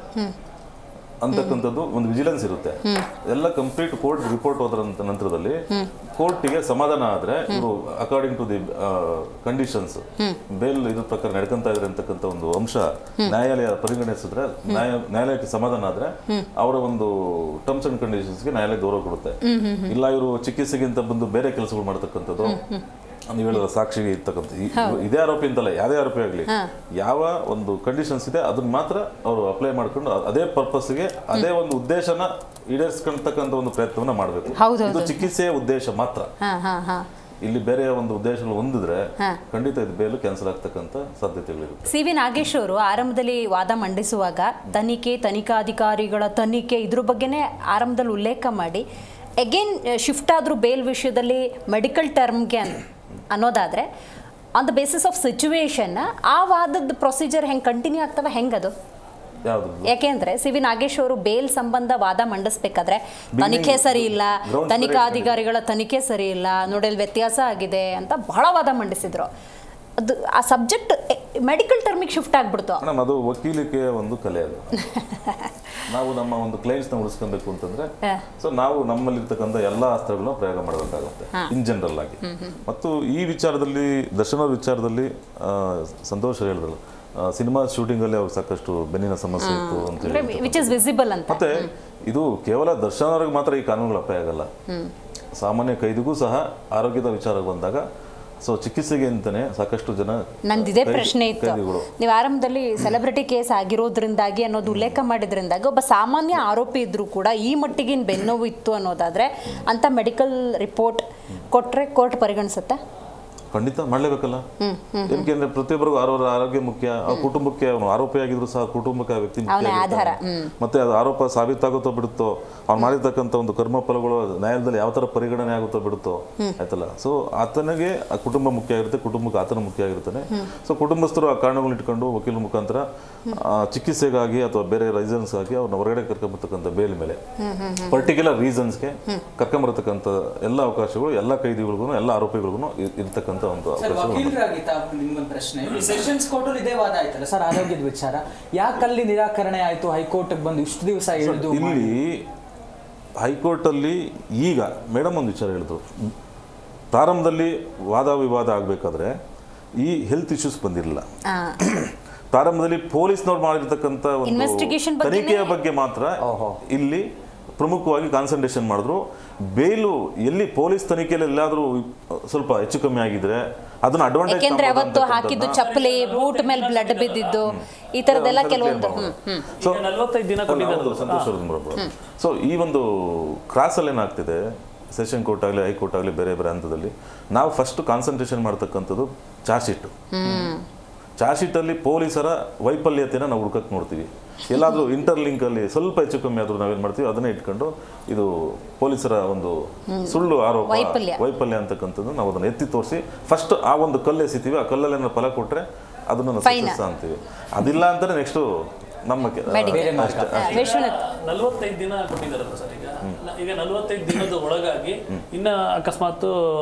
ಅಂತಕ್ಕಂಥದ್ದು ಒಂದು ವಿಜಿಲೆನ್ಸ್ ಇರುತ್ತೆ ಎಲ್ಲ ಕಂಪ್ಲೀಟ್ ಕೋರ್ಟ್ ರಿಪೋರ್ಟ್ ಹೋದ ನಂತ- ನಂತರದಲ್ಲಿ ಕೋರ್ಟಿಗೆ ಸಮಾಧಾನ ಆದ್ರೆ ಇವರು according to the conditions bail ಇದ್ರ ಪ್ರಕಾರ ನಡ್ಕೊಂತ ಇದ್ರೆ ಅಂತಕ್ಕಂಥ ಒಂದು ಅಂಶ ನ್ಯಾಯಾಲಯ ಪರಿಗಣಿಸಿದ್ರೆ ನ್ಯಾಯ ನ್ಯಾಯಾಲಯಕ್ಕೆ ಸಮಾಧಾನ ಆದ್ರೆ ಅವರ ಒಂದು ಟರ್ಮ್ಸ್ ಅಂಡ್ ಕಂಡೀಷನ್ಸ್ಗೆ ನ್ಯಾಯಾಲಯ ಗೌರವ ಕೊಡುತ್ತೆ ಇಲ್ಲ ಇವರು ಚಿಕಿತ್ಸೆಗಿಂತ ಬಂದು ಬೇರೆ ಕೆಲಸಗಳು ಮಾಡ್ತಕ್ಕಂಥದ್ದು ನೀವು ಹೇಳಿದ ಸಾಕ್ಷಿಗೆ ಇರ್ತಕ್ಕಂಥ ಈ- ಇದೇ ಆರೋಪಿ ಅಂತಲ್ಲ ಯಾವುದೇ ಆರೋಪಿ ಆಗಲಿ ಯಾವ ಒಂದು ಕಂಡೀಷನ್ಸ್ ಇದೆ ಅದನ್ನ ಮಾತ್ರ ಅವರು ಅಪ್ಲೈ ಮಾಡ್ಕೊಂಡು ಅ- ಅದೇ ಪರ್ಪಸ್ಗೆ ಅದೇ ಒಂದು ಉದ್ದೇಶನ ಈಡೇರಿಸ್ಕೊಳ್ತಕ್ಕಂಥ ಒಂದು ಪ್ರಯತ್ನವನ್ನ ಮಾಡಬೇಕು ಹೌದು, ಇದು ಚಿಕಿತ್ಸೆಯ ಉದ್ದೇಶ ಮಾತ್ರ ಹಾಂ ಹಾಂ ಹಾಂ ಇಲ್ಲಿ ಬೇರೆ ಒಂದು ಉದ್ದೇಶಗಳು ಹೊಂದಿದ್ರೆ ಖಂಡಿತ ಇದು ಬೇಲು ಕ್ಯಾನ್ಸಲ್ ಆಗ್ತಕ್ಕಂಥ ಸಾಧ್ಯತೆಗಳಿರುತ್ತೆ ಸಿ ವಿ ನಾಗೇಶ್ ಅವರು ಆರಂಭದಲ್ಲಿ ವಾದ ಮಂಡಿಸುವಾಗ ತನಿಖೆ ತನಿಖಾಧಿಕಾರಿಗಳ ತನಿಖೆ ಇದ್ರ ಬಗ್ಗೆನೇ ಆರಂಭದಲ್ಲಿ ಉಲ್ಲೇಖ ಮಾಡಿ ಎಗೇನ್ ಶಿಫ್ಟ್ ಆದರೂ ಬೇಲ್ ವಿಷಯದಲ್ಲಿ ಮೆಡಿಕಲ್ ಟರ್ಮ್ಗೆ ಅನ್ ಅನ್ನೋದಾದರೆ on the basis of situation ಆ ವಾದದ ಪ್ರೊಸೀಜರ್ ಹೆಂಗೆ ಕಂಟಿನ್ಯೂ ಆಗ್ತವೆ ಹೆಂಗದು ಯಾವುದು ಯಾಕೆಂದ್ರೆ ಸಿ ವಿ ನಾಗೇಶ್ ಅವರು ಬೇಲ್ ಸಂಬಂಧ ವಾದ ಮಂಡಿಸ್ಬೇಕಾದ್ರೆ ತನಿಖೆ ಸರಿ ಇಲ್ಲ grounds ತನಿಖಾಧಿಕಾರಿಗಳ ತನಿಖೆ ಸರಿ ಇಲ್ಲ ನೋಡಲ್ ವ್ಯತ್ಯಾಸ ಆಗಿದೆ ಅಂತ ಬಹಳ ವಾದ ಮಂಡಿಸಿದ್ರು ಅದು ಆ ಸಬ್ಜೆಕ್ಟ್ ಮೆಡಿಕಲ್ ಟರ್ಮಿಗೆ ಶಿಫ್ಟ್ ಆಗ್ಬಿಡ್ತು ಮೇಡಮ್ ಅದು ವಕೀಲಿಕೆಯ ಒಂದು ಕಲೆ ಅದು ನಾವು ನಮ್ಮ ಒಂದು ಕ್ಲೈಂಟ್ಸ್ನ ಉಳಿಸ್ಕೊಬೇಕು ಅಂತಂದ್ರೆ ಹಾ. ಸೊ ನಾವು ನಮ್ಮಲ್ಲಿರ್ತಕ್ಕಂಥ ಎಲ್ಲ ಅಸ್ತ್ರಗಳನ್ನ ಪ್ರಯೋಗ ಮಾಡಬೇಕಾಗುತ್ತೆ ಇನ್ ಜನರಲ್ ಆಗಿ ಮತ್ತು ಈ ವಿಚಾರದಲ್ಲಿ ದರ್ಶನ ಅವ್ರ ವಿಚಾರದಲ್ಲಿ ಆ, ಸಂತೋಷ್ ಹೇಳಿದ್ರು ಸಿನಿಮಾ ಶೂಟಿಂಗ್ ಅಲ್ಲಿ ಅವ್ರಿಗೆ ಸಾಕಷ್ಟು ಬೆನ್ನಿನ ಸಮಸ್ಯೆ ಇತ್ತು ಅಂತ ಹೇಳಿ ವಿಚ್ ಇಸ್ ವಿಸಿಬಲ್ ಅಂತ ಮತ್ತೆ ಇದು ಕೇವಲ ದರ್ಶನ್ ಅವ್ರಿಗೆ ಮಾತ್ರ ಈ ಕಾನೂನುಗಳು ಅಪ್ಲೈ ಆಗಲ್ಲ ಸಾಮಾನ್ಯ ಕೈದಿಗೂ ಸಹ ಆರೋಗ್ಯದ ವಿಚಾರ ಬಂದಾಗ ಸೊ ಚಿಕಿತ್ಸೆಗೆ ಅಂತಾನೆ ಸಾಕಷ್ಟು ಜನ ನಂದಿದೆ ಕೈ- ಪ್ರಶ್ನೆ ಇತ್ತು ಕೈದಿಗಳು ನೀವು ಆರಂಭದಲ್ಲಿ ಸೆಲೆಬ್ರಿಟಿ ಕೇಸ್ ಆಗಿರೋದ್ರಿಂದಾಗಿ ಅನ್ನೋದು ಉಲ್ಲೇಖ ಮಾಡಿದ್ರಿಂದಾಗಿ ಒಬ್ಬ ಸಾಮಾನ್ಯ ಆರೋಪಿ ಇದ್ರೂ ಕೂಡ ಈ ಮಟ್ಟಿಗೆ ಇನ್ನು ಬೆನ್ನೋವು ಇತ್ತು ಅನ್ನೋದಾದ್ರೆ ಅಂತ ಮೆಡಿಕಲ್ ರಿಪೋರ್ಟ್ ಕೊಟ್ರೆ ಕೋರ್ಟ್ ಪರಿಗಣಿಸುತ್ತೆ ಖಂಡಿತ ಮಾಡಲೇಬೇಕಲ್ಲ ಯಾಕೆಂದ್ರೆ ಪ್ರತಿಯೊಬ್ಬರಿಗೂ ಅವರವರ ಆರೋಗ್ಯ ಮುಖ್ಯ ಆ ಕುಟುಂಬಕ್ಕೆ ಅವನು ಆರೋಪಿಯಾಗಿದ್ರು ಸಹ ಕುಟುಂಬಕ್ಕೆ ಆ ವ್ಯಕ್ತಿ ಮುಖ್ಯ ಅವನ ಆಗಿರ್ತಾನೆ. ಆಧಾರ, ಮತ್ತೆ ಅದು ಆರೋಪ ಸಾಬೀತಾಗುತ್ತೋ ಬಿಡುತ್ತೋ ಅವ್ನು ಮಾಡಿರ್ತಕ್ಕಂಥ ಒಂದು ಕರ್ಮ ಫಲಗಳು ನ್ಯಾಯಾಲಯದಲ್ಲಿ ಯಾವ ತರ ಪರಿಗಣನೆ ಆಗುತ್ತೋ ಬಿಡುತ್ತೋ ಆಯ್ತಲ್ಲ ಸೊ ಆತನಿಗೆ ಆ ಕುಟುಂಬ ಮುಖ್ಯ ಆಗಿರುತ್ತೆ ಕುಟುಂಬಕ್ಕೆ ಆತನ ಮುಖ್ಯ ಆಗಿರ್ತಾನೆ ಸೊ ಕುಟುಂಬಸ್ಥರು ಆ ಕಾರಣಗಳನ್ನ ಇಟ್ಕೊಂಡು ವಕೀಲ ಮುಖಾಂತರ ಆ, ಚಿಕಿತ್ಸೆಗಾಗಿ ಅಥವಾ ಬೇರೆ ರೀಸನ್ಸ್ ಆಗಿ ಅವ್ರನ್ನ ಹೊರಗಡೆ ಕರ್ಕೊಂಬರ್ತಕ್ಕಂಥ ಬೇಲ್ ಮೇಲೆ ಪರ್ಟಿಕ್ಯುಲರ್ ರೀಸನ್ಸ್ಗೆ ಕರ್ಕೊಂಬರ್ತಕ್ಕಂಥ ಎಲ್ಲ ಅವಕಾಶಗಳು ಎಲ್ಲ ಕೈದಿಗಳಿಗೂ ಎಲ್ಲ ಆರೋಪಿಗಳಿಗೂ ಇರ್ತಕ್ಕಂಥ ಒಂದು ಸರ್ ಅವಕಾಶಗಳು ವಕೀಲರಾಗಿ ತಾವು ನಿಮ್ಗೊಂದು ಪ್ರಶ್ನೆ ಸೆಷನ್ಸ್ ಕೋರ್ಟ್ ಅಲ್ಲಿ ಇದೇ ವಾದ ಆಯ್ತಲ್ಲ ಸರ್ ಆರೋಗ್ಯದ ವಿಚಾರ ಯಾಕೆ ಅಲ್ಲಿ ನಿರಾಕರಣೆ ಆಯ್ತು ಹೈಕೋರ್ಟ್ ಬಂದು ಇಷ್ಟು ದಿವಸ ಇಳಿದು ಇಲ್ಲಿ ಹೈಕೋರ್ಟಲ್ಲಿ ಈಗ ಮೇಡಮ್ ಒಂದು ವಿಚಾರ ಹೇಳಿದ್ರು ಪ್ರಾರಂಭದಲ್ಲಿ ವಾದ ವಿವಾದ ಆಗಬೇಕಾದ್ರೆ ಈ ಹೆಲ್ತ್ ಇಶ್ಯೂಸ್ ಬಂದಿರಲಿಲ್ಲ ಆ, ಪ್ರಾರಂಭದಲ್ಲಿ ಪೊಲೀಸ್ನವ್ರು ಮಾಡಿರ್ತಕ್ಕಂಥ ಒಂದು Investigation ಬಗ್ಗೆನೇ- ತನಿಖೆಯ ಬಗ್ಗೆ ಮಾತ್ರ ಇಲ್ಲಿ ಪ್ರಮುಖವಾಗಿ ಕಾನ್ಸಂಟ್ರೇಷನ್ ಮಾಡಿದ್ರು ಬೇಲು ಎಲ್ಲಿ ಪೊಲೀಸ್ ತನಿಖೆಯಲ್ಲಿ ಎಲ್ಲಾದ್ರೂ ಸ್ವಲ್ಪ ಹೆಚ್ಚು ಕಮ್ಮಿ ಆಗಿದ್ರೆ ಅದನ್ನ ಅಡ್ವಾಂಟೇಜ್ ಯಾಕೆಂದ್ರೆ ಅವತ್ತು ಹಾಕಿದ್ದು ಚಪ್ಪಲಿ ಬೂಟ್ ಮೇಲೆ ಬ್ಲಡ್ ಬಿದ್ದಿದ್ದು ಈ ತರದೆಲ್ಲ ಕೆಲವೊಂದು ಹ್ಮ್ ಹ್ಮ್ ಸೊ ಈಗ ನಲ್ವತ್ತೈದು ದಿನ ಕೊಟ್ಟಿದ್ದಾರೆ ಸಂತೋಷ ಸೊ ಈ ಒಂದು ಕ್ರಾಸಲ್ಲಿ ಏನಾಗ್ತಿದೆ ಸೆಷನ್ ಕೋರ್ಟ್ ಆಗಲಿ ಹೈಕೋರ್ಟ್ ಆಗಲಿ ಬೇರೆ ಬೇರೆ ಹಂತದಲ್ಲಿ ನಾವು ಫಸ್ಟ್ ಕಾನ್ಸಂಟ್ರೇಷನ್ ಮಾಡ್ತಕ್ಕಂಥದ್ದು ಚಾರ್ಜ್ ಶೀಟು ಚಾರ್ಜ್ ಶೀಟಲ್ಲಿ ಪೊಲೀಸರ ವೈಫಲ್ಯತೆನ ನಾವು ಹುಡ್ಕಕ್ಕೆ ನೋಡ್ತೀವಿ ಎಲ್ಲಾದರೂ ಇಂಟರ್ಲಿಂಕ್ ಅಲ್ಲಿ ಸ್ವಲ್ಪ ಹೆಚ್ಚು ಕಮ್ಮಿ ಆದ್ರೂ ನಾವೇನ್ ಮಾಡ್ತೀವಿ ಅದನ್ನೇ ಇಟ್ಕೊಂಡು ಇದು ಪೊಲೀಸರ ಒಂದು ಸುಳ್ಳು ಆರೋಪ ವೈಫಲ್ಯ. ವೈಫಲ್ಯ ಅಂತಕ್ಕಂಥದ್ದು ನಾವು ಅದನ್ನ ಎತ್ತಿ ತೋರಿಸಿ ಫಸ್ಟ್ ಆ ಒಂದು ಕಲ್ಲು ಎಸಿತೀವಿ ಆ ಕಲ್ಲಲ್ಲಿ ಏನಾದ್ರು ಫಲ ಕೊಟ್ರೆ ಅದನ್ನ ನಾವು Fine. success ಅಂತೀವಿ ಅದಿಲ್ಲ ಅಂತಾನೆ ನೆಕ್ಸ್ಟ್ ನಮ್ಮ ಕೆ- ಮೆಡಿಕಲ್ ಅಷ್ಟೇ ವಿಶ್ವನಾಥ್ ನಲ್ವತ್ತೈದು ದಿನ ಕೊಟ್ಟಿದ್ದಾರಲ್ಲ ಸರ್ ಈಗ ನ- ಈಗ ನಲ್ವತ್ತೈದು ದಿನದ ಒಳಗಾಗಿ ಇನ್ನ ಅಕಸ್ಮಾತ್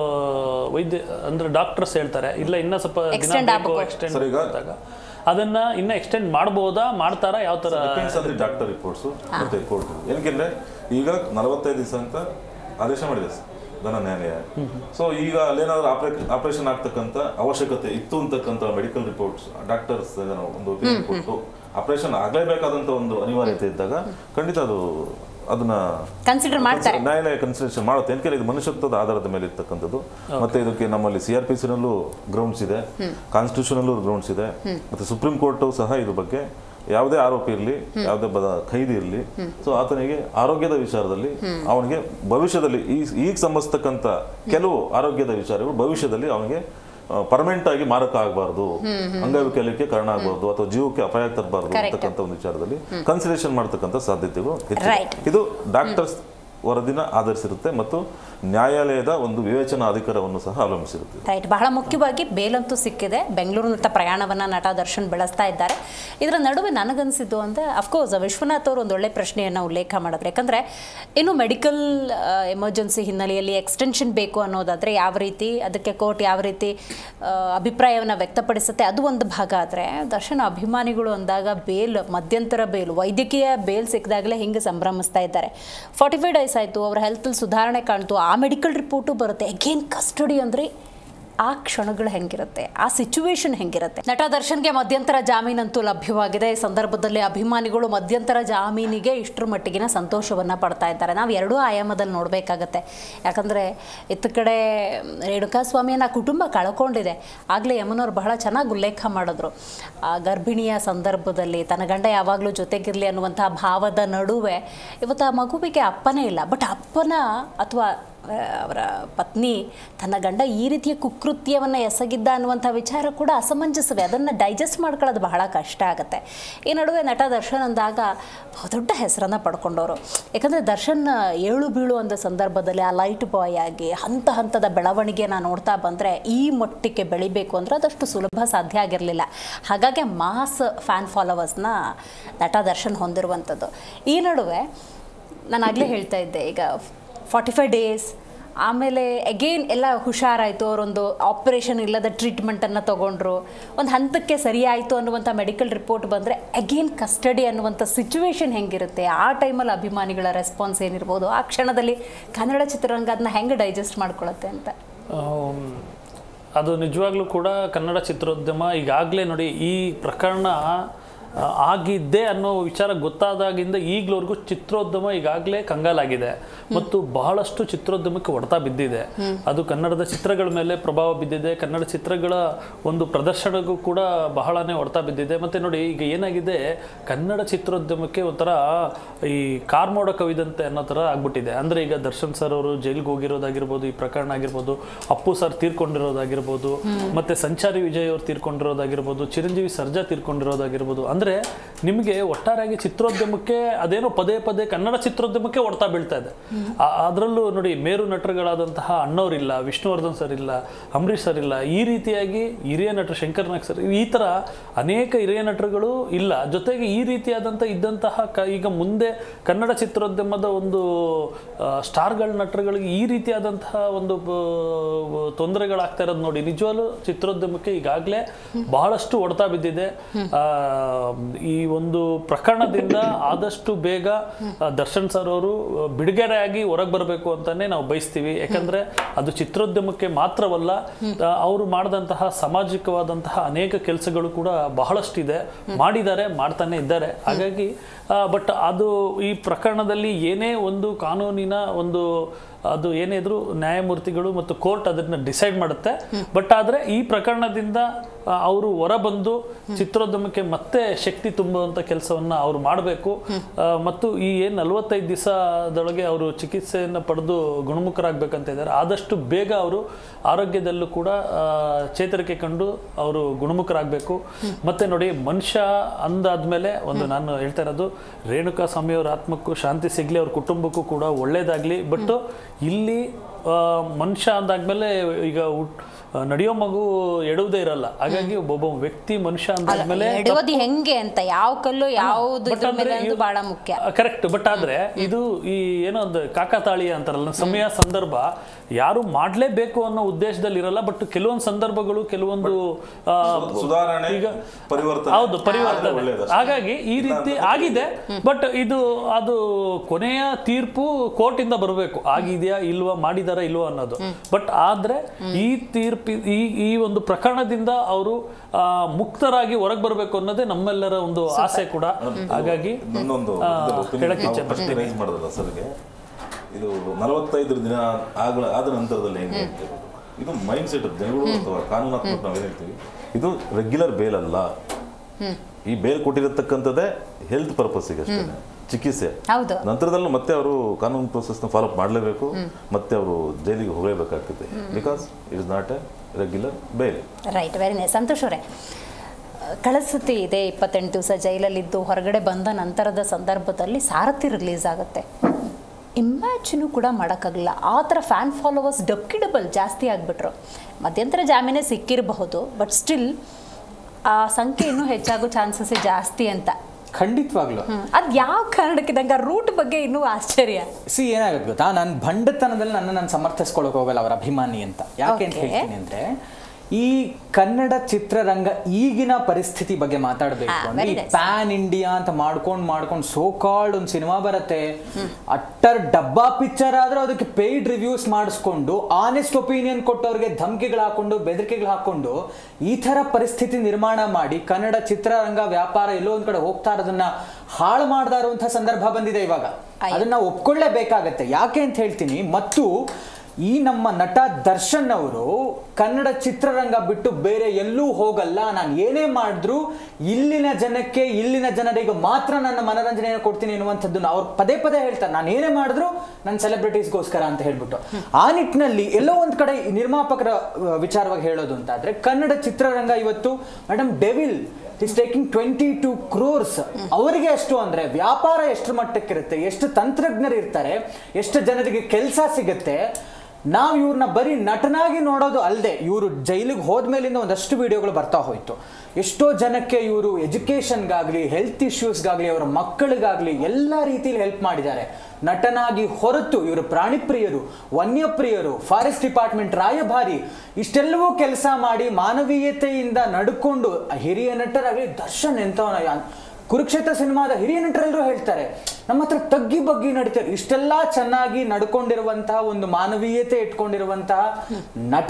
ವೈದ್ಯ ಅಂದ್ರೆ ಡಾಕ್ಟರ್ಸ್ ಹೇಳ್ತಾರೆ ಇಲ್ಲ ಇನ್ನ ಸ್ವಲ್ಪ ದಿನ Extend ಬೇಕು ಆಗ್ಬೇಕು. ಎಕ್ಸ್ಟೆಂಡ್ ಸರ್, ಈಗ- ಅಂದಾಗ ಅದನ್ನ ಇನ್ನ ಎಕ್ಸ್ಟೆಂಡ್ ಮಾಡ್ಬೋದಾ ಮಾಡ್ತಾರಾ ಯಾವ ತರ depends on the doctor reports ಮತ್ತೆ ಕೋರ್ಟ್ ಏನಕ್ಕೆ ಈಗ ನಲವತ್ತೈದು ದಿವಸ ಅಂತ ಆದೇಶ ಮಾಡಿದೆ ಸರ್, ಘನ ನ್ಯಾಯಾಲಯ ಸೊ ಈಗ ಅಲ್ಲೇನಾದ್ರೂ ಆಪರೇಷನ್ ಆಗ್ತಕ್ಕಂಥ ಅವಶ್ಯಕತೆ ಇತ್ತು ಅಂತಕ್ಕಂಥ ಮೆಡಿಕಲ್ ರಿಪೋರ್ಟ್ಸ್ ಡಾಕ್ಟರ್ಸ್ ಒಂದು opinion ಕೊಟ್ಟು ಆಪರೇಷನ್ ಆಗ್ಲೇಬೇಕಾದಂತ ಒಂದು ಅನಿವಾರ್ಯತೆ ಇದ್ದಾಗ ಖಂಡಿತ ಅದು ಅದನ್ನ ಕನ್ಸಿಡರ್ ಮಾಡ್ತಾರೆ ನ್ಯಾಯಾಲಯ ಕನ್ಸಿಡರೇಷನ್ ಮಾಡುತ್ತೆ ಯಾಕೆಂದ್ರೆ ಇದು ಮನುಷ್ಯತ್ವದ ಆಧಾರದ ಮೇಲೆ ಇರ್ತಕ್ಕಂಥದ್ದು ಮತ್ತೆ ಇದಕ್ಕೆ ನಮ್ಮಲ್ಲಿ ಸಿ ಆರ್ ಪಿ ಸಿನಲ್ಲೂ ಗ್ರೌಂಡ್ಸ್ ಇದೆ ಕಾನ್ಸ್ಟಿಟ್ಯೂಷನಲ್ಲೂ ಗ್ರೌಂಡ್ಸ್ ಇದೆ ಮತ್ತೆ ಸುಪ್ರೀಂ ಕೋರ್ಟ್ ಸಹ ಇದ್ರ ಬಗ್ಗೆ ಯಾವುದೇ ಆರೋಪಿ ಇರಲಿ ಯಾವುದೇ ಬದ ಖೈದಿ ಇರಲಿ ಸೊ ಆತನಿಗೆ ಆರೋಗ್ಯದ ವಿಚಾರದಲ್ಲಿ ಅವನಿಗೆ ಭವಿಷ್ಯದಲ್ಲಿ ಈ ಈಗ ಸಂಬಂಧಿಸ್ತಕ್ಕಂಥ ಕೆಲವು ಆರೋಗ್ಯದ ವಿಚಾರಗಳು ಭವಿಷ್ಯದಲ್ಲಿ ಅವನಿಗೆ ಪರ್ಮನೆಂಟ್ ಆಗಿ ಮಾರಕ ಆಗಬಾರ್ದು ಅಂಗವೈಕಲ್ಯಕ್ಕೆ ಕಾರಣ ಆಗಬಾರ್ದು ಅಥವಾ ಜೀವಕ್ಕೆ ಅಪಾಯ ತರಬಾರ್ದು Correct. ಅಂತಕ್ಕಂಥ ಒಂದು ವಿಚಾರದಲ್ಲಿ ಕನ್ಸಿಡರೇಷನ್ ಮಾಡ್ತಕ್ಕಂಥ ಸಾಧ್ಯತೆಗಳು ಹೆಚ್ಚು Right. ಇದು ಡಾಕ್ಟರ್ಸ್ ವರದಿನ ಆಧರಿಸಿರುತ್ತೆ ಮತ್ತು ನ್ಯಾಯಾಲಯದ ಒಂದು ವಿವೇಚನಾ ಅಧಿಕಾರವನ್ನು ಸಹ ಅವಲಂಬಿಸಿರುತ್ತೆ ರೈಟ್ ಬಹಳ ಮುಖ್ಯವಾಗಿ ಬೇಲಂತೂ ಸಿಕ್ಕಿದೆ ಬೆಂಗಳೂರಿನತ್ತ ಪ್ರಯಾಣವನ್ನು ನಟ ದರ್ಶನ್ ಬೆಳೆಸ್ತಾ ಇದ್ದಾರೆ ಇದರ ನಡುವೆ ನನಗನ್ಸಿದ್ದು ಅಂದರೆ ಅಫ್ಕೋರ್ಸ್ ವಿಶ್ವನಾಥ್ ಅವರು ಒಂದು ಒಳ್ಳೆ ಪ್ರಶ್ನೆಯನ್ನು ಉಲ್ಲೇಖ ಮಾಡಿದ್ರು ಯಾಕಂದರೆ ಇನ್ನು ಮೆಡಿಕಲ್ ಎಮರ್ಜೆನ್ಸಿ ಹಿನ್ನೆಲೆಯಲ್ಲಿ ಎಕ್ಸ್ಟೆನ್ಷನ್ ಬೇಕು ಅನ್ನೋದಾದರೆ ಯಾವ ರೀತಿ ಅದಕ್ಕೆ ಕೋರ್ಟ್ ಯಾವ ರೀತಿ ಅಭಿಪ್ರಾಯವನ್ನು ವ್ಯಕ್ತಪಡಿಸುತ್ತೆ ಅದು ಒಂದು ಭಾಗ ಆದರೆ ದರ್ಶನ್ ಅಭಿಮಾನಿಗಳು ಅಂದಾಗ ಬೇಲ್ ಮಧ್ಯಂತರ ಬೇಲ್ ವೈದ್ಯಕೀಯ ಬೇಲ್ ಸಿಕ್ಕಿದಾಗಲೇ ಹಿಂಗೆ ಸಂಭ್ರಮಿಸ್ತಾ ಇದ್ದಾರೆ ಫಾರ್ಟಿ ಫೈವ್ ಡೇಸ್ ಆಯಿತು ಅವರ ಹೆಲ್ತಲ್ಲಿ ಸುಧಾರಣೆ ಕಾಣ್ತು ಆ ಮೆಡಿಕಲ್ ರಿಪೋರ್ಟು ಬರುತ್ತೆ ಅಗೇನ್ ಕಸ್ಟಡಿ ಅಂದರೆ ಆ ಕ್ಷಣಗಳು ಹೆಂಗಿರುತ್ತೆ ಆ ಸಿಚುವೇಶನ್ ಹೆಂಗಿರುತ್ತೆ ನಟ ದರ್ಶನ್ಗೆ ಮಧ್ಯಂತರ ಜಾಮೀನಂತೂ ಲಭ್ಯವಾಗಿದೆ ಈ ಸಂದರ್ಭದಲ್ಲಿ ಅಭಿಮಾನಿಗಳು ಮಧ್ಯಂತರ ಜಾಮೀನಿಗೆ ಇಷ್ಟರ ಮಟ್ಟಿಗಿನ ಸಂತೋಷವನ್ನ ಪಡ್ತಾ ಇದ್ದಾರೆ ನಾವು ಎರಡೂ ಆಯಾಮದಲ್ಲಿ ನೋಡಬೇಕಾಗತ್ತೆ ಯಾಕಂದರೆ ಇತ್ತ ಕಡೆ ರೇಣುಕಾಸ್ವಾಮಿಯನ್ನ ಕುಟುಂಬ ಕಳ್ಕೊಂಡಿದೆ ಆಗಲೇ ಯಮನವ್ರು ಬಹಳ ಚೆನ್ನಾಗಿ ಉಲ್ಲೇಖ ಮಾಡಿದ್ರು ಆ ಗರ್ಭಿಣಿಯ ಸಂದರ್ಭದಲ್ಲಿ ತನ್ನ ಗಂಡ ಯಾವಾಗಲೂ ಜೊತೆಗಿರಲಿ ಅನ್ನುವಂಥ ಭಾವದ ನಡುವೆ ಇವತ್ತು ಆ ಮಗುವಿಗೆ ಅಪ್ಪನೇ ಇಲ್ಲ ಬಟ್ ಅಪ್ಪನ ಅಥವಾ ಆ, ಅವರ ಪತ್ನಿ ತನ್ನ ಗಂಡ ಈ ರೀತಿಯ ಕುಕೃತ್ಯವನ್ನು ಎಸಗಿದ್ದ ಅನ್ನುವಂಥ ವಿಚಾರ ಕೂಡ ಅಸಮಂಜಸವೇ ಅದನ್ನು ಡೈಜೆಸ್ಟ್ ಮಾಡ್ಕೊಳ್ಳೋದು ಬಹಳ ಕಷ್ಟ ಆಗುತ್ತೆ ಈ ನಡುವೆ ನಟ ದರ್ಶನ್ ಅಂದಾಗ ದೊಡ್ಡ ಹೆಸರನ್ನು ಪಡ್ಕೊಂಡವರು ಯಾಕಂದರೆ ದರ್ಶನ್ ಏಳು ಬೀಳು ಅಂದ ಸಂದರ್ಭದಲ್ಲಿ ಆ ಲೈಟ್ ಬಾಯ್ ಆಗಿ ಹಂತ ಹಂತದ ಬೆಳವಣಿಗೆನ ನೋಡ್ತಾ ಬಂದರೆ ಈ ಮಟ್ಟಿಗೆ ಬೆಳಿಬೇಕು ಅಂದರೆ ಅದಷ್ಟು ಸುಲಭ ಸಾಧ್ಯ ಆಗಿರಲಿಲ್ಲ ಹಾಗಾಗಿ ಮಾಸ್ ಫ್ಯಾನ್ ಫಾಲೋವರ್ಸ್ನ ನಟ ದರ್ಶನ್ ಹೊಂದಿರುವಂಥದ್ದು ಈ ನಡುವೆ ನಾನು ಆಗಲೇ ಹೇಳ್ತಾ ಇದ್ದೆ ಈಗ ಫಾರ್ಟಿ ಫೈವ್ ಡೇಸ್ ಆಮೇಲೆ ಅಗೇನ್ ಎಲ್ಲ ಹುಷಾರಾಯಿತು ಅವರೊಂದು ಆಪರೇಷನ್ ಇಲ್ಲದ ಟ್ರೀಟ್ಮೆಂಟನ್ನು ತಗೊಂಡ್ರು ಒಂದು ಹಂತಕ್ಕೆ ಸರಿಯಾಯಿತು ಅನ್ನುವಂಥ ಮೆಡಿಕಲ್ ರಿಪೋರ್ಟ್ ಬಂದರೆ ಅಗೇನ್ ಕಸ್ಟಡಿ ಅನ್ನುವಂಥ ಸಿಚುವೇಶನ್ ಹೆಂಗಿರುತ್ತೆ ಆ ಟೈಮಲ್ಲಿ ಅಭಿಮಾನಿಗಳ ರೆಸ್ಪಾನ್ಸ್ ಏನಿರ್ಬೋದು ಆ ಕ್ಷಣದಲ್ಲಿ ಕನ್ನಡ ಚಿತ್ರರಂಗ ಅದನ್ನ ಹೆಂಗೆ ಡೈಜೆಸ್ಟ್ ಮಾಡ್ಕೊಳತ್ತೆ ಅಂತ ಆಮ್, ಅದು ನಿಜವಾಗ್ಲೂ ಕೂಡ ಕನ್ನಡ ಚಿತ್ರೋದ್ಯಮ ಈಗಾಗಲೇ ನೋಡಿ ಈ ಪ್ರಕರಣ ಆ, ಆಗಿದ್ದೆ ಅನ್ನೋ ವಿಚಾರ ಗೊತ್ತಾದಾಗಿಂದ ಈಗಲವರೆಗೂ ಚಿತ್ರೋದ್ಯಮ ಈಗಾಗಲೇ ಕಂಗಾಲಾಗಿದೆ ಮತ್ತು ಬಹಳಷ್ಟು ಚಿತ್ರೋದ್ಯಮಕ್ಕೆ ಹೊಡೆತ ಬಿದ್ದಿದೆ ಅದು ಕನ್ನಡದ ಚಿತ್ರಗಳ ಮೇಲೆ ಪ್ರಭಾವ ಬಿದ್ದಿದೆ ಕನ್ನಡ ಚಿತ್ರಗಳ ಒಂದು ಪ್ರದರ್ಶನಕ್ಕೂ ಕೂಡ ಬಹಳನೇ ಹೊಡೆತ ಬಿದ್ದಿದೆ ಮತ್ತು ನೋಡಿ ಈಗ ಏನಾಗಿದೆ ಕನ್ನಡ ಚಿತ್ರೋದ್ಯಮಕ್ಕೆ ಒಂಥರ ಈ ಕಾರ್ಮೋಡ ಕವಿದಂತೆ ಅನ್ನೋ ಥರ ಆಗ್ಬಿಟ್ಟಿದೆ ಅಂದರೆ ಈಗ ದರ್ಶನ್ ಸರ್ ಅವರು ಜೈಲಿಗೆ ಹೋಗಿರೋದಾಗಿರ್ಬೋದು ಈ ಪ್ರಕರಣ ಆಗಿರ್ಬೋದು ಅಪ್ಪು ಸರ್ ತೀರ್ಕೊಂಡಿರೋದಾಗಿರ್ಬೋದು ಮತ್ತೆ ಸಂಚಾರಿ ವಿಜಯ್ ಅವರು ತೀರ್ಕೊಂಡಿರೋದಾಗಿರ್ಬೋದು ಚಿರಂಜೀವಿ ಸರ್ಜಾ ತೀರ್ಕೊಂಡಿರೋದಾಗಿರ್ಬೋದು ಅಂದರೆ ನಿಮಗೆ ಒಟ್ಟಾರೆಯಾಗಿ ಚಿತ್ರೋದ್ಯಮಕ್ಕೆ ಅದೇನೋ ಪದೇ ಪದೇ ಕನ್ನಡ ಚಿತ್ರೋದ್ಯಮಕ್ಕೆ ಹೊಡ್ತಾ ಬೀಳ್ತಾ ಇದೆ ಆ- ಅದರಲ್ಲೂ ನೋಡಿ ಮೇರು ನಟರುಗಳಾದಂತಹ ಅಣ್ಣವರಿಲ್ಲ ವಿಷ್ಣುವರ್ಧನ್ ಸರ್ ಇಲ್ಲ ಅಂಬರೀಷ್ ಸರ್ ಇಲ್ಲ ಈ ರೀತಿಯಾಗಿ ಹಿರಿಯ ನಟರು ಶಂಕರ್ ನಾಗ್ ಸರ್ ಈ ಥರ ಅನೇಕ ಹಿರಿಯ ನಟರುಗಳು ಇಲ್ಲ ಜೊತೆಗೆ ಈ ರೀತಿಯಾದಂಥ ಇದ್ದಂತಹ ಕ ಈಗ ಮುಂದೆ ಕನ್ನಡ ಚಿತ್ರೋದ್ಯಮದ ಒಂದು ಆ, ಸ್ಟಾರ್ಗಳ ನಟರುಗಳಿಗೆ ಈ ರೀತಿಯಾದಂತಹ ಒಂದು ಬ- ತೊಂದರೆಗಳಾಗ್ತಾ ಇರೋದು ನೋಡಿ ನಿಜವಾಗ್ಲೂ ಚಿತ್ರೋದ್ಯಮಕ್ಕೆ ಈಗಾಗಲೇ ಬಹಳಷ್ಟು ಹೊಡೆತ ಬಿದ್ದಿದೆ ಆ, ಈ ಒಂದು ಪ್ರಕರಣದಿಂದ ಆದಷ್ಟು ಬೇಗ ಆ, ದರ್ಶನ್ ಸರ್ ಅವರು ಬಿಡುಗಡೆಯಾಗಿ ಹೊರಗೆ ಬರಬೇಕು ಅಂತಾನೆ ನಾವು ಬಯಸ್ತೀವಿ ಯಾಕಂದ್ರೆ ಅದು ಚಿತ್ರೋದ್ಯಮಕ್ಕೆ ಮಾತ್ರವಲ್ಲ ಆ, ಅವರು ಮಾಡಿದಂತಹ ಸಾಮಾಜಿಕವಾದಂತಹ ಅನೇಕ ಕೆಲಸಗಳು ಕೂಡ ಬಹಳಷ್ಟಿದೆ ಮಾಡಿದ್ದಾರೆ ಮಾಡ್ತಾನೆ ಇದ್ದಾರೆ ಹಾಗಾಗಿ ಬಟ್ ಅದು ಈ ಪ್ರಕರಣದಲ್ಲಿ ಏನೇ ಒಂದು ಕಾನೂನಿನ ಒಂದು ಅದು ಏನೇ ಇದ್ರು ನ್ಯಾಯಮೂರ್ತಿಗಳು ಮತ್ತು ಕೋರ್ಟ್ ಅದನ್ನ ಡಿಸೈಡ್ ಮಾಡುತ್ತೆ ಬಟ್ ಆದರೆ ಈ ಪ್ರಕರಣದಿಂದ ಅವರು ಹೊರಬಂದು ಚಿತ್ರೋದ್ಯಮಕ್ಕೆ ಮತ್ತೆ ಶಕ್ತಿ ತುಂಬುವಂಥ ಕೆಲಸವನ್ನ ಅವರು ಮಾಡಬೇಕು ಮತ್ತು ಈ ಏನು ನಲವತ್ತೈದು ದಿವಸದೊಳಗೆ ಅವರು ಚಿಕಿತ್ಸೆಯನ್ನು ಪಡೆದು ಗುಣಮುಖರಾಗಬೇಕಂತ ಇದ್ದಾರೆ ಆದಷ್ಟು ಬೇಗ ಅವರು ಆರೋಗ್ಯದಲ್ಲೂ ಕೂಡ ಆ, ಚೇತರಿಕೆ ಕಂಡು ಅವರು ಗುಣಮುಖರಾಗಬೇಕು ಮತ್ತೆ ನೋಡಿ ಮನುಷ್ಯ ಅಂದಾದ್ಮೇಲೆ ಒಂದು ನಾನು ಹೇಳ್ತಾ ಇರೋದು ರೇಣುಕಾ ಸ್ವಾಮಿಯವರ ಆತ್ಮಕ್ಕೂ ಶಾಂತಿ ಸಿಗ್ಲಿ ಅವ್ರ ಕುಟುಂಬಕ್ಕೂ ಕೂಡ ಒಳ್ಳೇದಾಗ್ಲಿ ಬಟ್ ಇಲ್ಲಿ ಆ, ಮನುಷ್ಯ ಅಂದಾದ್ಮೇಲೆ ಈಗ ಹುಟ್- ಆ, ನಡೆಯೋ ಮಗು ಎಡುವುದೇ ಇರಲ್ಲ ಹಾಗಾಗಿ ಒಬ್ಬೊಬ್ಬ ವ್ಯಕ್ತಿ ಮನುಷ್ಯ ಅಂದಾದ್ಮೇಲೆ ಎಡವದಿ ಹೆಂಗೆ ಅಂತ ಯಾವ ಕಲ್ಲು ಯಾವ್ದು ಇದ್ರ ಮೇಲೆ ಅನ್ನೋದು ಬಹಳ ಮುಖ್ಯ ಕರೆಕ್ಟ್ ಬಟ್ ಆದ್ರೆ ಇದು ಈ ಏನೋ ಒಂದು ಕಾಕತಾಳೀಯ ಅಂತಾರಲ್ಲ ಸಮಯ ಸಂದರ್ಭ ಯಾರು ಮಾಡ್ಲೇಬೇಕು ಅನ್ನೋ ಉದ್ದೇಶದಲ್ಲಿ ಇರಲ್ಲ ಬಟ್ ಕೆಲವೊಂದು ಸಂದರ್ಭಗಳು ಕೆಲವೊಂದು ಆ, ಸುಧಾರಣೆ, ಈಗ ಪರಿವರ್ತನೆ ಹೌದು ಆದ್ರೆ ಪರಿವರ್ತನೆ ಒಳ್ಳೇದಷ್ಟೇ. ಹಾಗಾಗಿ ಈ ರೀತಿ ಆಗಿದೆ ಬಟ್ ಇದು ಅದು ಕೊನೆಯ ತೀರ್ಪು ಕೋರ್ಟ್ ಇಂದ ಬರಬೇಕು ಆಗಿದೆಯಾ ಇಲ್ವಾ ಮಾಡಿದಾರ ಇಲ್ವಾ ಅನ್ನೋದು ಬಟ್ ಆದ್ರೆ ಈ ತೀರ್ಪು ಈ ಈ ಒಂದು ಪ್ರಕರಣದಿಂದ ಅವರು ಮುಕ್ತರಾಗಿ ಹೊರಗೆ ಬರಬೇಕು ಅನ್ನೋದೇ ನಮ್ಮೆಲ್ಲರ ಒಂದು ಆಸೆ ಕೂಡ ಹಾಗಾಗಿ ನನ್ನೊಂದು ಆ, opinion ಹೇಳಕ್ಕೆ ನಾವು ಇಚ್ಛೆ first ಪಡ್ತೀನಿ. raise ಮಾಡಿದ್ರಲ್ಲ ಸರ್ಗೆ ಇದು ನಲವತ್ತೈದು ದಿನ ಆಗ ಆದ ನಂತರದಲ್ಲಿ ಹೆಂಗೆ ಅಂತ ಹೇಳೋದು. ಇದು ಮೈಂಡ್ ಸೆಟ್ ಜನಗಳು ಅಥವಾ ಕಾನೂನಾತ್ಮಕ ನಾವು ಏನ್ ಹೇಳ್ತೀವಿ ಇದು ರೆಗ್ಯುಲರ್ ಬೇಲ್ ಅಲ್ಲ ಈ ಬೇಲ್ ಕೊಟ್ಟಿರತಕ್ಕಂಥದ್ದೇ ಹೆಲ್ತ್ ಪರ್ಪಸ್ಸಿಗೆ ಅಷ್ಟೇ ಚಿಕಿತ್ಸೆ ಹೌದು ನಂತರದಲ್ಲೂ ಮತ್ತೆ ಅವರು ಕಾನೂನು ಪ್ರೋಸೆಸ್ನ ಫಾಲೋ ಮಾಡಲೇಬೇಕು ಮತ್ತೆ ಅವರು ಜೈಲಿಗೆ ಹೋಗಲೇಬೇಕಾಗ್ತದೆ because it is not a regular bail right very nice Santosh ಅವರೇ ಕಳಸತಿ ಇದೆ ಇಪ್ಪತ್ತೆಂಟು ದಿವಸ ಜೈಲಲ್ಲಿದ್ದು ಹೊರಗಡೆ ಬಂದ ನಂತರದ ಸಂದರ್ಭದಲ್ಲಿ ಸಾರಥಿ ರಿಲೀಸ್ ಆಗುತ್ತೆ ಇಮ್ಯಾಜಿನು ಕೂಡ ಮಾಡೋಕ್ಕಾಗಲ್ಲ ಆ ಥರ ಫ್ಯಾನ್ ಫಾಲೋವರ್ಸ್ ಡಬ್ಕಿ ಡಬಲ್ ಜಾಸ್ತಿ ಆಗಿಬಿಟ್ರು ಮಧ್ಯಂತರ ಜಾಮೀನೇ ಸಿಕ್ಕಿರಬಹುದು ಬಟ್ ಸ್ಟಿಲ್ ಆ ಸಂಖ್ಯೆ ಇನ್ನೂ ಹೆಚ್ಚಾಗೋ ಚಾನ್ಸಸ್ ಜಾಸ್ತಿ ಅಂತ ಖಂಡಿತವಾಗ್ಲು ಅದು ಯಾವ ಕಾರಣಕ್ಕೆ ನಂಗೆ ಆ ರೂಟ್ ಬಗ್ಗೆ ಇನ್ನೂ ಆಶ್ಚರ್ಯ ಸಿ ಏನಾಗುತ್ತೆ ಗೊತ್ತಾ ನಾನು ಭಂಡತನದಲ್ಲಿ ನನ್ನ ನಾನು ಸಮರ್ಥಿಸ್ಕೊಳಕ್ ಹೋಗಲ್ಲ ಅವರ ಅಭಿಮಾನಿ ಅಂತ ಯಾಕೆ ಅಂತ Okay. ಹೇಳ್ತೀನಿ ಅಂದ್ರೆ ಈ ಕನ್ನಡ ಚಿತ್ರರಂಗ ಈಗಿನ ಪರಿಸ್ಥಿತಿ ಬಗ್ಗೆ ಮಾತಾಡಬೇಕು Ah, ಅಂದ್ರೆ very ಈ nice. ಪ್ಯಾನ್ ಇಂಡಿಯಾ ಅಂತ ಮಾಡ್ಕೊಂಡು ಮಾಡ್ಕೊಂಡು ಸೋ ಕಾಲ್ಡ್ ಒಂದು ಸಿನಿಮಾ ಬರುತ್ತೆ ಅಟ್ಟರ್ ಡಬ್ಬಾ ಪಿಕ್ಚರ್ ಆದ್ರೆ ಅದಕ್ಕೆ ಪೇಯ್ಡ್ ರಿವ್ಯೂಸ್ ಮಾಡಿಸ್ಕೊಂಡು ಆನೆಸ್ಟ್ ಒಪಿನಿಯನ್ ಕೊಟ್ಟವ್ರಿಗೆ ಧಮಕಿಗಳು ಹಾಕೊಂಡು ಬೆದರಿಕೆಗಳು ಹಾಕೊಂಡು ಈ ತರ ಪರಿಸ್ಥಿತಿ ನಿರ್ಮಾಣ ಮಾಡಿ ಕನ್ನಡ ಚಿತ್ರರಂಗ ವ್ಯಾಪಾರ ಎಲ್ಲೋ ಒಂದ್ ಕಡೆ ಹೋಗ್ತಾ ಇರೋದನ್ನ ಹಾಳು ಮಾಡ್ತಾ ಇರುವಂತಹ ಸಂದರ್ಭ ಬಂದಿದೆ ಇವಾಗ ಅಯ್ಯೋ. ಅದನ್ನ ಒಪ್ಕೊಳ್ಳೇಬೇಕಾಗತ್ತೆ ಯಾಕೆ ಅಂತ ಹೇಳ್ತೀನಿ ಮತ್ತು ಈ ನಮ್ಮ ನಟ ದರ್ಶನ್ ಅವರು ಕನ್ನಡ ಚಿತ್ರರಂಗ ಬಿಟ್ಟು ಬೇರೆ ಎಲ್ಲೂ ಹೋಗಲ್ಲ ನಾನು ಏನೇ ಮಾಡಿದ್ರು ಇಲ್ಲಿನ ಜನಕ್ಕೆ ಇಲ್ಲಿನ ಜನರಿಗೆ ಮಾತ್ರ ನನ್ನ ಮನರಂಜನೆಯನ್ನು ಕೊಡ್ತೀನಿ ಎನ್ನುವಂಥದ್ದನ್ನ ಅವ್ರು ಪದೇ ಪದೇ ಹೇಳ್ತಾರೆ ನಾನು ಏನೇ ಮಾಡಿದ್ರು ನನ್ನ ಸೆಲೆಬ್ರಿಟೀಸ್ಗೋಸ್ಕರ ಅಂತ ಹೇಳ್ಬಿಟ್ಟು ಆ ನಿಟ್ಟಿನಲ್ಲಿ ಎಲ್ಲೋ ಒಂದ್ ಕಡೆ ಈ ನಿರ್ಮಾಪಕರ ಆ, ವಿಚಾರವಾಗಿ ಹೇಳೋದು ಅಂತಾದ್ರೆ ಕನ್ನಡ ಚಿತ್ರರಂಗ ಇವತ್ತು madam Devil is taking twenty two crores ಅವರಿಗೆ ಎಷ್ಟು ಅಂದ್ರೆ ವ್ಯಾಪಾರ ಎಷ್ಟು ಮಟ್ಟಕ್ಕಿರುತ್ತೆ ಎಷ್ಟು ತಂತ್ರಜ್ಞರು ಇರ್ತಾರೆ ಎಷ್ಟು ಜನರಿಗೆ ಕೆಲಸ ಸಿಗುತ್ತೆ ನಾವು ಇವ್ರನ್ನ ಬರೀ ನಟನಾಗಿ ನೋಡೋದು ಅಲ್ಲದೆ ಇವರು ಜೈಲಿಗೆ ಹೋದ್ಮೇಲಿಂದ ಒಂದಷ್ಟು ವಿಡಿಯೋಗಳು ಬರ್ತಾ ಹೋಯ್ತು ಎಷ್ಟೋ ಜನಕ್ಕೆ ಇವರು ಎಜುಕೇಷನ್ಗಾಗಲಿ ಹೆಲ್ತ್ ಇಶ್ಯೂಸ್ಗಾಗಲಿ ಅವರ ಮಕ್ಕಳಿಗಾಗಲಿ ಎಲ್ಲ ರೀತಿಯಲ್ಲಿ ಹೆಲ್ಪ್ ಮಾಡಿದ್ದಾರೆ ನಟನಾಗಿ ಹೊರತು ಇವರು ಪ್ರಾಣಿಪ್ರಿಯರು ವನ್ಯಪ್ರಿಯರು ಫಾರೆಸ್ಟ್ ಡಿಪಾರ್ಟ್ಮೆಂಟ್ ರಾಯಭಾರಿ ಇಷ್ಟೆಲ್ಲವೂ ಕೆಲಸ ಮಾಡಿ ಮಾನವೀಯತೆಯಿಂದ ನಡ್ಕೊಂಡು ಹಿರಿಯ ನಟರಾಗಲಿ ದರ್ಶನ್ ಎಂಥವನ ಯಾ- ಕುರುಕ್ಷೇತ್ರ ಸಿನಿಮಾದ ಹಿರಿಯ ನಟರೆಲ್ಲರೂ ಹೇಳ್ತಾರೆ ನಮ್ಮ ಹತ್ರ ತಗ್ಗಿ ಬಗ್ಗಿ ನಡೀತಾರೆ ಇಷ್ಟೆಲ್ಲ ಚೆನ್ನಾಗಿ ನಡ್ಕೊಂಡಿರುವಂತಹ ಒಂದು ಮಾನವೀಯತೆ ಇಟ್ಕೊಂಡಿರುವಂತಹ ನಟ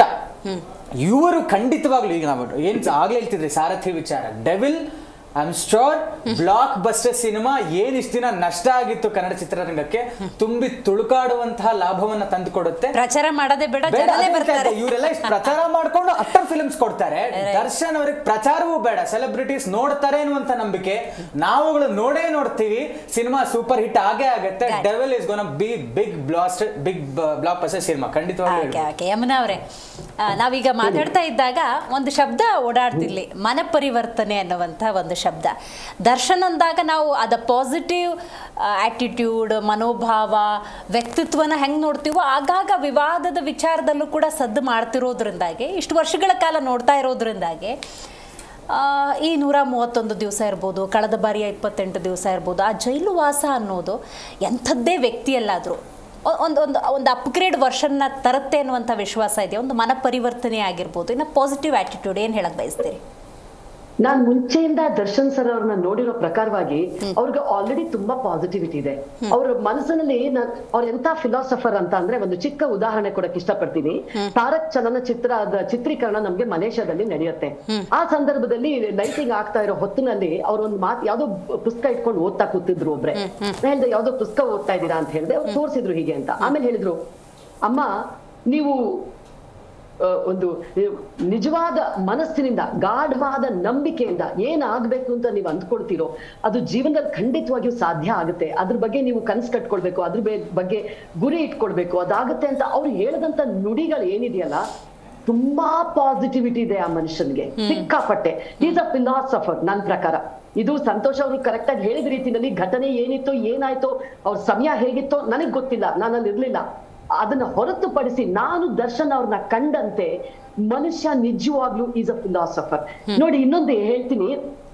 ಇವರು ಖಂಡಿತವಾಗ್ಲೂ ಈಗ ನಾವು ಏನ್ ಆಗ್ಲೇ ಹೇಳ್ತಿದ್ರಿ ಸಾರಥಿ ವಿಚಾರ Devil I am sure blockbuster cinema ಏನ್ ಇಷ್ಟ ದಿನ ನಷ್ಟ ಆಗಿತ್ತು ಕನ್ನಡ ಚಿತ್ರರಂಗಕ್ಕೆ ತುಂಬಿ ತುಳುಕಾಡುವಂತಹ ಲಾಭವನ್ನ ತಂದುಕೊಡುತ್ತೆ ಪ್ರಚಾರ ಮಾಡೋದೇ ಬೇಡ ಬೇಡ, ಜನನೇ ಅದೇ ಹೇಳ್ತಾ ಬರ್ತಾರೆ ಇದ್ದೆ. ಇವರೆಲ್ಲ ಇಷ್ಟು ಪ್ರಚಾರ ಮಾಡ್ಕೊಂಡು ಅಟ್ಟರ್ ಫಿಲ್ಮ್ಸ್ ಕೊಡ್ತಾರೆ ದರ್ಶನ್ ಅವ್ರಿಗೆ ಪ್ರಚಾರವೂ ಬೇಡ ಸೆಲೆಬ್ರಿಟೀಸ್ ನೋಡ್ತಾರೆ ಅನ್ನುವಂತ ನಂಬಿಕೆ ನಾವುಗಳು ನೋಡೇ ನೋಡ್ತೀವಿ ಸಿನಿಮಾ ಸೂಪರ್ ಹಿಟ್ ಆಗೇ ಆಗುತ್ತೆ Right. Devil is gonna be big blast big blockbuster cinema ಖಂಡಿತವಾಗ್ಲೂ ಓಕೆ ಓಕೆ ಯಮುನಾ ಅವರೇ ಆ, ನಾವೀಗ ಮಾತಾಡ್ತಾ ಇದ್ದಾಗ ಒಂದು ಶಬ್ದ ಓಡಾಡ್ತಿರ್ಲಿ ಮನ ಪರಿವರ್ತನೆ ಅನ್ನುವಂಥ ಒಂದು ಶಬ್ದ ದರ್ಶನ್ ಅಂದಾಗ ನಾವು ಅದ ಪಾಸಿಟಿವ್ ಆಟಿಟ್ಯೂಡ್ ಮನೋಭಾವ ವ್ಯಕ್ತಿತ್ವನ ಹೆಂಗೆ ನೋಡ್ತೀವೋ ಆಗಾಗ ವಿವಾದದ ವಿಚಾರದಲ್ಲೂ ಕೂಡ ಸದ್ದು ಮಾಡ್ತಿರೋದ್ರಿಂದಾಗಿ ಇಷ್ಟು ವರ್ಷಗಳ ಕಾಲ ನೋಡ್ತಾ ಇರೋದ್ರಿಂದಾಗಿ ಆ, ಈ ನೂರ ಮೂವತ್ತೊಂದು ದಿವಸ ಇರ್ಬೋದು ಕಳೆದ ಬಾರಿಯ ಇಪ್ಪತ್ತೆಂಟು ದಿವಸ ಇರ್ಬೋದು ಆ ಜೈಲು ವಾಸ ಅನ್ನೋದು ಎಂಥದ್ದೇ ವ್ಯಕ್ತಿಯಲ್ಲಾದರೂ ಒಂದು ಒಂದು ಒಂದು ಅಪ್ಗ್ರೇಡ್ ವರ್ಷನ್ನ ತರುತ್ತೆ ಅನ್ನುವಂಥ ವಿಶ್ವಾಸ ಇದೆ ಒಂದು ಮನ ಪರಿವರ್ತನೆ ಆಗಿರ್ಬೋದು ಇನ್ನು ಪಾಸಿಟಿವ್ ಆಟಿಟ್ಯೂಡ್ ಏನು ಹೇಳಕ್ ಬಯಸ್ತೀರಿ ನಾನ್ ಮುಂಚೆಯಿಂದ ದರ್ಶನ್ ಸರ್ ಅವ್ರನ್ನ ನೋಡಿರೋ ಪ್ರಕಾರವಾಗಿ ಅವ್ರಿಗೆ ಆಲ್ರೆಡಿ ತುಂಬಾ ಪಾಸಿಟಿವಿಟಿ ಇದೆ ಅವ್ರ ಮನಸ್ಸಿನಲ್ಲಿ ನಾನ್ ಅವ್ರ ಎಂತ ಫಿಲಾಸಫರ್ ಅಂತ ಅಂದ್ರೆ ಒಂದು ಚಿಕ್ಕ ಉದಾಹರಣೆ ಕೊಡಕ್ ಇಷ್ಟಪಡ್ತೀನಿ ತಾರಕ್ ಚಲನಚಿತ್ರದ ಚಿತ್ರೀಕರಣ ನಮ್ಗೆ ಮಲೇಷ್ಯಾದಲ್ಲಿ ನಡೆಯುತ್ತೆ ಆ ಸಂದರ್ಭದಲ್ಲಿ ಲೈಟಿಂಗ್ ಆಗ್ತಾ ಇರೋ ಹೊತ್ತಿನಲ್ಲಿ ಅವ್ರ ಒಂದು ಮಾತು ಯಾವ್ದೋ ಪುಸ್ತಕ ಇಟ್ಕೊಂಡು ಓದ್ತಾ ಕೂತಿದ್ರು ಒಬ್ರೆ ನಾನ್ ಹೇಳ್ದೆ ಯಾವ್ದೋ ಪುಸ್ತಕ ಓದ್ತಾ ಇದ್ದೀರಾ ಅಂತ ಹೇಳಿದೆ ಅವ್ರು ತೋರಿಸಿದ್ರು ಹೀಗೆ ಅಂತ ಆಮೇಲೆ ಹೇಳಿದ್ರು ಅಮ್ಮ ನೀವು ಆ, ಒಂದು ನಿಜವಾದ ಮನಸ್ಸಿನಿಂದ ಗಾಢವಾದ ನಂಬಿಕೆಯಿಂದ ಏನಾಗ್ಬೇಕು ಅಂತ ನೀವು ಅಂದ್ಕೊಳ್ತೀರೋ ಅದು ಜೀವನದಲ್ಲಿ ಖಂಡಿತವಾಗಿಯೂ ಸಾಧ್ಯ ಆಗುತ್ತೆ ಅದ್ರ ಬಗ್ಗೆ ನೀವು ಕನ್ಸು ಕಟ್ಕೊಳ್ಬೇಕು ಅದ್ರ ಬೆ- ಬಗ್ಗೆ ಗುರಿ ಇಟ್ಕೊಳ್ಬೇಕು ಅದಾಗುತ್ತೆ ಅಂತ ಅವ್ರು ಹೇಳದಂತ ನುಡಿಗಳು ಏನಿದೆಯಲ್ಲ ತುಂಬಾ ಪಾಸಿಟಿವಿಟಿ ಇದೆ ಆ ಮನುಷ್ಯನ್ಗೆ ಸಿಕ್ಕಾಪಟ್ಟೆ ಈಸ್ ಅ ಫಿಲಾಸಫರ್ ನನ್ ಪ್ರಕಾರ ಇದು ಸಂತೋಷ್ ಅವರು ಕರೆಕ್ಟ್ ಆಗಿ ಹೇಳಿದ ರೀತಿಯಲ್ಲಿ ಘಟನೆ ಏನಿತ್ತು ಏನಾಯ್ತೋ ಅವ್ರ ಸಮಯ ಹೇಗಿತ್ತೋ ನನಗ್ ಗೊತ್ತಿಲ್ಲ ನಾನು ಅಲ್ಲಿ ಇರ್ಲಿಲ್ಲ ಅದನ್ನ ಹೊರತುಪಡಿಸಿ ನಾನು ದರ್ಶನ್ ಅವ್ರನ್ನ ಕಂಡಂತೆ ಮನುಷ್ಯ ನಿಜವಾಗ್ಲೂ ಈಸ್ ಅ ಫಿಲಾಸಫರ್ ನೋಡಿ ಇನ್ನೊಂದು ಹೇಳ್ತೀನಿ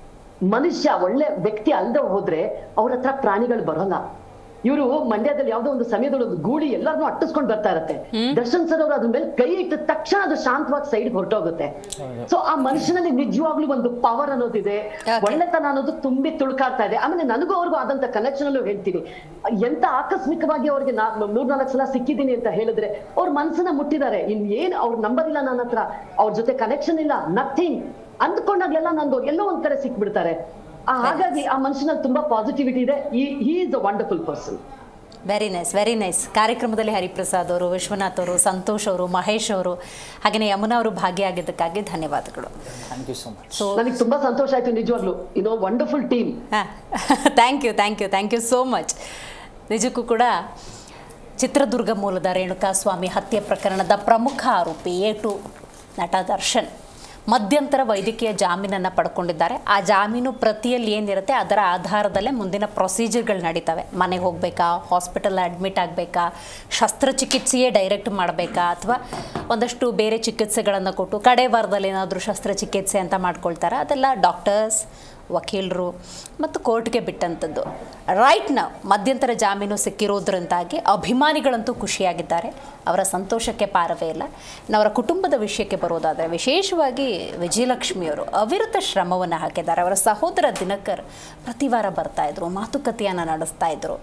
ಮನುಷ್ಯ ಒಳ್ಳೆ ವ್ಯಕ್ತಿ ಅಲ್ದ ಹೋದ್ರೆ ಅವ್ರ ಹತ್ರ ಪ್ರಾಣಿಗಳು ಬರೋಲ್ಲ ಇವರು ಮಂಡ್ಯದಲ್ಲಿ ಯಾವ್ದೋ ಒಂದು ಸಮಯದಲ್ಲಿ ಒಂದು ಗೂಳಿ ಎಲ್ಲರನ್ನೂ ಅಟ್ಟಿಸ್ಕೊಂಡು ಬರ್ತಾ ಇರತ್ತೆ ದರ್ಶನ್ ಸರ್ ಅವರು ಅದ್ರ ಮೇಲೆ ಕೈ ಇಟ್ಟ ತಕ್ಷಣ ಅದು ಶಾಂತವಾಗಿ ಸೈಡ್ ಹೊರಟೋಗುತ್ತೆ ಸೊ ಆ ಮನುಷ್ಯನಲ್ಲಿ ನಿಜವಾಗ್ಲೂ ಒಂದು ಪವರ್ ಅನ್ನೋದಿದೆ Okay. ಒಳ್ಳೆತನ ಅನ್ನೋದು ತುಂಬಿ ತುಳುಕಾಡ್ತಾ ಇದೆ ಆಮೇಲೆ ನನಗೂ ಅವ್ರಿಗೂ ಆದಂತ ಕನೆಕ್ಷನ್ ಅಲ್ಲೂ ಹೇಳ್ತೀನಿ ಎಂತ ಆಕಸ್ಮಿಕವಾಗಿ ಅವ್ರಿಗೆ ನಾ ಮೂರ್ನಾಲ್ಕು ಸಲ ಸಿಕ್ಕಿದ್ದೀನಿ ಅಂತ ಹೇಳಿದ್ರೆ ಅವ್ರ ಮನ್ಸನ್ನ ಮುಟ್ಟಿದ್ದಾರೆ ಇನ್ ಏನ್ ಅವ್ರ ನಂಬರ್ ಇಲ್ಲ ನನ್ನ ಹತ್ರ ಅವ್ರ ಜೊತೆ ಕನೆಕ್ಷನ್ ಇಲ್ಲ ನಥಿಂಗ್ ಅಂದ್ಕೊಂಡಾಗ್ಲೆಲ್ಲ ನನ್ಗೆ ಅವ್ರು ಎಲ್ಲೋ ಒಂದ್ ಕಡೆ ಸಿಕ್ಬಿಡ್ತಾರೆ ಆ, ಹಾಗಾಗಿ ಆ ಮನುಷ್ಯನಲ್ಲಿ ತುಂಬಾ ಪಾಸಿಟಿವಿಟಿ ಇದೆ he is a wonderful person very nice very nice ಕಾರ್ಯಕ್ರಮದಲ್ಲಿ ಹರಿಪ್ರಸಾದ್ ಅವರು ವಿಶ್ವನಾಥ್ ಅವರು ಸಂತೋಷ್ ಅವರು ಮಹೇಶ್ ಅವರು ಹಾಗೆಯೇ ಯಮುನಾ ಅವರು ಭಾಗಿಯಾಗಿದ್ದಕ್ಕಾಗಿ ಧನ್ಯವಾದಗಳು thank you so much so ನನಗೆ ತುಂಬಾ ಸಂತೋಷ ಆಯ್ತು ನಿಜವಾಗ್ಲು ಇನ್ನೋ wonderful team thank you thank you thank you so much ನಿಜಕ್ಕೂ ಕೂಡ ಚಿತ್ರದುರ್ಗ ಮೂಲದ ರೇಣುಕಾಸ್ವಾಮಿ ಹತ್ಯೆ ಪ್ರಕರಣದ ಪ್ರಮುಖ ಆರೋಪಿ ಎ ಟು ನಟ ದರ್ಶನ್ ಮಧ್ಯಂತರ ವೈದ್ಯಕೀಯ ಜಾಮೀನನ್ನು ಪಡ್ಕೊಂಡಿದ್ದಾರೆ ಆ ಜಾಮೀನು ಪ್ರತಿಯಲ್ಲಿ ಏನಿರುತ್ತೆ ಅದರ ಆಧಾರದಲ್ಲೇ ಮುಂದಿನ ಪ್ರೊಸೀಜರ್ಗಳು ನಡೀತವೆ ಮನೆಗೆ ಹೋಗಬೇಕಾ ಹಾಸ್ಪಿಟಲ್ ಅಡ್ಮಿಟ್ ಆಗಬೇಕಾ ಶಸ್ತ್ರಚಿಕಿತ್ಸೆಯೇ ಡೈರೆಕ್ಟ್ ಮಾಡಬೇಕಾ ಅಥವಾ ಒಂದಷ್ಟು ಬೇರೆ ಚಿಕಿತ್ಸೆಗಳನ್ನು ಕೊಟ್ಟು ಕಡೆ ವಾರದಲ್ಲಿ ಏನಾದರೂ ಶಸ್ತ್ರಚಿಕಿತ್ಸೆ ಅಂತ ಮಾಡ್ಕೊಳ್ತಾರೆ ಅದೆಲ್ಲ ಡಾಕ್ಟರ್ಸ್ ವಕೀಲರು ಮತ್ತು ಕೋರ್ಟ್ಗೆ ಬಿಟ್ಟಂಥದ್ದು ರೈಟ್ ನಾವು ಮಧ್ಯಂತರ ಜಾಮೀನು ಸಿಕ್ಕಿರೋದ್ರಿಂದಾಗಿ ಅಭಿಮಾನಿಗಳಂತೂ ಖುಷಿಯಾಗಿದ್ದಾರೆ ಅವರ ಸಂತೋಷಕ್ಕೆ ಪಾರವೇ ಇಲ್ಲ ಇನ್ನು ಅವರ ಕುಟುಂಬದ ವಿಷಯಕ್ಕೆ ಬರೋದಾದರೆ ವಿಶೇಷವಾಗಿ ವಿಜಯಲಕ್ಷ್ಮಿಯವರು ಅವಿರತ ಶ್ರಮವನ್ನು ಹಾಕಿದ್ದಾರೆ ಅವರ ಸಹೋದರ ದಿನಕರ್ ಪ್ರತಿ ವಾರ ಬರ್ತಾಯಿದ್ರು ಮಾತುಕತೆಯನ್ನು ನಡೆಸ್ತಾ ಇದ್ರು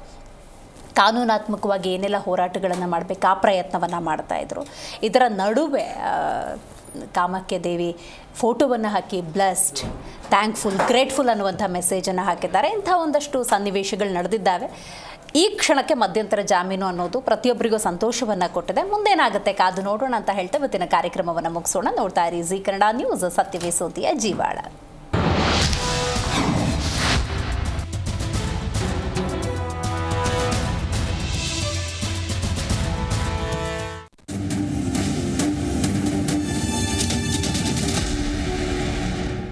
ಕಾನೂನಾತ್ಮಕವಾಗಿ ಏನೆಲ್ಲ ಹೋರಾಟಗಳನ್ನು ಮಾಡಬೇಕು ಆ ಪ್ರಯತ್ನವನ್ನು ಮಾಡ್ತಾಯಿದ್ರು ಇದರ ನಡುವೆ ಆ, ಕಾಮಾಖ್ಯ ದೇವಿ ಫೋಟೋವನ್ನು ಹಾಕಿ ಬ್ಲಸ್ಡ್ ಥ್ಯಾಂಕ್ಫುಲ್ ಗ್ರೇಟ್ಫುಲ್ ಅನ್ನುವಂಥ ಮೆಸೇಜನ್ನು ಹಾಕಿದ್ದಾರೆ ಇಂಥ ಒಂದಷ್ಟು ಸನ್ನಿವೇಶಗಳು ನಡೆದಿದ್ದಾವೆ ಈ ಕ್ಷಣಕ್ಕೆ ಮಧ್ಯಂತರ ಜಾಮೀನು ಅನ್ನೋದು ಪ್ರತಿಯೊಬ್ಬರಿಗೂ ಸಂತೋಷವನ್ನು ಕೊಟ್ಟಿದೆ ಮುಂದೇನಾಗುತ್ತೆ ಕಾದು ನೋಡೋಣ ಅಂತ ಹೇಳ್ತಾ ಇವತ್ತಿನ ಕಾರ್ಯಕ್ರಮವನ್ನು ಮುಗಿಸೋಣ ನೋಡ್ತಾ ಇರಿ ಜಿ ಕನ್ನಡ ನ್ಯೂಸ್ ಸತ್ಯವೇ ಸೋತಿಯ ಜೀವಾಳ